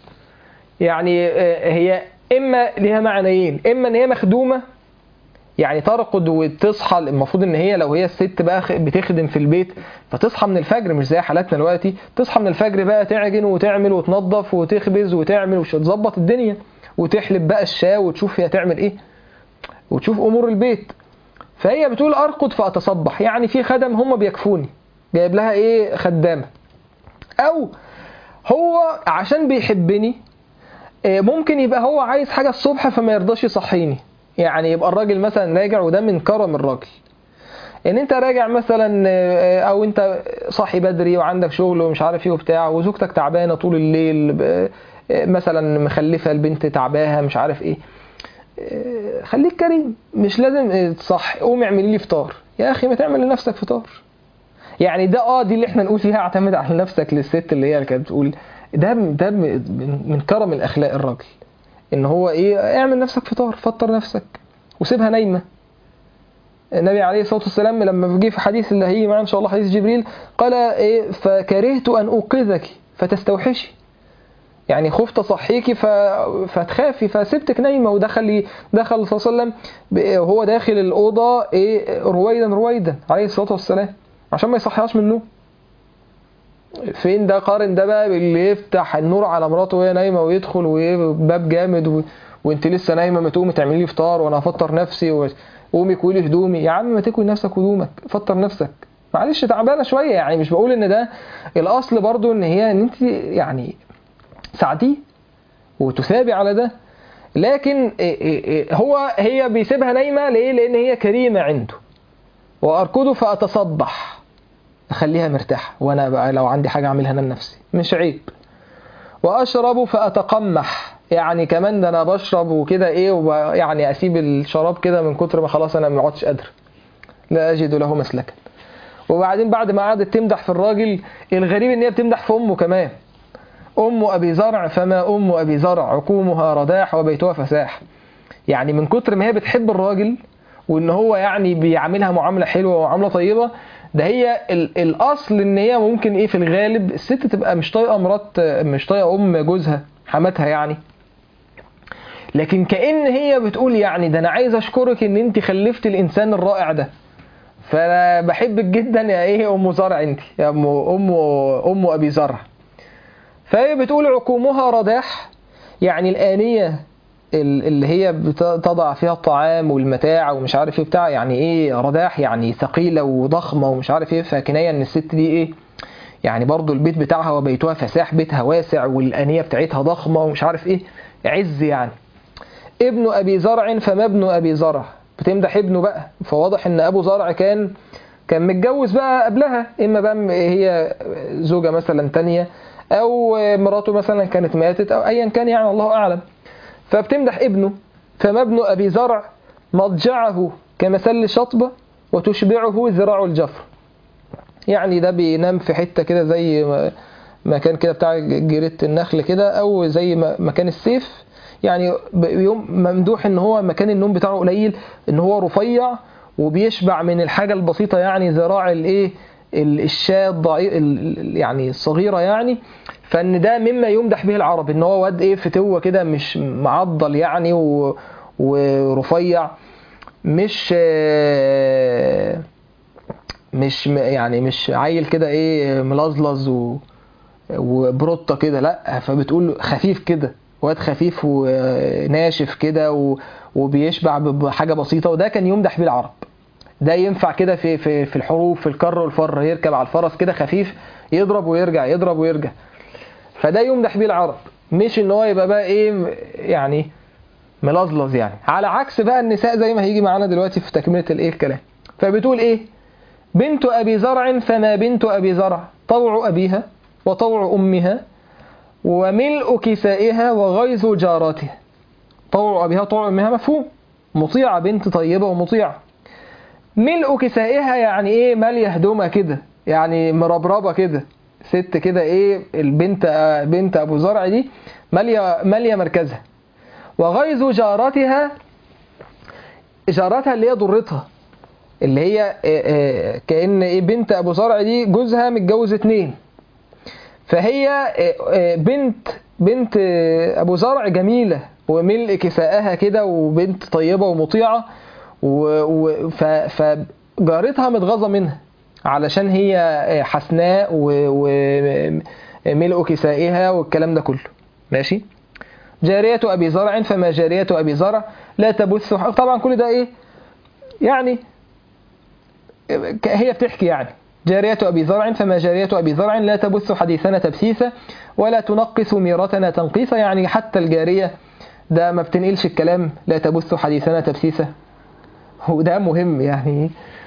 يعني هي اما ليها معنيين اما ان هي مخدومه يعني ترقد وتصحى المفروض ان هي لو هي الست بقى بتخدم في البيت فتصحى من الفجر مش زي حالاتنا دلوقتي تصحى من الفجر بقى تعجن وتعمل وتنظف وتخبز وتعمل وتظبط الدنيا وتحلب بقى الشاي وتشوف هي تعمل ايه وتشوف امور البيت فهي بتقول ارقد فاتصبح يعني في خدم هم بيكفوني جايب لها ايه خدامه او هو عشان بيحبني ممكن يبقى هو عايز حاجة الصبح فما يرضاش يصحيني يعني يبقى الراجل مثلا راجع وده من كرم الراجل ان انت راجع مثلا آه، او انت صاحي بدري وعندك شغل ومش عارف ايه وبتاع وزوجتك تعبانه طول الليل ب- آه، مثلا مخلفه البنت تعباها مش عارف ايه آه، خليك كريم مش لازم آه، صح قوم اعمل لي فطار يا اخي ما تعمل لنفسك فطار يعني ده اه دي اللي احنا نقول فيها اعتمد على نفسك للست اللي هي اللي كانت بتقول ده ده من من كرم الاخلاق الراجل ان هو ايه اعمل نفسك فطار فطر نفسك وسيبها نايمه النبي عليه الصلاه والسلام لما جه في حديث اللي هيجي معانا ان شاء الله حديث جبريل قال ايه فكرهت ان اوقظك فتستوحشي يعني خفت اصحيكي ف... فتخافي فسبتك نايمه ودخل دخل صلى الله عليه وسلم ب- وهو داخل الاوضه ايه رويدا رويدا عليه الصلاه والسلام عشان ما يصحيهاش من النوم فين ده قارن ده بقى باللي يفتح النور على مراته وهي نايمه ويدخل وباب جامد و... وانت لسه نايمه ما تقومي تعملي لي فطار وانا هفطر نفسي وقومي كويلي هدومي يا عم ما تكوي نفسك هدومك فطر نفسك معلش تعبانه شويه يعني مش بقول ان ده الاصل برضو ان هي ان انت يعني ساعديه وتثابي على ده لكن إيه إيه إيه هو هي بيسيبها نايمه ليه لان هي كريمه عنده واركض فاتصبح اخليها مرتاحه وانا بقى لو عندي حاجه اعملها انا لنفسي مش عيب واشرب فاتقمح يعني كمان ده انا بشرب وكده ايه وب- يعني اسيب الشراب كده من كتر ما خلاص انا ما عدتش قادر لا اجد له مسلكا وبعدين بعد ما قعدت تمدح في الراجل الغريب ان هي بتمدح في امه كمان ام ابي زرع فما ام ابي زرع عقومها رداح وبيتها فساح يعني من كتر ما هي بتحب الراجل وان هو يعني بيعاملها معامله حلوه ومعامله طيبه ده هي ال- الاصل ان هي ممكن ايه في الغالب الست تبقى مش طايقه مرات مش طايقه ام جوزها حماتها يعني لكن كأن هي بتقول يعني ده انا عايز اشكرك ان انت خلفت الانسان الرائع ده فانا بحبك جدا يا ايه ام زرع انت يا ام ام ام ابي زرع فهي بتقول عقومها رداح يعني الآنية ال- اللي هي بتضع فيها الطعام والمتاع ومش عارف ايه بتاع يعني ايه رداح يعني ثقيلة وضخمة ومش عارف ايه فكناية ان الست دي ايه يعني برضو البيت بتاعها وبيتها فساح بيتها واسع والآنية بتاعتها ضخمة ومش عارف ايه عز يعني ابن ابي زرع فما ابن ابي زرع بتمدح ابنه بقى فواضح ان ابو زرع كان كان متجوز بقى قبلها اما بقى م- هي زوجة مثلا تانية او مراته مثلا كانت ماتت او ايا كان يعني الله اعلم فبتمدح ابنه فما ابن ابي زرع مضجعه كمثل شطبة وتشبعه ذراع الجفر يعني ده بينام في حتة كده زي ما- مكان كده بتاع جريدة النخل كده او زي ما- مكان السيف يعني بيوم ممدوح ان هو مكان النوم بتاعه قليل ان هو رفيع وبيشبع من الحاجة البسيطة يعني ذراع الايه ال- الشاة الضعيف يعني الصغيرة يعني فان ده مما يمدح به العرب ان هو واد ايه فتوة كده مش معضل يعني و- ورفيع مش آه، مش م- يعني مش عيل كده ايه ملزلز و وبروتة كده لا فبتقول خفيف كده واد خفيف وناشف كده و- وبيشبع ب- بحاجة بسيطة وده كان يمدح به العرب ده ينفع كده في في في الحروب في الكر والفر يركب على الفرس كده خفيف يضرب ويرجع يضرب ويرجع فده يمدح بيه العرب مش ان هو يبقى بقى ايه يعني ملظلظ يعني على عكس بقى النساء زي ما هيجي معانا دلوقتي في تكملة الايه الكلام فبتقول ايه بنت ابي زرع فما بنت ابي زرع طوع ابيها وطوع امها وملء كسائها وغيظ جاراتها طوع ابيها طوع امها مفهوم مطيعة بنت طيبة ومطيعة ملء كسائها يعني ايه ماليه هدومها كده يعني مربربه كده ست كده ايه البنت بنت ابو زرع دي ماليه ماليه مركزها وغيظ جارتها جارتها اللي هي ضرتها اللي هي إيه إيه كأن ايه بنت ابو زرع دي جوزها متجوز اتنين فهي إيه إيه بنت بنت ابو زرع جميله وملء كسائها كده وبنت طيبه ومطيعه و... و... ف... فجارتها متغاظه منها علشان هي حسناء وملء و... ملء كسائها والكلام ده كله ماشي جارية أبي زرع فما جارية أبي زرع لا تبث طبعا كل ده إيه يعني هي بتحكي يعني جارية أبي زرع فما جارية أبي زرع لا تبث حديثنا تبثيثا ولا تنقص ميرتنا تنقيصا يعني حتى الجارية ده ما بتنقلش الكلام لا تبث حديثنا تبثيثا وده مهم يعني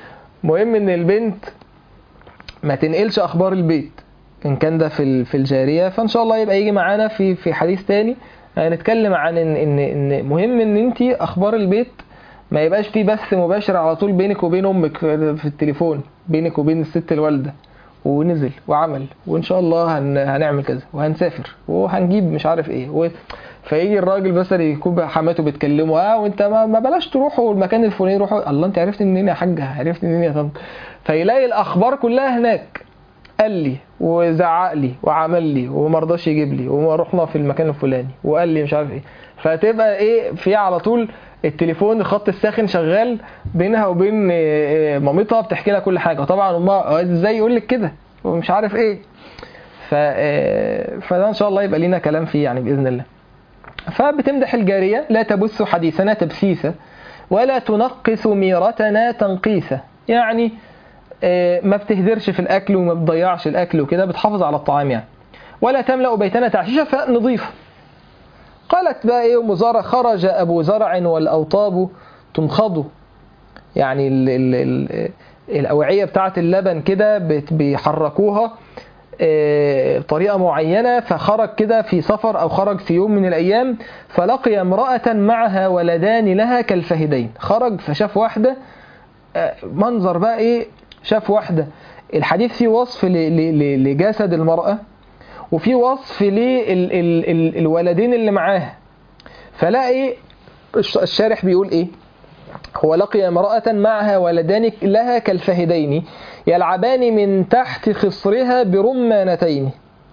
مهم ان البنت ما تنقلش اخبار البيت ان كان ده في ال- في الجاريه فان شاء الله يبقى يجي معانا في في حديث تاني هنتكلم عن ان ان ان مهم ان انت اخبار البيت ما يبقاش فيه بث مباشر على طول بينك وبين امك في في التليفون بينك وبين الست الوالده ونزل وعمل وان شاء الله هن هنعمل كذا وهنسافر وهنجيب مش عارف ايه و... فيجي الراجل بس يكون بقى حماته بتكلمه اه وانت ما, ما بلاش تروحوا المكان الفلاني روحوا الله انت عرفت منين يا حاجه عرفت منين يا طنط فيلاقي الاخبار كلها هناك قال لي وزعق لي وعمل لي وما رضاش يجيب لي ورحنا في المكان الفلاني وقال لي مش عارف ايه فتبقى ايه في على طول التليفون الخط الساخن شغال بينها وبين إيه، إيه، مامتها بتحكي لها كل حاجه طبعا امها ازاي يقول لك كده ومش عارف ايه ف آه، فده ان شاء الله يبقى لينا كلام فيه يعني باذن الله فبتمدح الجاريه لا تبث حديثنا تبسيسا ولا تنقص ميرتنا تنقيسا يعني آه، ما بتهدرش في الاكل وما بتضيعش الاكل وكده بتحافظ على الطعام يعني ولا تملا بيتنا تعشيشا فنضيفه قالت بقى ايه ام زرع خرج ابو زرع والاوطاب تنخض يعني ال ال ال الاوعيه بتاعه اللبن كده بت- بيحركوها آه، بطريقه معينه فخرج كده في سفر او خرج في يوم من الايام فلقي امراه معها ولدان لها كالفهدين خرج فشاف واحده آه، منظر بقى ايه شاف واحده الحديث فيه وصف ل- ل- ل- لجسد المراه وفي وصف للولدين اللي معاها فلاقي الش- الشارح بيقول ايه هو لقي امرأة معها ولدان لها كالفهدين يلعبان من تحت خصرها برمانتين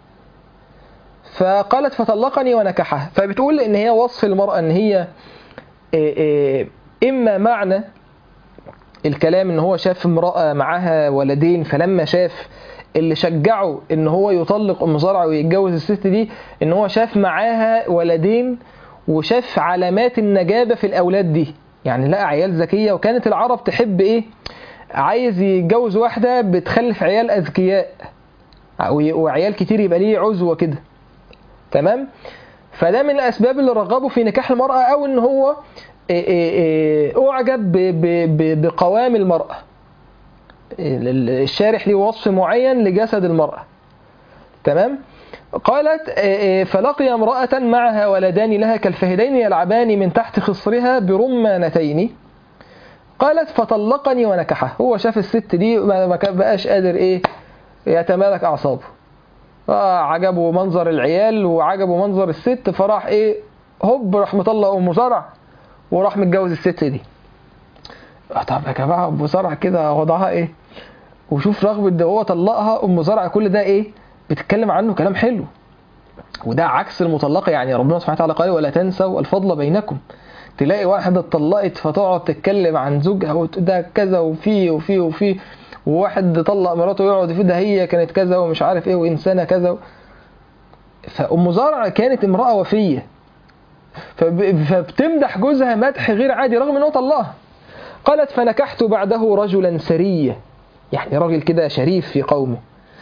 فقالت فطلقني ونكحها فبتقول ان هي وصف المرأة ان هي إيه إيه اما معنى الكلام ان هو شاف امرأة معاها ولدين فلما شاف اللي شجعه ان هو يطلق ام زرع ويتجوز الست دي ان هو شاف معاها ولدين وشاف علامات النجابة في الاولاد دي يعني لقى عيال ذكية وكانت العرب تحب ايه عايز يتجوز واحدة بتخلف عيال اذكياء وي- وعيال كتير يبقى ليه عزوة كده تمام فده من الاسباب اللي رغبوا في نكاح المرأة او ان هو إيه إيه إيه اعجب ب- ب- ب- بقوام المرأة ال- ال- الشارح ليه وصف معين لجسد المرأة تمام قالت إيه إيه فلقي امرأة معها ولدان لها كالفهدين يلعبان من تحت خصرها برمانتين قالت فطلقني ونكحه هو شاف الست دي ما ما كان بقاش قادر ايه يتمالك اعصابه آه عجبه منظر العيال وعجبه منظر الست فراح ايه هوب راح مطلق ام زرع وراح متجوز الست دي آه طب يا جماعه ام زرع كده وضعها ايه وشوف رغم ان هو طلقها ام زرع كل ده ايه بتتكلم عنه كلام حلو وده عكس المطلقه يعني ربنا سبحانه وتعالى قال ولا تنسوا الفضل بينكم تلاقي واحده اتطلقت فتقعد تتكلم عن زوجها وتقول ده كذا وفي وفي وفي وواحد طلق مراته يقعد يقول ده هي كانت كذا ومش عارف ايه وانسانه كذا فام زرع كانت امراه وفيه فب- فبتمدح جوزها مدح غير عادي رغم انه طلقها قالت فنكحت بعده رجلا سرية يعني راجل كده شريف في قومه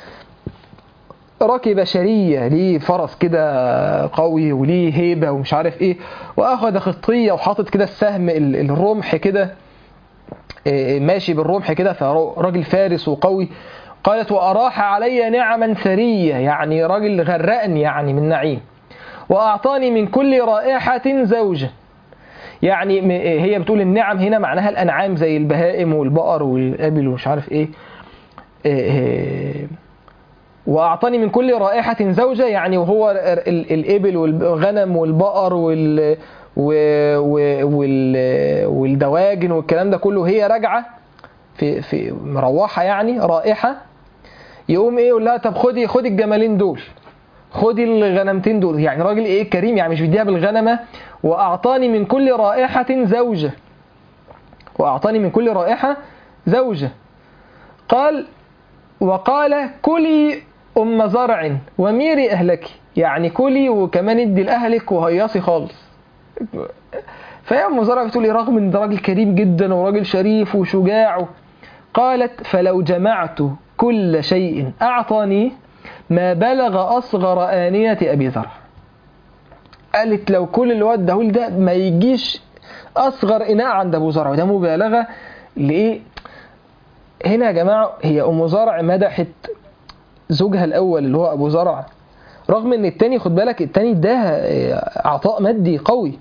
ركب شرية ليه فرس كده قوي وليه هيبة ومش عارف ايه واخذ خطية وحاطط كده السهم ال- الرمح كده إيه، ماشي بالرمح كده فراجل فارس وقوي قالت وأراح علي نعما ثرية يعني راجل غرقني يعني من نعيم وأعطاني من كل رائحة زوجة يعني م- هي بتقول النعم هنا معناها الأنعام زي البهائم والبقر والإبل ومش عارف إيه إيه، إيه، وأعطاني من كل رائحة زوجة يعني وهو ال- ال- الإبل والغنم والبقر وال و- و- وال- والدواجن والكلام ده كله هي راجعة في في مروحة يعني رائحة يقوم ايه يقول لها طب خدي خدي الجمالين دول خدي الغنمتين دول يعني راجل ايه كريم يعني مش بيديها بالغنمة وأعطاني من كل رائحة زوجة وأعطاني من كل رائحة زوجة قال وقال كلي أم زرع وميري أهلك يعني كلي وكمان ادي لأهلك وهيصي خالص فهي أم زرع بتقول لي رغم ان ده راجل كريم جدا وراجل شريف وشجاع قالت فلو جمعت كل شيء أعطاني ما بلغ أصغر آنية أبي زرع قالت لو كل اللي هو اداهولي ده ما يجيش أصغر إناء عند أبو زرع وده مبالغة لإيه هنا يا جماعة هي أم زرع مدحت زوجها الأول اللي هو أبو زرع رغم إن التاني خد بالك التاني اداها آه، عطاء مادي قوي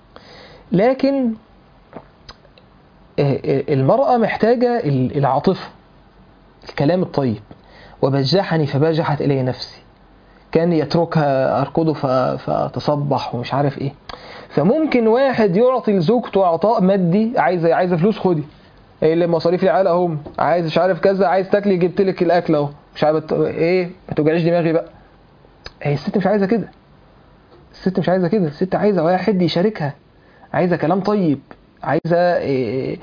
لكن آه، آه، المرأة محتاجة ال- العاطفة الكلام الطيب وبجحني فبجحت إلي نفسي كان يتركها أركضه ف- فتصبح ومش عارف إيه فممكن واحد يعطي لزوجته عطاء مادي عايزة عايزة فلوس خدي ايه اللي مصاريف العيال اهم عايز مش عارف كذا عايز تاكلي جبت لك الاكل اهو مش عارف ت- ايه ما توجعليش دماغي بقى هي الست مش عايزه كده الست مش عايزه كده الست عايزه واحد يشاركها عايزه كلام طيب عايزه إيه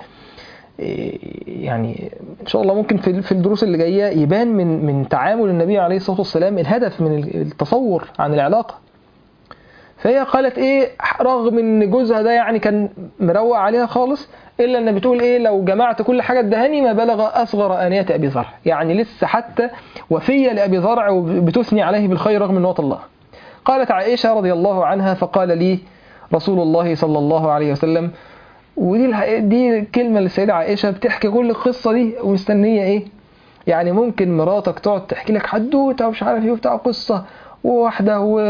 إيه يعني ان شاء الله ممكن في في الدروس اللي جايه يبان من من تعامل النبي عليه الصلاه والسلام الهدف من التصور عن العلاقه فهي قالت ايه رغم ان جوزها ده يعني كان مروق عليها خالص الا ان بتقول ايه لو جمعت كل حاجه ادهاني ما بلغ اصغر انيه ابي زرع يعني لسه حتى وفيه لابي زرع وبتثني عليه بالخير رغم ان هو طلقها قالت عائشه رضي الله عنها فقال لي رسول الله صلى الله عليه وسلم ودي الح- دي كلمه للسيده عائشه بتحكي كل القصه دي ومستنيه ايه يعني ممكن مراتك تقعد تحكي لك حدوته ومش عارف ايه وبتاع قصه وواحده و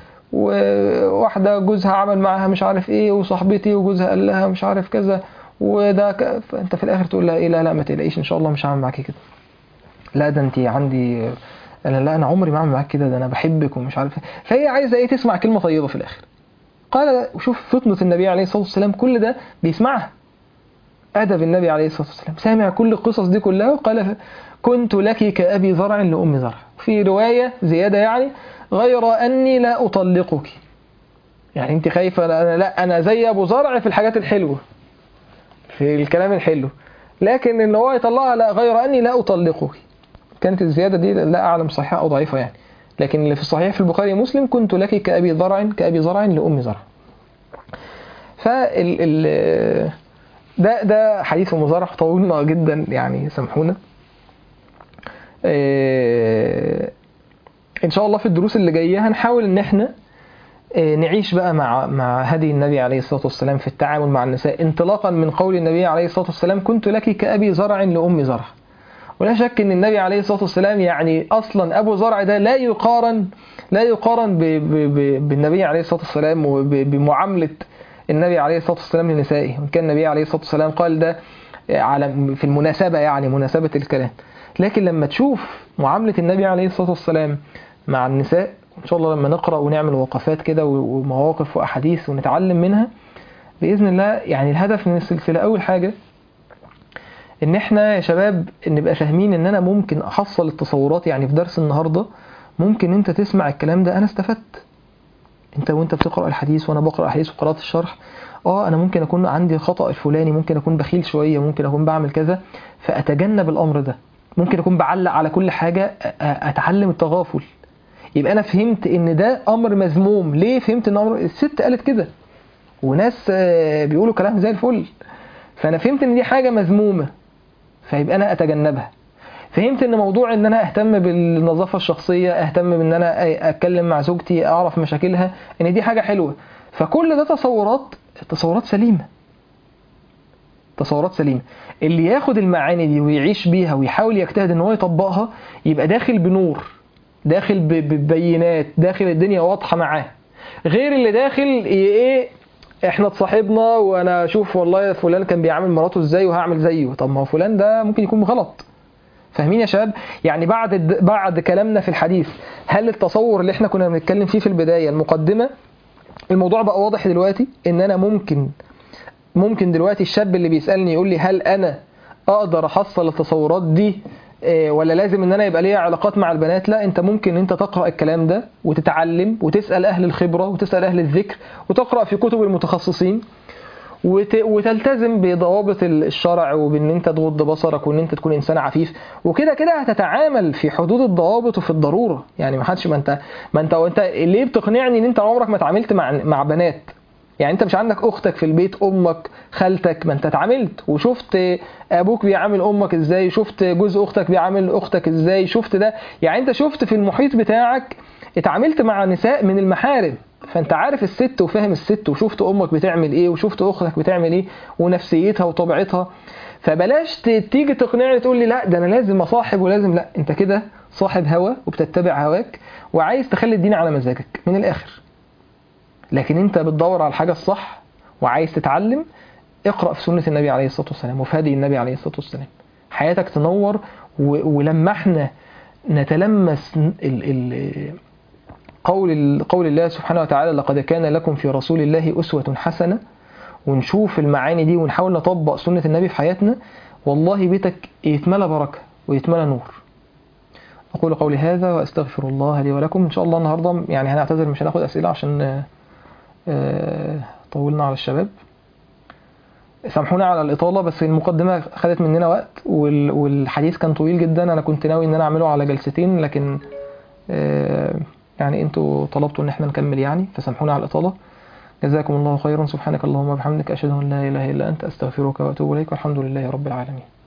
وواحده جوزها عمل معاها مش عارف ايه وصاحبتي وجوزها قال لها مش عارف كذا وده ك... فانت في الاخر تقول لها ايه لا لا ما تقلقيش ان شاء الله مش هعمل معاكي كده لا ده انت عندي انا لا انا عمري ما اعمل معاك كده ده انا بحبك ومش عارف ايه فهي عايزه ايه تسمع كلمه طيبه في الاخر قال وشوف فطنه النبي عليه الصلاه والسلام كل ده بيسمعها ادب النبي عليه الصلاه والسلام سامع كل القصص دي كلها وقال كنت لك كابي زرع لام زرع في روايه زياده يعني غير اني لا اطلقك يعني انت خايفه لا انا لا انا زي ابو زرع في الحاجات الحلوه في الكلام الحلو لكن ان هو يطلقها لا غير اني لا اطلقك كانت الزياده دي لا اعلم صحيحه او ضعيفه يعني لكن اللي في الصحيح في البخاري ومسلم كنت لك كابي زرع كابي زرع لام زرع فال ال ده ده حديث ام زرع طولنا جدا يعني سامحونا إيه، ان شاء الله في الدروس اللي جايه هنحاول ان احنا إيه، نعيش بقى مع مع هدي النبي عليه الصلاه والسلام في التعامل مع النساء انطلاقا من قول النبي عليه الصلاه والسلام كنت لك كابي زرع لام زرع ولا شك ان النبي عليه الصلاه والسلام يعني اصلا ابو زرع ده لا يقارن لا يقارن ب ب ب بالنبي عليه الصلاه والسلام وبمعامله النبي عليه الصلاه والسلام لنسائه وان كان النبي عليه الصلاه والسلام قال ده على في المناسبه يعني مناسبه الكلام لكن لما تشوف معامله النبي عليه الصلاه والسلام مع النساء ان شاء الله لما نقرا ونعمل وقفات كده ومواقف واحاديث ونتعلم منها باذن الله يعني الهدف من السلسله اول حاجه ان احنا يا شباب نبقى فاهمين ان انا ممكن احصل التصورات يعني في درس النهارده ممكن انت تسمع الكلام ده انا استفدت انت وانت بتقرا الحديث وانا بقرا الحديث وقرات الشرح اه انا ممكن اكون عندي الخطا الفلاني ممكن اكون بخيل شويه ممكن اكون بعمل كذا فاتجنب الامر ده ممكن اكون بعلق على كل حاجه اتعلم التغافل يبقى انا فهمت ان ده امر مذموم ليه فهمت ان امر الست قالت كده وناس بيقولوا كلام زي الفل فانا فهمت ان دي حاجه مذمومه فيبقى انا اتجنبها فهمت ان موضوع ان انا اهتم بالنظافه الشخصيه اهتم بان انا اتكلم مع زوجتي اعرف مشاكلها ان دي حاجه حلوه فكل ده تصورات تصورات سليمه تصورات سليمه اللي ياخد المعاني دي ويعيش بيها ويحاول يجتهد ان هو يطبقها يبقى داخل بنور داخل ببينات داخل الدنيا واضحه معاه غير اللي داخل ايه احنا اتصاحبنا وانا اشوف والله فلان كان بيعامل مراته ازاي وهعمل زيه طب ما هو فلان ده ممكن يكون غلط فاهمين يا شباب يعني بعد بعد كلامنا في الحديث هل التصور اللي احنا كنا بنتكلم فيه في البدايه المقدمه الموضوع بقى واضح دلوقتي ان انا ممكن ممكن دلوقتي الشاب اللي بيسالني يقول لي هل انا اقدر احصل التصورات دي ولا لازم ان انا يبقى ليا علاقات مع البنات لا انت ممكن انت تقرا الكلام ده وتتعلم وتسال اهل الخبره وتسال اهل الذكر وتقرا في كتب المتخصصين وتلتزم بضوابط الشرع وبان انت تغض بصرك وان انت تكون انسان عفيف وكده كده هتتعامل في حدود الضوابط وفي الضروره يعني ما حدش ما انت ما انت وانت ليه بتقنعني ان انت عمرك ما اتعاملت مع مع بنات يعني انت مش عندك اختك في البيت امك خالتك ما انت اتعاملت وشفت ابوك بيعامل امك ازاي شفت جوز اختك بيعامل اختك ازاي شفت ده يعني انت شفت في المحيط بتاعك اتعاملت مع نساء من المحارم فانت عارف الست وفاهم الست وشفت امك بتعمل ايه وشفت اختك بتعمل ايه ونفسيتها وطبيعتها فبلاش ت- تيجي تقنعني تقول لي لا ده انا لازم اصاحب ولازم لا انت كده صاحب هوى وبتتبع هواك وعايز تخلي الدين على مزاجك من الاخر لكن انت بتدور على الحاجه الصح وعايز تتعلم اقرا في سنه النبي عليه الصلاه والسلام وفي هدي النبي عليه الصلاه والسلام حياتك تنور و- ولما احنا نتلمس ال ال قول ال- قول الله سبحانه وتعالى لقد كان لكم في رسول الله أسوة حسنة ونشوف المعاني دي ونحاول نطبق سنة النبي في حياتنا والله بيتك يتملى بركة ويتملى نور أقول قولي هذا وأستغفر الله لي ولكم إن شاء الله النهاردة يعني هنعتذر مش هناخد أسئلة عشان آه، آه، طولنا على الشباب سامحونا على الإطالة بس المقدمة خدت مننا وقت وال- والحديث كان طويل جدا أنا كنت ناوي إن أنا أعمله على جلستين لكن آه، يعني انتوا طلبتوا ان احنا نكمل يعني فسامحونا على الاطاله جزاكم الله خيرا سبحانك اللهم وبحمدك اشهد ان لا اله الا انت استغفرك واتوب اليك والحمد لله رب العالمين